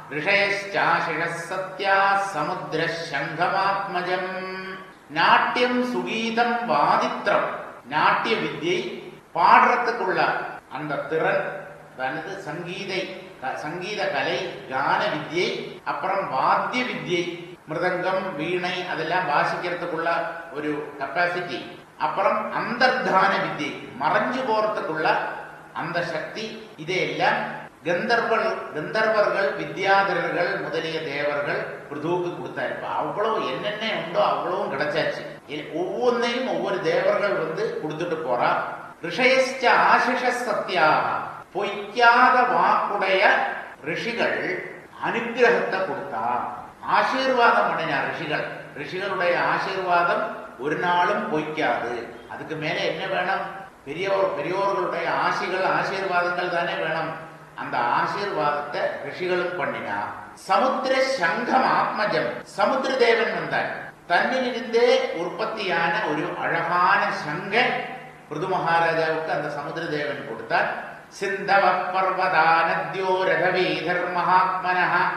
S5: ரிஷயச்சாசிஷ சத்யா சமுத்திர சங்கமாத்மஜம் நாட்டியம் சுகீதம் வாதித்ரம் நாட்டிய வித்யை பாடுறதுக்குள்ள அந்த திறன் அதாவது சங்கீதை சங்கீத கலை கான வித்யை அப்புறம் வாத்திய வித்யை மிருதங்கம் வீணை அதெல்லாம் வாசிக்கிறதுக்குள்ள ஒரு கெப்பாசிட்டி அப்புறம் அந்தர்தான வித்யை மறைஞ்சு போறதுக்குள்ள அந்த சக்தி இதையெல்லாம் கந்தர்வல் கந்தர்வர்கள் வித்யாதரர்கள் முதலிய தேவர்கள் பிருதுவுக்கு கொடுத்தாரு அவ்வளவு என்னென்ன உண்டோ அவ்வளவும் கிடைச்சாச்சு ஒவ்வொன்னையும் ஒவ்வொரு தேவர்கள் வந்து கொடுத்துட்டு போறா ரிஷயஸ்ட ஆசிஷ சத்யா பொய்க்காத வாக்குடைய ரிஷிகள் அனுகிரகத்தை கொடுத்தா ஆசீர்வாதம் பண்ணினா ரிஷிகள் ரிஷிகளுடைய ஆசீர்வாதம் ஒரு நாளும் பொய்க்காது அதுக்கு மேல என்ன வேணும் பெரியவர் பெரியோர்களுடைய ஆசிகள் ஆசீர்வாதங்கள் தானே வேணும் அந்த ஆசீர்வாதத்தை ரிஷிகளும் பண்ணினா சமுத்திர சங்கம் ஆத்மஜம் சமுத்திர தேவன் வந்தார் தன்னிலிருந்தே உற்பத்தியான ஒரு அழகான சங்க பிருது மகாராஜாவுக்கு அந்த சமுத்திர தேவன் கொடுத்தார் சிந்தவ பர்வதா நத்யோ ரகவீதர் மகாத்மன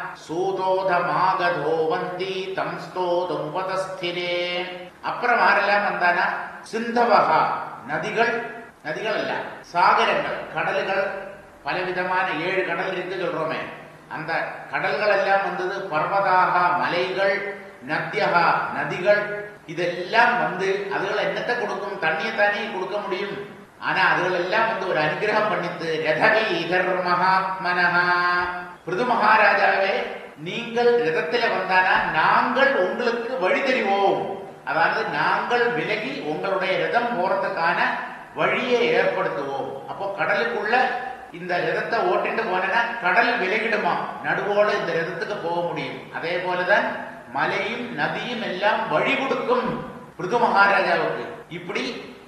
S5: சூதோதமாகதோ வந்தி தம் ஸ்தோதமுபதஸ்திரே அப்புறம் யாரெல்லாம் வந்தானா சிந்தவகா நதிகள் நதிகள் அல்ல சாகரங்கள் கடல்கள் பலவிதமான ஏழு கடல் இருக்கு சொல்றோமே அந்த கடல்கள் எல்லாம் வந்தது பர்வதாக மலைகள் நத்தியகா நதிகள் இதெல்லாம் வந்து அதுகள் என்னத்தை கொடுக்கும் தண்ணியை தானே கொடுக்க முடியும் ஆனா அதுகள் எல்லாம் வந்து ஒரு அனுகிரகம் பண்ணித்து ரதவி இதர் மகாத்மனஹா பிருது மகாராஜாவே நீங்கள் ரதத்துல வந்தானா நாங்கள் உங்களுக்கு வழி தெரிவோம் அதாவது நாங்கள் விலகி உங்களுடைய ரதம் போறதுக்கான வழியை ஏற்படுத்துவோம் அப்போ கடலுக்குள்ள இந்த ரதத்தை ஓட்டிட்டு போனா கடல் விலகிடுமா நடுவோட இந்த ரதத்துக்கு போக முடியும் அதே போலதான் மலையும் நதியும் எல்லாம் வழி கொடுக்கும் பிருது மகாராஜாவுக்கு இப்படி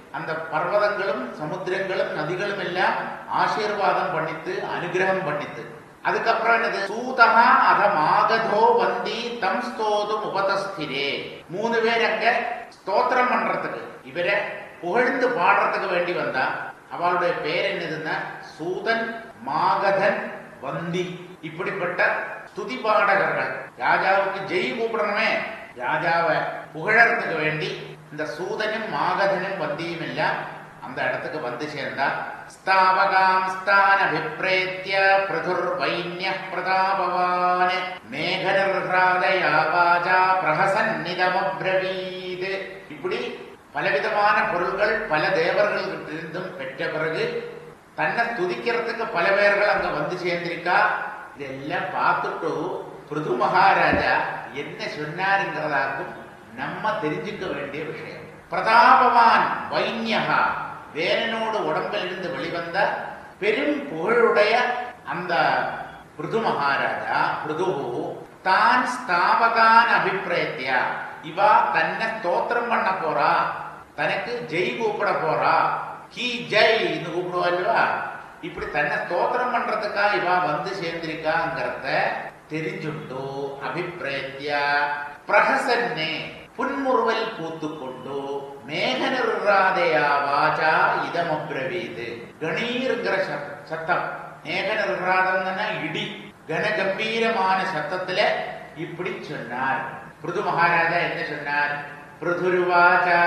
S5: அந்த பர்வதங்களும் சமுத்திரங்களும் நதிகளும் எல்லாம் ஆசீர்வாதம் பண்ணித்து அனுகிரகம் பண்ணித்து அதுக்கப்புறம் என்னது சூதகா அதமாகதோ வந்தி தம் ஸ்தோதும் உபதஸ்திரே மூணு பேர் அங்க ஸ்தோத்திரம் பண்றதுக்கு இவரை புகழ்ந்து பாடுறதுக்கு வேண்டி வந்தா அவளுடைய பேர் என்னதுன்னா சூதன் மாகதன் வந்தி இப்படிப்பட்ட ஸ்துதி பாடகர்கள் ராஜாவுக்கு ஜெய் கூப்பிடணுமே ராஜாவை புகழறதுக்கு வேண்டி இந்த சூதனும் மாகதனும் வந்தியும் எல்லாம் அந்த இடத்துக்கு வந்து சேர்ந்தா ஸ்தாவகாம் ஸ்தான் அபிப்ரேத்திய பிரதுர் வைன்ய பிரதாபவான் மேகனிர்ஹாதயா வாஜா பிரஹசன்னிதமப்ரவீத் இப்படி பலவிதமான பொருள்கள் பல தேவர்களிருந்தும் பெற்ற பிறகு தன்னை துதிக்கிறதுக்கு பல பேர்கள் அங்க வந்து சேர்ந்திருக்கா இதெல்லாம் பார்த்துட்டு பிருது மகாராஜா என்ன சொன்னாருங்கிறதாக்கும் நம்ம தெரிஞ்சுக்க வேண்டிய விஷயம் பிரதாபவான் வைன்யகா வேலனோடு உடம்பில் இருந்து வெளிவந்த பெரும் புகழுடைய அந்த பிருது மகாராஜா பிருது தான் ஸ்தாபகான் அபிப்பிரேத்தியா இவா தன்னை ஸ்தோத்திரம் பண்ண போறா தனக்கு ஜெய் கூப்பிட போறா கி ஜெய் கூப்பிடுவா இல்லவா இப்படி தன்னை ஸ்தோத்திரம் பண்றதுக்கா இவா வந்து சேர்ந்திருக்காங்கிறத தெரிஞ்சுண்டு அபிப்பிரேத்தியா பிரகசன்னே புன்முறுவல் பூத்துக்கொண்டு மேகனிர்ராதையா வாஜா இதமப்ரவீது கணீருங்கிற சத்- சத்தம் மேகனிர்ராதம்னா இடி கனகம்பீரமான சத்தத்துல இப்படி சொன்னார் பிருது மகாராஜா என்ன சொன்னார் பிருதுருவாச்சா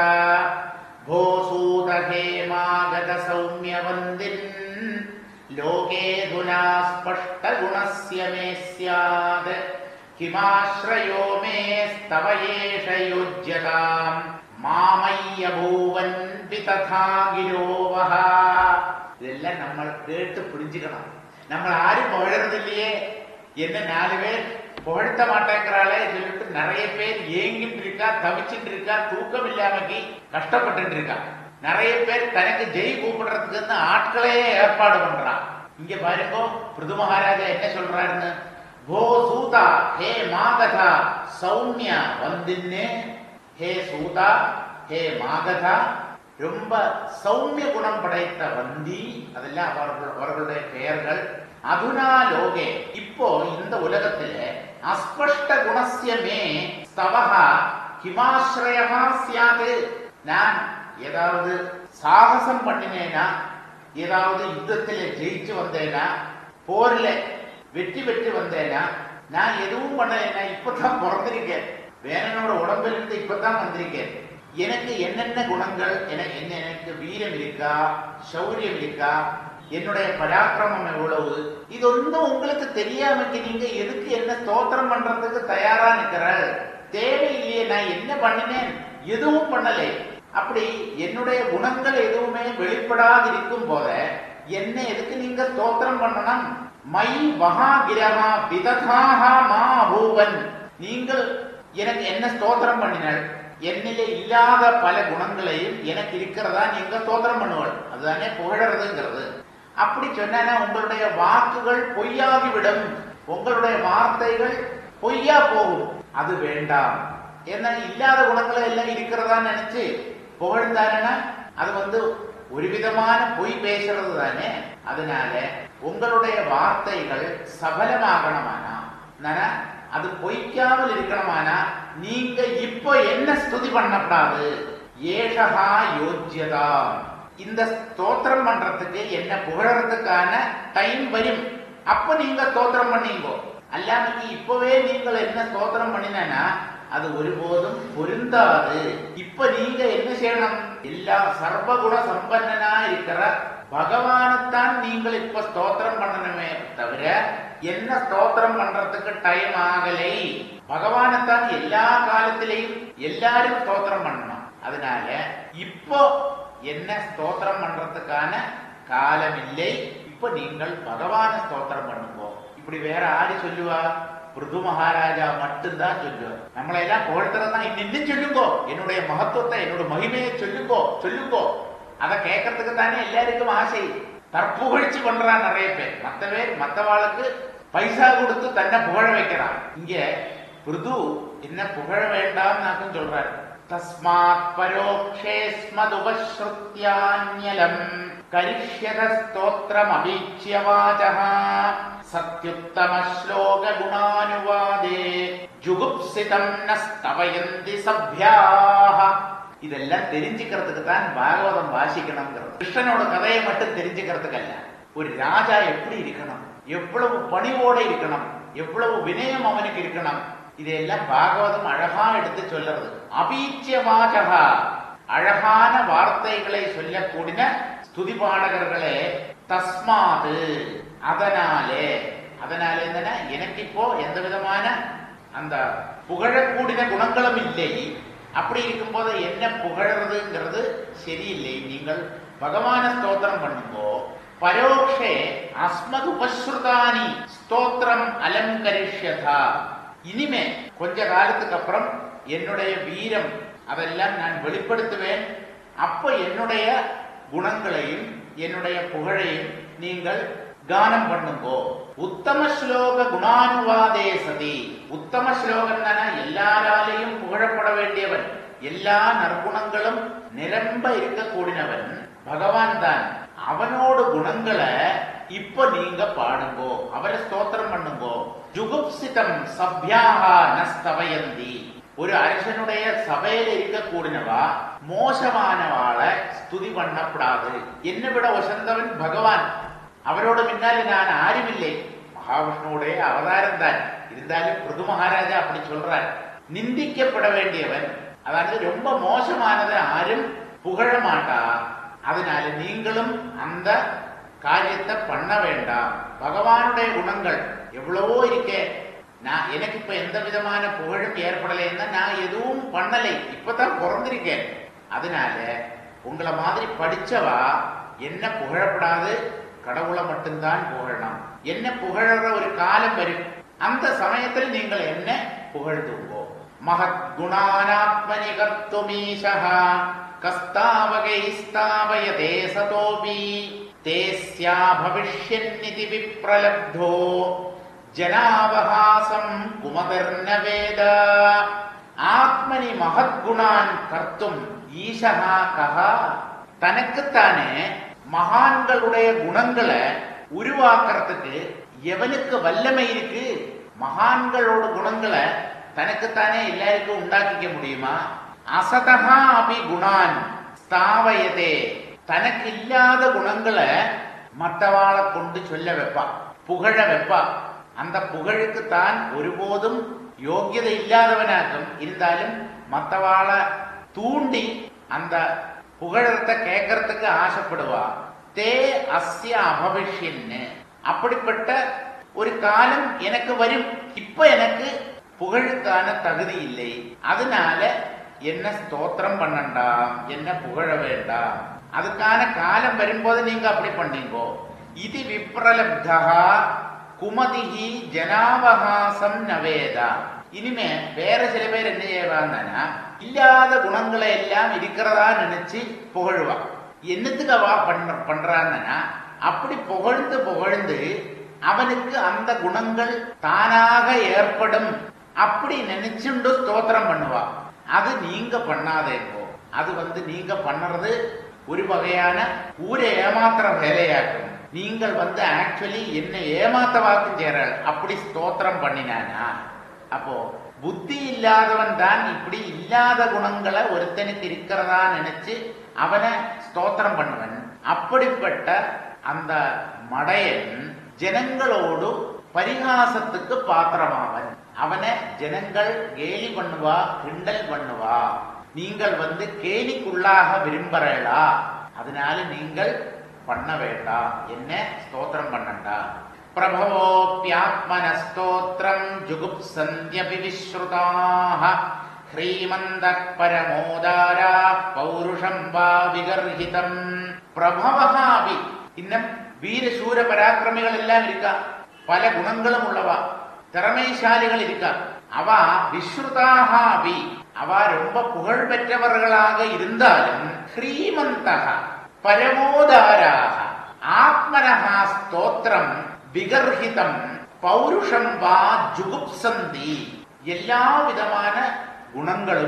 S5: भोसूदहेमागत सौम्यवन्दिन् लोकेऽधुना स्पष्टगुणस्य मे स्यात् किमाश्रयो मेस्तव एष योज्यताम् மாமையபூவன் விததா கிரோவஹ இதெல்லாம் நம்ம கேட்டு புரிஞ்சுக்கணும் நம்ம யாரும் புகழறது இல்லையே என்ன நாலு பேர் புகழ்த்த மாட்டேங்கிறாளே சொல்லிட்டு நிறைய பேர் ஏங்கிட்டு இருக்கா தவிச்சுட்டு இருக்கா தூக்கம் இல்லாமக்கி கஷ்டப்பட்டு இருக்கா நிறைய பேர் தனக்கு ஜெய் கூப்பிடுறதுக்கு ஆட்களே ஏற்பாடு பண்றான் இங்க பாருங்க பிருது மகாராஜா என்ன சொல்றாருன்னு கோ சூதா ஹே மாகதா சௌமியா வந்தின்னு ஹே சூதா ஹே மாகதா ரொம்ப சௌமிய குணம் படைத்த வந்தி அதெல்லாம் அவர்கள் அவர்களுடைய பெயர்கள் அதுனா லோகே இப்போ இந்த உலகத்திலே அஸ்பஷ்ட குணஸ்ய மே ஸ்தவஹா ஹிமாஸ்ரயா சியாது நான் ஏதாவது சாகசம் பண்ணினேனா ஏதாவது யுத்தத்திலே ஜெயிச்சு வந்தேனா போர்ல வெற்றி பெற்று வந்தேனா நான் எதுவும் பண்ணலைனா இப்பதான் பிறந்திருக்கேன் வேணனோட உடம்புல இருந்து இப்பதான் வந்திருக்கேன் எனக்கு என்னென்ன குணங்கள் என என்ன எனக்கு வீரம் இருக்கா சௌரியம் இருக்கா என்னுடைய பராக்கிரமம் எவ்வளவு இது ஒன்றும் உங்களுக்கு தெரியாமக்கு நீங்க எதுக்கு என்ன ஸ்தோத்திரம் பண்றதுக்கு தயாரா நிக்கிறாள் தேவையில்லையே நான் என்ன பண்ணினேன் எதுவும் பண்ணலை அப்படி என்னுடைய குணங்கள் எதுவுமே வெளிப்படாதிருக்கும் போத என்ன எதுக்கு நீங்க ஸ்தோத்திரம் பண்ணணும் மை மகாகிரகா விததாகா மா பூவன் நீங்கள் எனக்கு என்ன ஸ்தோத்திரம் பண்ணினாள் என்னிலே இல்லாத பல குணங்களையும் எனக்கு இருக்கிறதா நீங்க ஸ்தோத்திரம் பண்ணுவாள் அதுதானே புகழறதுங்கிறது அப்படி சொன்னா உங்களுடைய வாக்குகள் பொய்யாகிவிடும் உங்களுடைய வார்த்தைகள் பொய்யா போகும் அது வேண்டாம் ஏன்னா இல்லாத குணங்களை எல்லாம் இருக்கிறதா நினைச்சு புகழ்ந்தாருன்னா அது வந்து ஒரு விதமான பொய் பேசுறது தானே அதனால உங்களுடைய வார்த்தைகள் சபலமாகணுமானா நானா, அது பொய்க்காமல் இருக்கணுமானா நீங்க இப்போ என்ன ஸ்துதி பண்ணக்கூடாது ஏஷகா யோஜ்யதா இந்த ஸ்தோத்திரம் பண்றதுக்கு என்ன புகழறதுக்கான டைம் வரும் அப்ப நீங்க ஸ்தோத்திரம் பண்ணீங்கோ அல்லாமக்கு இப்பவே நீங்கள் என்ன ஸ்தோத்திரம் பண்ணினா அது ஒருபோதும் பொருந்தாது இப்ப நீங்க என்ன செய்யணும் எல்லா சர்வகுண சம்பன்னனா இருக்கிற பகவானைத்தான் நீங்கள் இப்ப ஸ்தோத்திரம் பண்ணணுமே தவிர என்ன ஸ்தோத்திரம் பண்றதுக்கு டைம் ஆகலை பகவானைத்தான் எல்லா காலத்திலையும் எல்லாரும் ஸ்தோத்திரம் பண்ணணும் அதனால இப்போ என்ன ஸ்தோத்திரம் பண்றதுக்கான காலம் இல்லை இப்ப நீங்கள் பகவான ஸ்தோத்திரம் பண்ணுங்க இப்படி வேற ஆரு சொல்லுவா பிருது மகாராஜா மட்டும்தான் சொல்லுவார் நம்மளை எல்லாம் புகழ்த்துறதா இன்னும் சொல்லுங்கோ என்னுடைய மகத்துவத்தை என்னோட மகிமையை சொல்லுங்கோ சொல்லுங்கோ அதை கேட்கறதுக்கு தானே எல்லாருக்கும் ஆசை தற்புகழ்ச்சி பண்றான் நிறைய பேர் மத்த பேர் மத்தவாளுக்கு பைசா கொடுத்து தன்னை புகழ வைக்கிறான் இங்க பிருது என்ன புகழ வேண்டாம் சொல்றாரு തസ്മാത് പരോക്ഷേ സ്മതുപശ്രുത്യാന്യലം കരിഷ്യത സ്തോത്രമഭീക്ഷ്യ വാചഃ സത്യുത്തമ ശ്ലോക ഗുണാനുവാദേ ജുഗുപ്സിതം ന സ്തവയന്തി സഭ്യാഹ இதெல்லாம் தெரிஞ்சுக்கிறதுக்கு தான் பாகவதம் வாசிக்கணுங்கிறது கிருஷ்ணனோட கதையை மட்டும் தெரிஞ்சுக்கிறதுக்கல்ல ஒரு ராஜா எப்படி இருக்கணும் எவ்வளவு பணிவோட இருக்கணும் எவ்வளவு வினயம் அவனுக்கு இருக்கணும் இதையெல்லாம் பாகவதம் அழகா எடுத்து சொல்லுறது அபீச்சிய வாசகா அழகான வார்த்தைகளை சொல்லக்கூடிய ஸ்துதி பாடகர்களே தஸ்மாது அதனாலே அதனாலே என்னன்னா எனக்கு இப்போ எந்த விதமான அந்த புகழக்கூடிய குணங்களும் இல்லை அப்படி இருக்கும்போது என்ன புகழறதுங்கிறது சரியில்லை நீங்கள் பகவான ஸ்தோத்திரம் பண்ணுங்கோ பரோக்ஷே அஸ்மது உபஸ்ருதானி ஸ்தோத்திரம் அலங்கரிஷ்யதா இனிமே கொஞ்ச காலத்துக்கு அப்புறம் என்னுடைய வீரம் அதெல்லாம் நான் வெளிப்படுத்துவேன் அப்ப என்னுடைய குணங்களையும் என்னுடைய புகழையும் நீங்கள் கானம் பண்ணுங்கோ உத்தம ஸ்லோக குணானுவாதே சதி உத்தம ஸ்லோகம் தானே எல்லாராலையும் புகழப்பட வேண்டியவன் எல்லா நற்குணங்களும் நிரம்ப இருக்கக்கூடியவன் பகவான் தான் அவனோட குணங்களை இப்ப நீங்க பாடுங்கோ அவரை ஸ்தோத்திரம் பண்ணுங்கோ ஜுகுப்சிதம் சப்யாகா நஸ்தவயந்தி ஒரு அரசனுடைய சபையில இருக்கக்கூடியவா மோசமானவாளை ஸ்துதி பண்ணப்படாது என்னை விட உசந்தவன் பகவான் அவரோட முன்னாலே நான் ஆருமில்லை மகாவிஷ்ணுவுடைய அவதாரம் தான் இருந்தாலும் பிருது மகாராஜா அப்படி சொல்றார் நிந்திக்கப்பட வேண்டியவன் அதாவது ரொம்ப மோசமானதை யாரும் புகழ மாட்டா அதனால நீங்களும் அந்த காரியத்தை பண்ண வேண்டாம் பகவானுடைய குணங்கள் எவ்வளவோ இருக்கே நான் எனக்கு இப்ப எந்த விதமான புகழும் ஏற்படலைன்னா நான் எதுவும் பண்ணலை இப்பதான் பிறந்திருக்கேன் அதனால உங்களை மாதிரி படிச்சவா என்ன புகழப்படாது கடவுளை மட்டும்தான் புகழணும் என்ன புகழற ஒரு காலம் வரும் அந்த சமயத்தில் நீங்கள் என்ன புகழ்ந்துங்கோ மகத் குணானாத்மனி கர்த்துமீஷா கஸ்தாவகை ஸ்தாவயதே சதோபி தேஸ்யா பவிஷ்யன்னிதி விப்ரலப்தோ ஜனாவகாசம் குமதர்ண வேத ஆத்மனி மகத்குணான் கர்த்தும் ஈஷகா கஹா தனக்குத்தானே மகான்களுடைய குணங்களை உருவாக்குறதுக்கு எவனுக்கு வல்லமை இருக்கு மகான்களோட குணங்களை தனக்குத்தானே எல்லாருக்கும் உண்டாக்கிக்க முடியுமா அசதகா அபி குணான் ஸ்தாவயதே தனக்கு இல்லாத குணங்களை மற்றவாளை கொண்டு சொல்ல வைப்பா புகழ வைப்பா அந்த புகழுக்கு தான் ஒருபோதும் யோக்கியதை இல்லாதவனாகும் இருந்தாலும் மற்றவாளை தூண்டி அந்த புகழத்தை கேட்கறதுக்கு ஆசைப்படுவா தே அஸ்ய அபவிஷ்யன்னு அப்படிப்பட்ட ஒரு காலம் எனக்கு வரும் இப்ப எனக்கு புகழுக்கான தகுதி இல்லை அதனால என்ன ஸ்தோத்திரம் பண்ணண்டாம் என்ன புகழ வேண்டாம் அதுக்கான காலம் வரும்போது நீங்க அப்படி பண்ணீங்கோ இது விப்ரலப்தா குமதிஹி ஜனாவகாசம் நவேதா இனிமே வேற சில பேர் என்ன செய்வாங்கன்னா இல்லாத குணங்களை எல்லாம் இருக்கிறதா நினைச்சு புகழ்வா என்னத்துக்கு அவா பண்ண பண்றான்னா அப்படி புகழ்ந்து புகழ்ந்து அவனுக்கு அந்த குணங்கள் தானாக ஏற்படும் அப்படி நினைச்சுண்டு ஸ்தோத்திரம் பண்ணுவா அது நீங்க பண்ணாதேங்கோ அது வந்து நீங்க பண்ணுறது ஒரு வகையான ஊரை ஏமாத்துற வேலையாக்கும் நீங்கள் வந்து ஆக்சுவலி என்ன ஏமாத்த வாக்கு சேரல் அப்படி ஸ்தோத்திரம் பண்ணினானா அப்போ புத்தி இல்லாதவன் தான் இப்படி இல்லாத குணங்களை ஒருத்தனுக்கு இருக்கிறதா நினைச்சு அவனை ஸ்தோத்திரம் பண்ணுவன் அப்படிப்பட்ட அந்த மடையன் ஜனங்களோடு பரிகாசத்துக்கு பாத்திரமாவன் அவனை ஜனங்கள் கேலி பண்ணுவா கிண்டல் பண்ணுவா நீங்கள் வந்து கேலிக்குள்ளாக விரும்புறா அதனால நீங்கள் பண்ண வேண்டாம் என்ன ஸ்தோத்திரம் பண்ணண்டா பிரபவோப்பியாத்மன ஸ்தோத்திரம் ஜுகுப்சந்தியபி விஸ்ருதாக ஹ்ரீமந்த பரமோதாரா பௌருஷம் வா விகர்ஹிதம் பிரபவகாபி இன்னும் வீரசூர பராக்கிரமிகள் எல்லாம் இருக்கா பல குணங்களும் உள்ளவா திறமைசாலிகள் இருக்கா அவ விஸ்ருதாகாபி அவ ரொம்ப புகழ் பெற்றவர்களாக இருந்தாலும் ஹ்ரீமந்தக பரமோதாராக ஆத்மனஹா ஸ்தோத்திரம் விகர்ஹிதம் பௌருஷம் வா ஜுகுப்சந்தி எல்லா விதமான குணங்களும்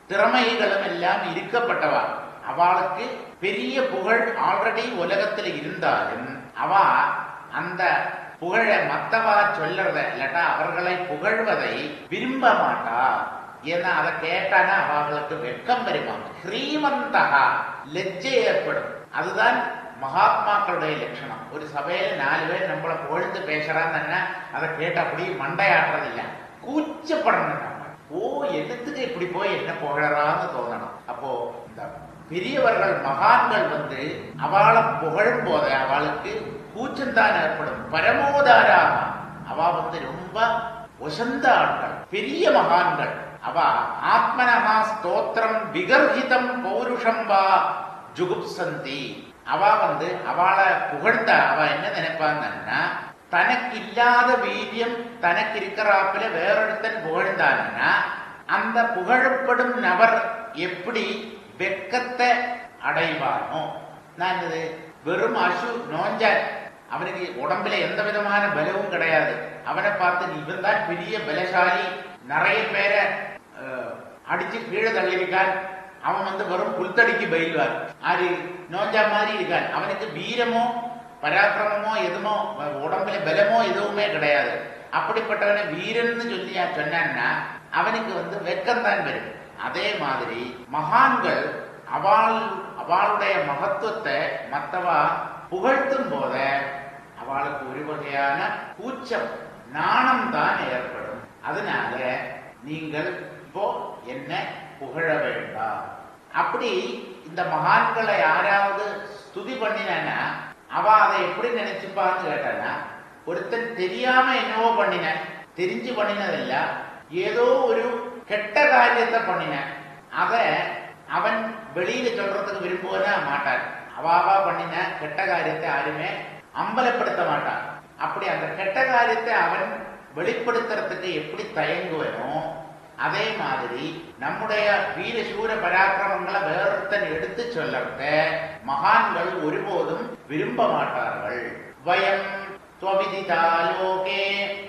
S5: திறமைகளும் எல்லாம் இருக்கப்பட்டவா அவளுக்கு பெரிய புகழ் ஆல்ரெடி உலகத்துல இருந்தாலும் அவ அந்த புகழ மத்தவா சொல்றத இல்லாட்டா அவர்களை புகழ்வதை விரும்ப மாட்டா ஏன்னா அதை கேட்டானா அவர்களுக்கு வெட்கம் வருவாங்க ஸ்ரீமந்தகா லெஜ்ஜை ஏற்படும் அதுதான் மகாத்மாக்களுடைய லட்சணம் ஒரு சபையில நாலு பேர் நம்மள புகழ்ந்து பேசுறான்னு அதை கேட்ட அப்படியே மண்டையாடுறது இல்ல கூச்சப்படணும் நம்ம ஓ என்னத்துக்கு இப்படி போய் என்ன புகழறான்னு தோணணும் அப்போ இந்த பெரியவர்கள் மகான்கள் வந்து அவளை புகழும் போது அவளுக்கு கூச்சம்தான் ஏற்படும் பரமோதாராக அவ வந்து ரொம்ப உசந்த ஆட்கள் பெரிய மகான்கள் அவ ஆத்மனஹா ஸ்தோத்திரம் விகர்ஹிதம் பௌருஷம் வா ஜுகுப்சந்தி அவ வந்து அவளை புகழ்ந்த அவ என்ன நினைப்பாங்கன்னா தனக்கு இல்லாத வீரியம் தனக்கு இருக்கிறாப்புல வேறொருத்தன் புகழ்ந்தான்னா அந்த புகழப்படும் நபர் எப்படி வெக்கத்தை அடைவானோ நான் இது வெறும் அசு நோஞ்ச அவனுக்கு உடம்புல எந்த விதமான பலவும் கிடையாது அவனை பார்த்து நீ இவன் தான் பெரிய பலசாலி நிறைய பேரை அஹ், அடிச்சு கீழே தள்ளியிருக்கான் அவன் வந்து வெறும் புல்தடிக்கு பயில்வார் ஆறு நோஞ்சா மாதிரி இருக்கான் அவனுக்கு வீரமோ பராக்கிரமமோ எதுமோ உடம்புல பலமோ எதுவுமே கிடையாது அப்படிப்பட்டவனை வீரன்னு சொல்லி சொன்னான்னா அவனுக்கு வந்து வெக்கம்தான் வரும் அதே மாதிரி மகான்கள் அவள் அவளுடைய மகத்துவத்தை மத்தவா புகழ்த்தும் போத அவளுக்கு ஒரு வகையான கூச்சம் நாணம் தான் ஏற்படும் அதனால நீங்கள் இப்போ என்ன புகழ வேண்டாம் அப்படி இந்த மகான்களை யாராவது ஸ்துதி பண்ணினா அவ அதை எப்படி நினைச்சுப்பான்னு கேட்டானா ஒருத்தன் தெரியாம என்னவோ பண்ணின தெரிஞ்சு பண்ணினதில்ல ஏதோ ஒரு கெட்ட காரியத்தை பண்ணின அத அவன் வெளியில சொல்றதுக்கு விரும்புவனா மாட்டான் அவாவா பண்ணின கெட்ட காரியத்தை யாருமே அம்பலப்படுத்த மாட்டான் அப்படி அந்த கெட்ட காரியத்தை அவன் வெளிப்படுத்துறதுக்கு எப்படி தயங்குவனோ அதே மாதிரி நம்முடைய வீர சூர பராக்கிரமங்களை வேறொருத்தன் எடுத்து சொல்லறத மகான்கள் ஒருபோதும் விரும்ப மாட்டார்கள் வயம் त्वविदिता लोके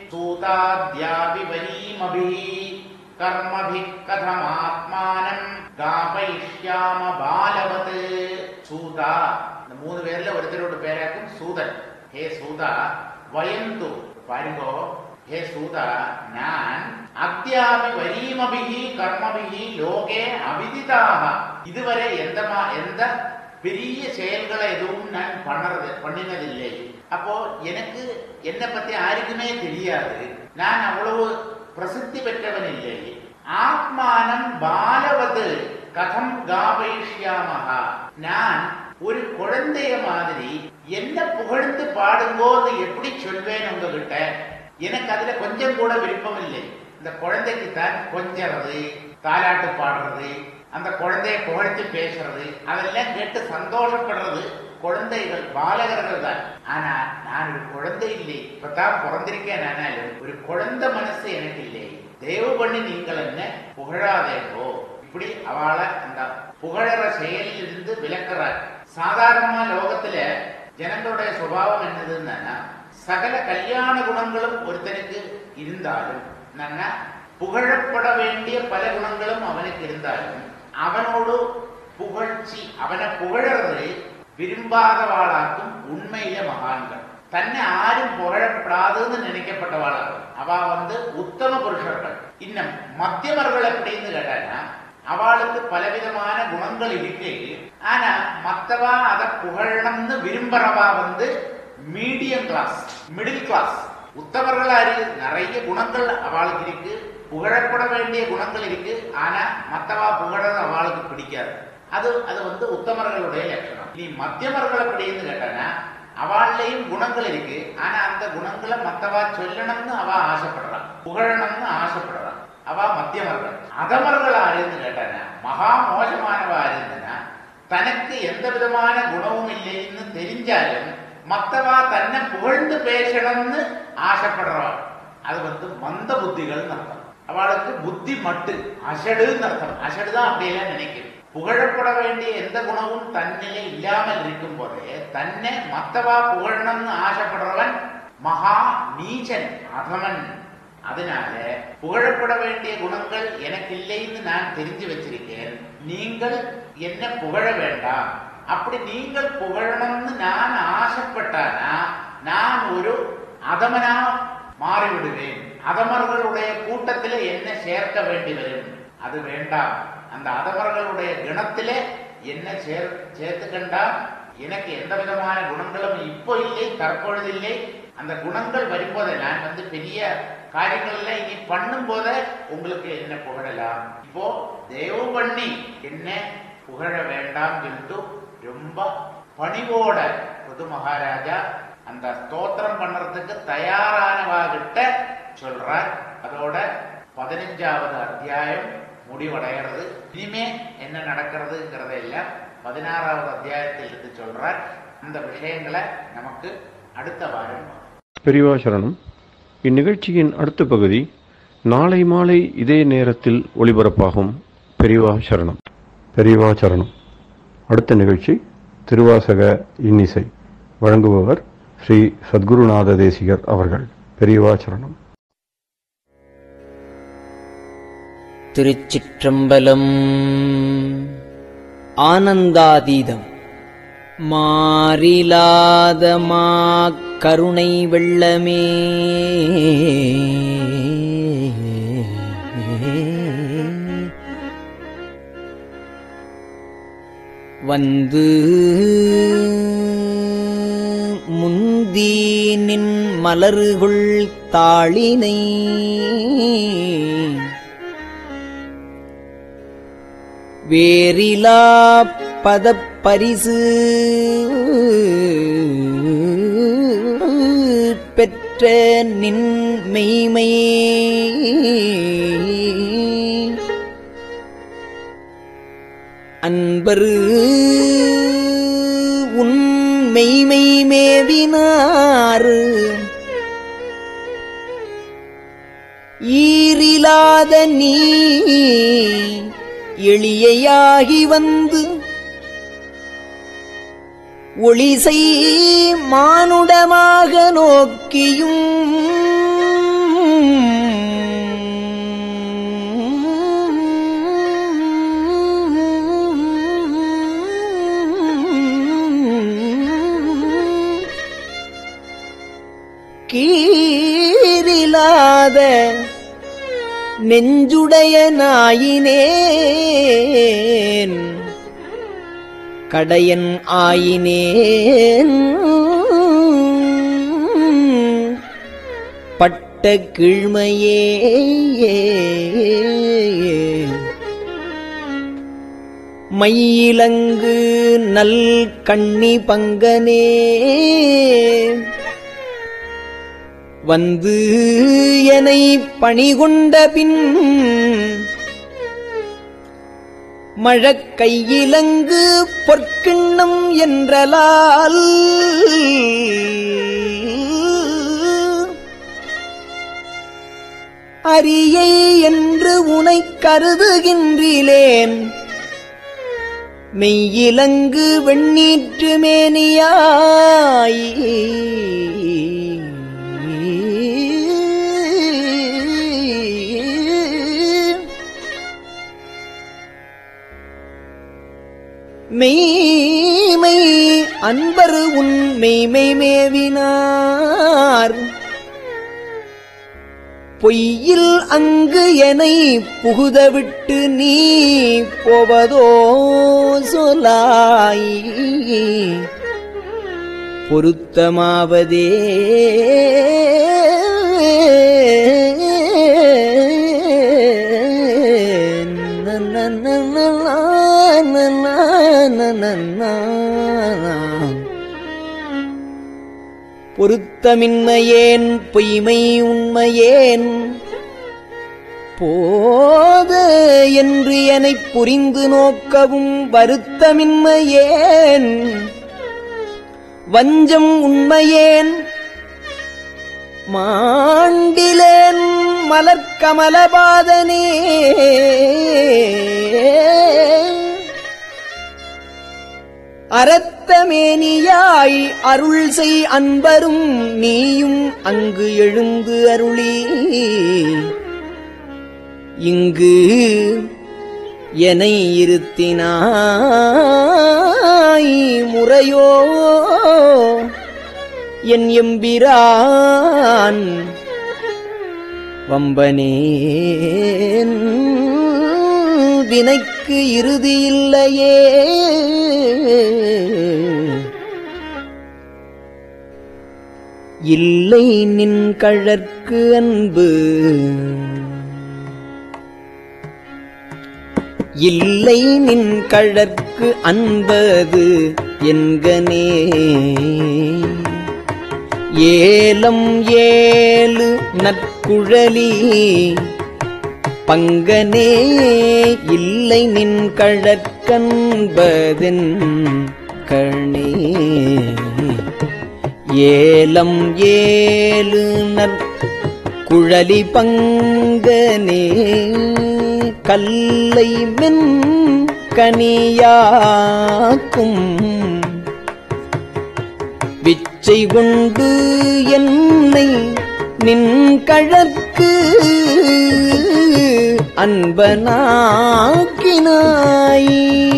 S5: सूताद्याविवरीमभिः कर्मभिः कथमात्माனம் காபயிஷ்யாம பாலவத் சூதா இந்த மூணு பேர்ல ஒருத்தரோட பேராக்கும் சூதன் ஹே சூதா வயந்து பாருங்கோ ஹே சூதா நான் அத்தியாபி வரீமபிகி கர்மபிகி லோகே அவிதிதாக இதுவரை எந்த மா- எந்த பெரிய செயல்களை எதுவும் நான் பண்ணறது பண்ணினதில்லை அப்போ எனக்கு என்னை பத்தி யாருக்குமே தெரியாது நான் அவ்வளவு பிரசித்தி பெற்றவன் இல்லை ஆத்மானம் பாலவது கதம் காபயிஷ்யாமகா நான் ஒரு குழந்தைய மாதிரி என்ன புகழ்ந்து பாடும்போது எப்படி சொல்வேன் உங்ககிட்ட எனக்கு அதுல கொஞ்சம் கூட விருப்பம் இல்லை இந்த குழந்தைக்கு தான் கொஞ்சறது தாலாட்டு பாடுறது அந்த குழந்தைய புகழ்ந்து பேசுறது அதெல்லாம் கேட்டு சந்தோஷப்படுறது குழந்தைகள் பாலகர்கள் தான் ஆனா நான் ஒரு குழந்தை இல்லை இப்பதான் பிறந்திருக்கேன் ஆனாலும் ஒரு குழந்தை மனசு எனக்கு இல்லை தயவு பண்ணி நீங்கள் என்ன புகழாதேங்கோ இப்படி அவளை அந்த புகழற செயலில் இருந்து விளக்குறார் சாதாரணமா லோகத்துல ஜனங்களுடைய சுபாவம் என்னதுன்னா சகல கல்யாண குணங்களும் ஒருத்தனுக்கு இருந்தாலும் என்னன்னா புகழப்பட வேண்டிய பல குணங்களும் அவனுக்கு இருந்தாலும் அவனோடு புகழ்ச்சி அவனை புகழறது விரும்பாதவாளாக்கும் உண்மையில மகான்கள் தன்னை ஆரும் புகழப்படாதுன்னு நினைக்கப்பட்டவாளாகும் அவ வந்து உத்தம புருஷர்கள் இன்னும் மத்தியமர்கள் எப்படின்னு கேட்டானா அவளுக்கு பலவிதமான குணங்கள் இருக்கு ஆனா மத்தவா அத புகழணும்னு விரும்புறவா வந்து மீடியம் கிளாஸ் மிடில் கிளாஸ் உத்தமர்கள் அறிவு நிறைய குணங்கள் அவளுக்கு இருக்கு புகழப்பட வேண்டிய குணங்கள் இருக்கு ஆனா மத்தவா புகழறது அவளுக்கு பிடிக்காது அது அது வந்து உத்தமர்களுடைய லட்சணம் நீ மத்தியமர்கள் எப்படின்னு கேட்டானா அவள்லையும் குணங்கள் இருக்கு ஆனா அந்த குணங்களை மத்தவா சொல்லணும்னு அவ ஆசைப்படுறான் புகழணும்னு ஆசைப்படுறான் அவ மத்தியமர்கள் அதமர்கள் ஆறுன்னு கேட்டானா மகா மோசமானவா இருந்தனா தனக்கு எந்த விதமான குணமும் இல்லைன்னு தெரிஞ்சாலும் மத்தவா தன்னை புகழ்ந்து பேசணும்னு ஆசைப்படுறவா அது வந்து மந்த புத்திகள்னு அர்த்தம் அவளுக்கு புத்தி மட்டு அசடுன்னு அர்த்தம் அசடுதான் அப்படியெல்லாம் நினைக்கிறேன் புகழப்பட வேண்டிய எந்த குணமும் தன்னிலே இல்லாமல் இருக்கும் போதே தன்னை மத்தவா புகழணும்னு ஆசைப்படுறவன் மகா நீச்சன் அதமன் அதனால புகழப்பட வேண்டிய குணங்கள் எனக்கு இல்லைன்னு நான் தெரிஞ்சு வச்சிருக்கேன் நீங்கள் என்ன புகழ வேண்டாம் அப்படி நீங்கள் புகழணும்னு நான் ஆசைப்பட்டானா நான் ஒரு அதமனா மாறிவிடுவேன் அதமர்களுடைய கூட்டத்திலே என்ன சேர்க்க வேண்டி வரும் அது வேண்டாம் அந்த அதமர்களுடைய கணத்திலே என்ன சேர் சேர்த்துக்கண்டா எனக்கு எந்த விதமான குணங்களும் இப்போ இல்லை தற்பொழுது இல்லை அந்த குணங்கள் வரும்போதே நான் வந்து பெரிய காரியங்கள்ல இனி பண்ணும் போதே உங்களுக்கு என்ன புகழலாம் இப்போ தேவ பண்ணி என்ன புகழ வேண்டாம் சொல்லிட்டு ரொம்ப பணிவோட புது மகாராஜா அந்த ஸ்தோத்திரம் பண்றதுக்கு தயாரானவாகிட்ட சொல்றார் அதோட பதினஞ்சாவது அத்தியாயம் முடிவடைகிறது இனிமே என்ன நடக்கிறதுங்கிறத எல்லாம் பதினாறாவது அத்தியாயத்தில் இருந்து சொல்றார் அந்த விஷயங்களை நமக்கு அடுத்த வாரம்
S1: பெரியவா சரணம் இந்நிகழ்ச்சியின் அடுத்த பகுதி நாளை மாலை இதே நேரத்தில் ஒளிபரப்பாகும் பெரியவா சரணம் பெரியவா சரணம் அடுத்த நிகழ்ச்சி திருவாசக இன்னிசை வழங்குபவர் ஸ்ரீ சத்குருநாத தேசிகர் அவர்கள் பெரியவா சரணம்
S6: திருச்சிற்றம்பலம் ஆனந்தாதீதம் மாறிலாத மா கருணை வெள்ளமே வந்து முந்தி நின் மலருகுள் தாளினை வேறிலா பதப்பரிசு பெற்ற நின் மெய்மை அன்பரு உன் மெய்மை மேவினாறு ஈரிலாத நீ எளியாகி வந்து ஒளிசை மானுடமாக நோக்கியும் கீரிலாத நெஞ்சுடைய நாயினேன் கடையன் ஆயினேன் பட்ட கீழ்மையே மையிலங்கு நல் கண்ணி பங்கனே வந்து என்னை பணிகொண்ட பின் மழக்கையிலங்கு பொற்கிண்ணம் என்றலால் அரியை என்று உனைக் கருதுகின்றிலேன் மெய்யிலங்கு வெண்ணீற்று மேனியாய் மெய்மை அன்பரு உன் மெய்மை மேவினார் பொய்யில் அங்கு என்னை புகுதவிட்டு நீ போவதோ சொலாய் பொருத்தமாவதே பொருத்தமின்மையேன் பொய்மை உண்மையேன் போத என்று எனப் புரிந்து நோக்கவும் வருத்தமின்மையேன் வஞ்சம் உண்மையேன் மாண்டிலேன் மலர்க்கமலபாதனே அரத்தமேனியாய் அருள் செய் அன்பரும் நீயும் அங்கு எழுந்து அருளி இங்கு எனை இருத்தினாய் முறையோ என் எம்பிரான் வம்பனேன் வினைக்கு இறுதி இல்லையே இல்லை நின் கழற்கு அன்பு இல்லை நின் கழற்கு அன்பது என்கனே ஏலம் ஏழு நற்குழலி பங்கனே இல்லை நின் கழற்கன்பதென் கணே ஏலம் ஏழு நற்குழலி பங்கனே கல்லை மென் கனியாக்கும் விச்சை கொண்டு என்னை நின் கழற்கு அன்பனாக்கினாய்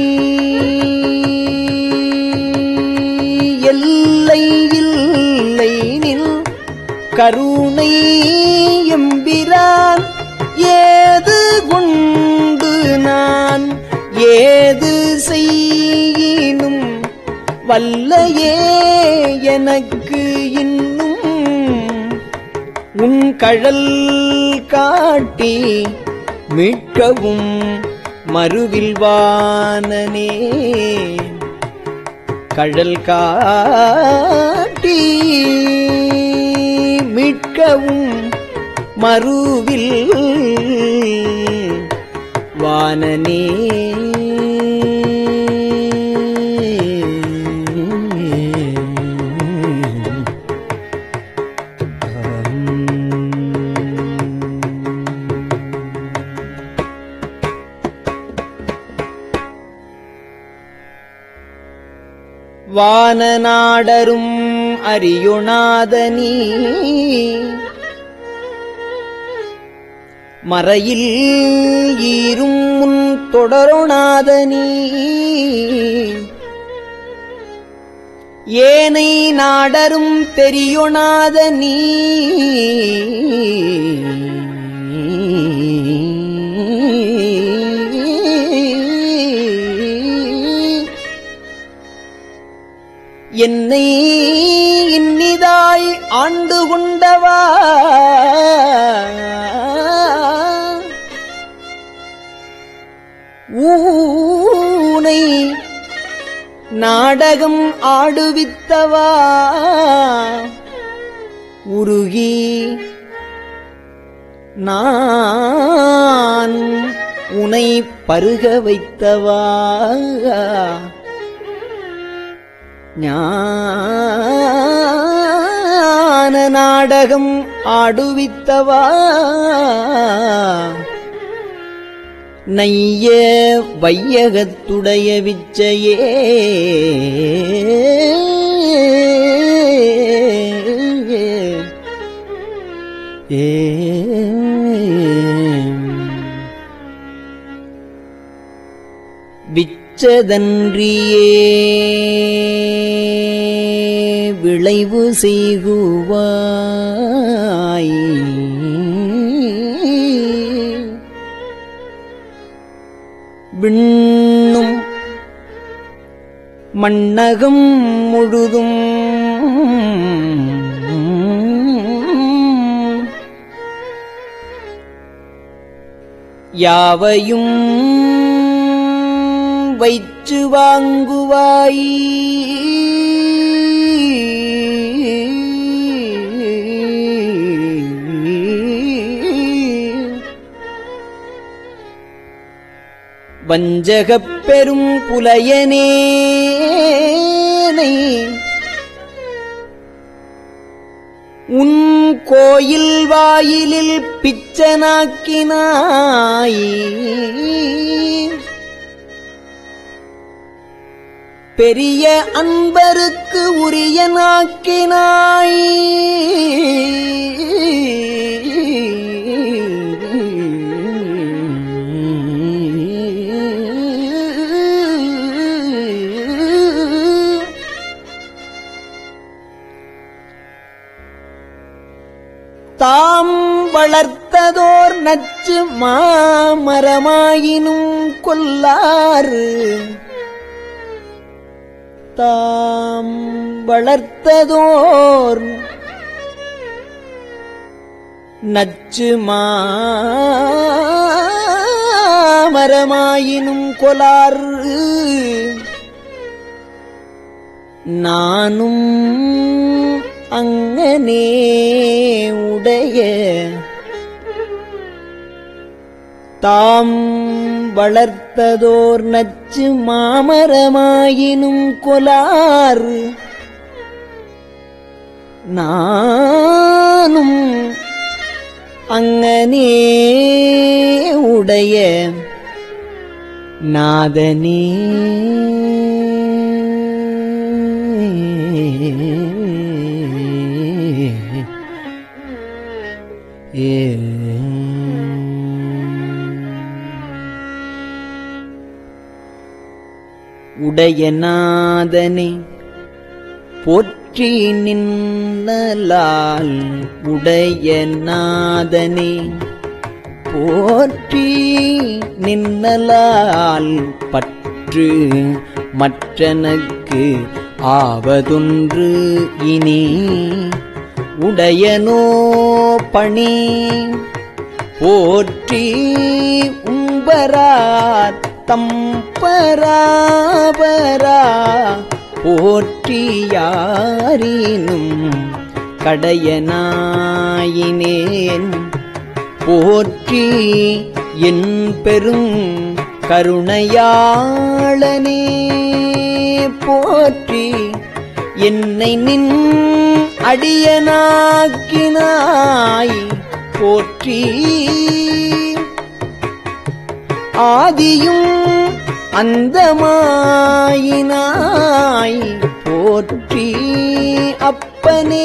S6: எல்லை இல்லை நின் கருணை எம்பிரான் ஏது கொண்டு நான் ஏது செய்யினும் வல்லையே எனக்கு இன்னும் உன் கழல் காட்டி மீட்கவும் மறுவில் வானனே கழல் காட்டி மீட்கவும் மறுவில் வானனே வானநாடரும் அறியுணாதனீ மறையில் ஈரும் முன் தொடருணாதனீ ஏனை நாடரும் தெரியுணாத நீ என்னை இன்னிதாய் ஆண்டு கொண்டவா ஊனை நாடகம் ஆடுவித்தவா உருகி நான் உனை பருக வைத்தவா ஞான நாடகம் ஆடுவித்தவா நைய வையகத்துடைய விச்சையே ஏ விச்சதன்றியே விளைவு செய்குவாய் விண்ணும் மண்ணகம் முழுதும் யாவையும் வைச்சு வாங்குவாய் வஞ்சகப் பெரும் புலையனேனை உன் கோயில் வாயிலில் பிச்சனாக்கினாய் பெரிய அன்பருக்கு உரிய நாக்கினாய் தாம் வளர்த்ததோர் நச்சு மாமரமாயினும் கொல்லாறு தாம் வளர்த்ததோர் நச்சு மாமரமாயினும் கொலாறு நானும் அங்கனே உடைய தாம் வளர்த்ததோர் நச்சு மாமரமாயினும் கொலார் நானும் அங்கனே உடைய நாதனே உடையநாதனே போற்றி நின்னலால் உடையநாதனே போற்றி நின்னலால் பற்று மற்றனக்கு ஆவதொன்று இனி உடையனோ பணி போற்றி உம்பரார் தம்பராபரா போற்றி யாரினும் கடையனாயினேன் போற்றி என் பெரும் கருணையாளனே போற்றி என்னை நின் அடியனாக்கினாய் போற்றி ஆதியும் அந்தமாயினாய் போற்றி அப்பனே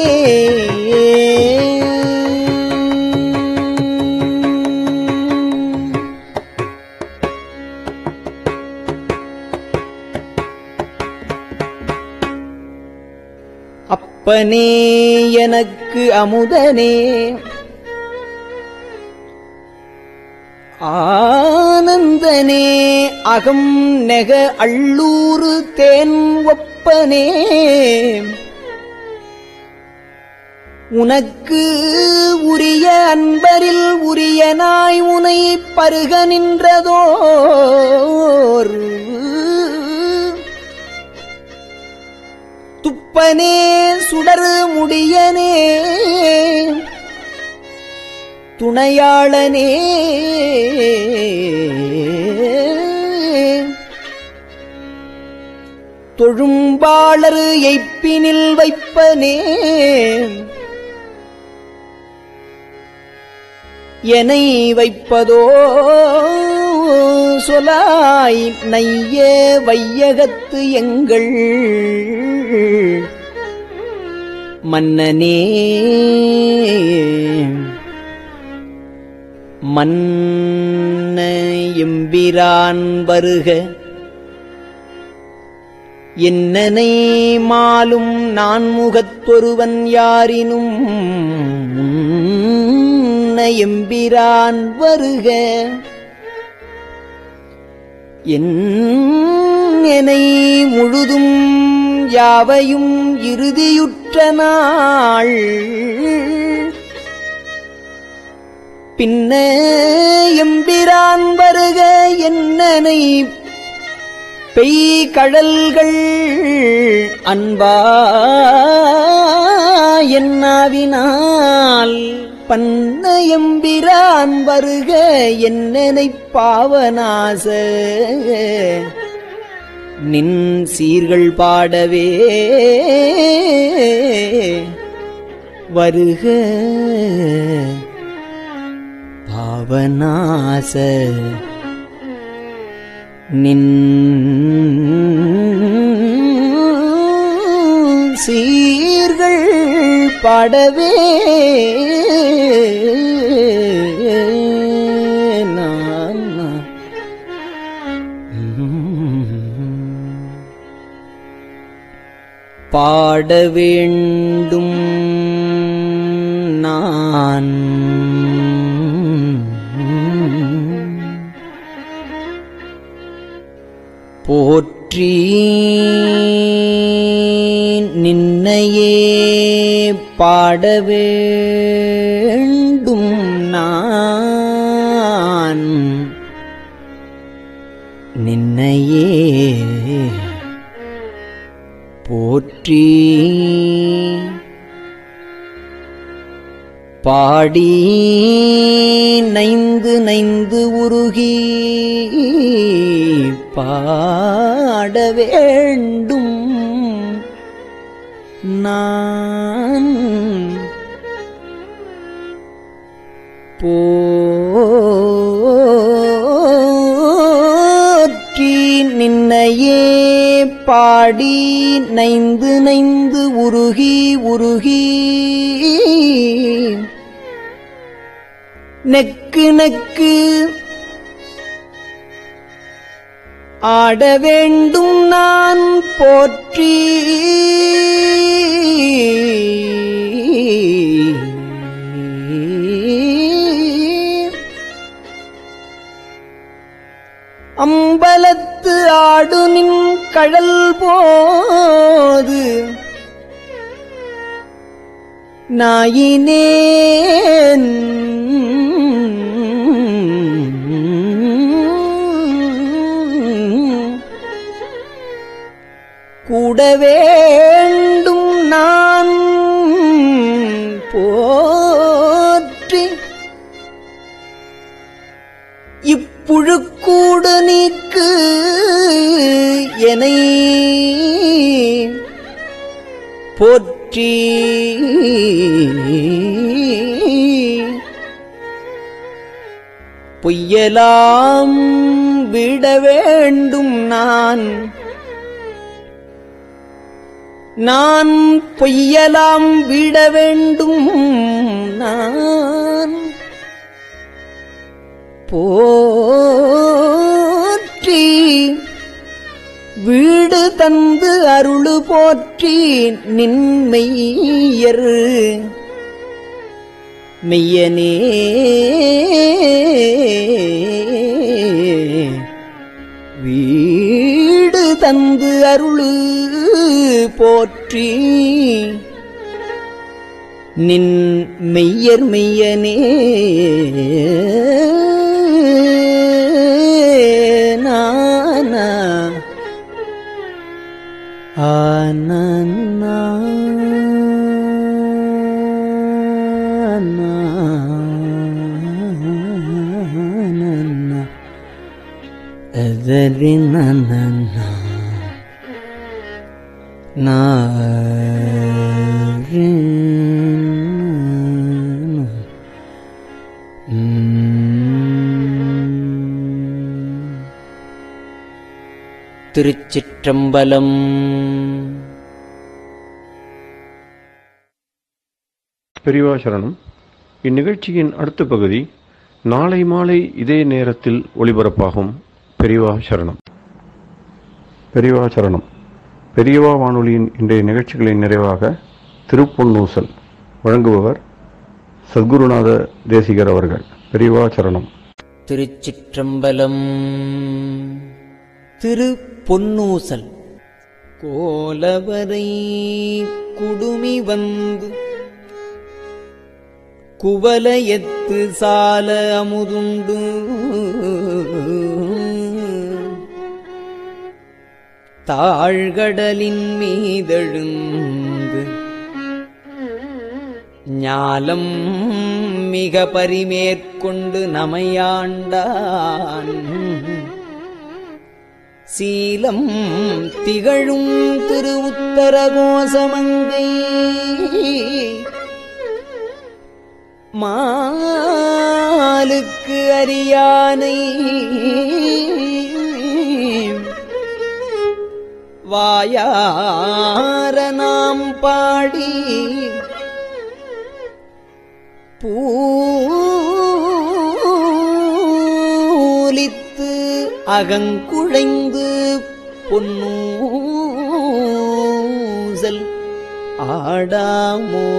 S6: அப்பனே எனக்கு அமுதனே ஆனந்தனே அகம் நெக அள்ளூரு தேன் ஒப்பனே உனக்கு உரிய அன்பரில் உரியனாய் உனை பருக நின்றதோர் துப்பனே சுடரு முடியனே துணையாளனே தொழும்பாளர் எய்ப்பினில் வைப்பனே எனை வைப்பதோ சொலாய் நைய வையகத்து எங்கள் மன்னனே மன்ன எம்பிரான் வருக என்னனை மாலும் நான் முகத்தொருவன் யாரினும் உன்ன எம்பிரான் வருக என்னை முழுதும் யாவையும் இறுதியுற்ற நாள் பின்ன எம்பிரான் வருக என்னனை பெய்கழல்கள் அன்பா என்னாவினால் பன்ன எம்பிரான் வருக என்னனை பாவநாச நின் சீர்கள் பாடவே வருக பாவநாச நின் சீர்கள் பாடவே நான் பாட வேண்டும் நான் போற்றி நின்னையே பாட வேண்டும் நான் நின்னையே போற்றி பாடி நைந்து நைந்து உருகி பாட வேண்டும் நான் போற்றி நின்னையே பாடி நைந்து நைந்து உருகி உருகி நெக்கு நெக்கு ஆட வேண்டும் நான் போற்றி அம்பலத்து ஆடு நின் கடல் போது நாயினேன் கூட வேண்டும் நான் போற்றி இப்புழுக்கூடு நீக்கு எனை போற்றி பொய்யலாம் விட வேண்டும் நான் நான் பொய்யலாம் விட வேண்டும் நான் போற்றி வீடு தந்து அருளு போற்றி நின்மெய்யர் மெய்யனே வீடு தந்து அருளு போற்றி நின் மெய்யர் மெய்யனே நானா ஆனன்னா ಅದರಿ ನನ್ನ திருச்சிற்றம்பலம்
S1: பெரியவா சரணம் இந்நிகழ்ச்சியின் அடுத்த பகுதி நாளை மாலை இதே நேரத்தில் ஒளிபரப்பாகும் பெரியவா சரணம் பெரியவா சரணம் பெரியவா வானொலியின் இன்றைய நிகழ்ச்சிகளின் நிறைவாக திருப்பொன்னூசல் வழங்குபவர் சத்குருநாத தேசிகர் அவர்கள் பெரியவா சரணம்
S6: திருச்சிற்றம்பலம் திரு பொன்னூசல் கோலவரை குடுமி வந்து குவலயத்து சால அமுதுண்டு தாழ்கடலின் மீதெழுந்து ஞாலம் மிக பரிமேற்கொண்டு நமையாண்டான் சீலம் திகழும் திரு உத்தரகோசமங்கை மாலுக்கு அரியானை வாயார நாம் பாடி பூலித்து அகங்குழைந்து பொன்னூசல் ஆடாமோ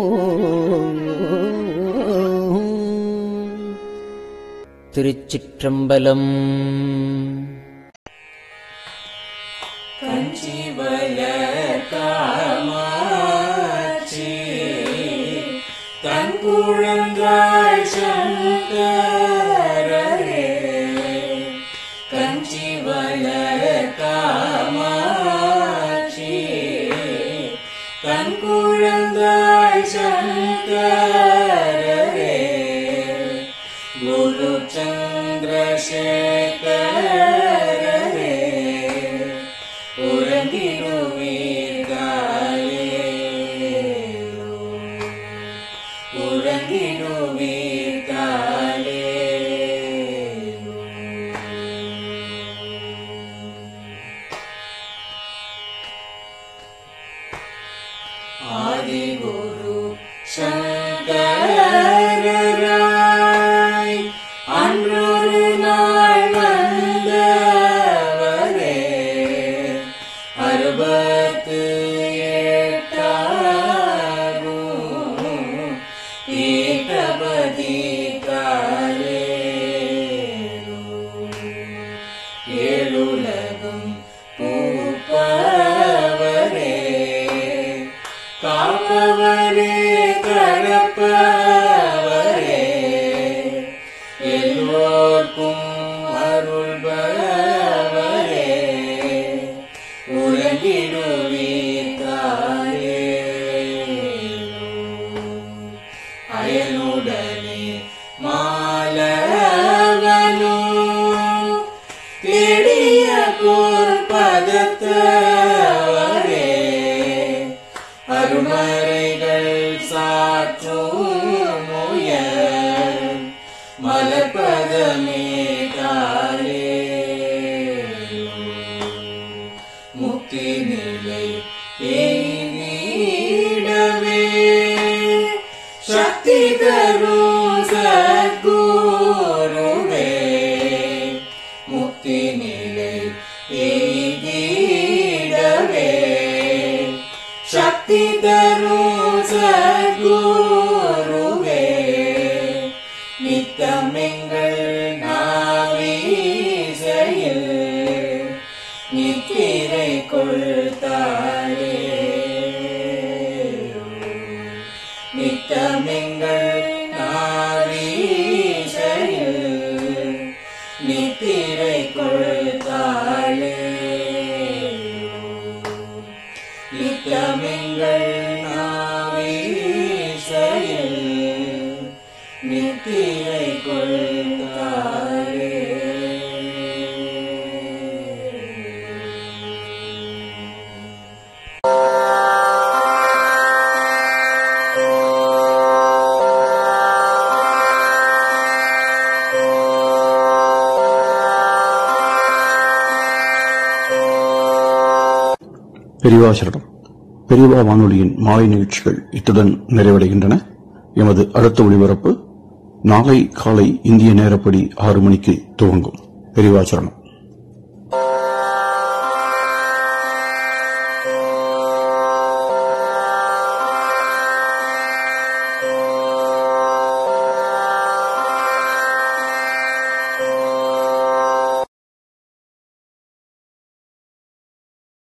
S6: திருச்சிற்றம்பலம்
S1: பெரியவாசரணம் பெரியவா வானொலியின் மாலை நிகழ்ச்சிகள் இத்துடன் நிறைவடைகின்றன எமது அடுத்த ஒளிபரப்பு நாளை காலை இந்திய நேரப்படி ஆறு மணிக்கு துவங்கும் பெரியவாசரணம்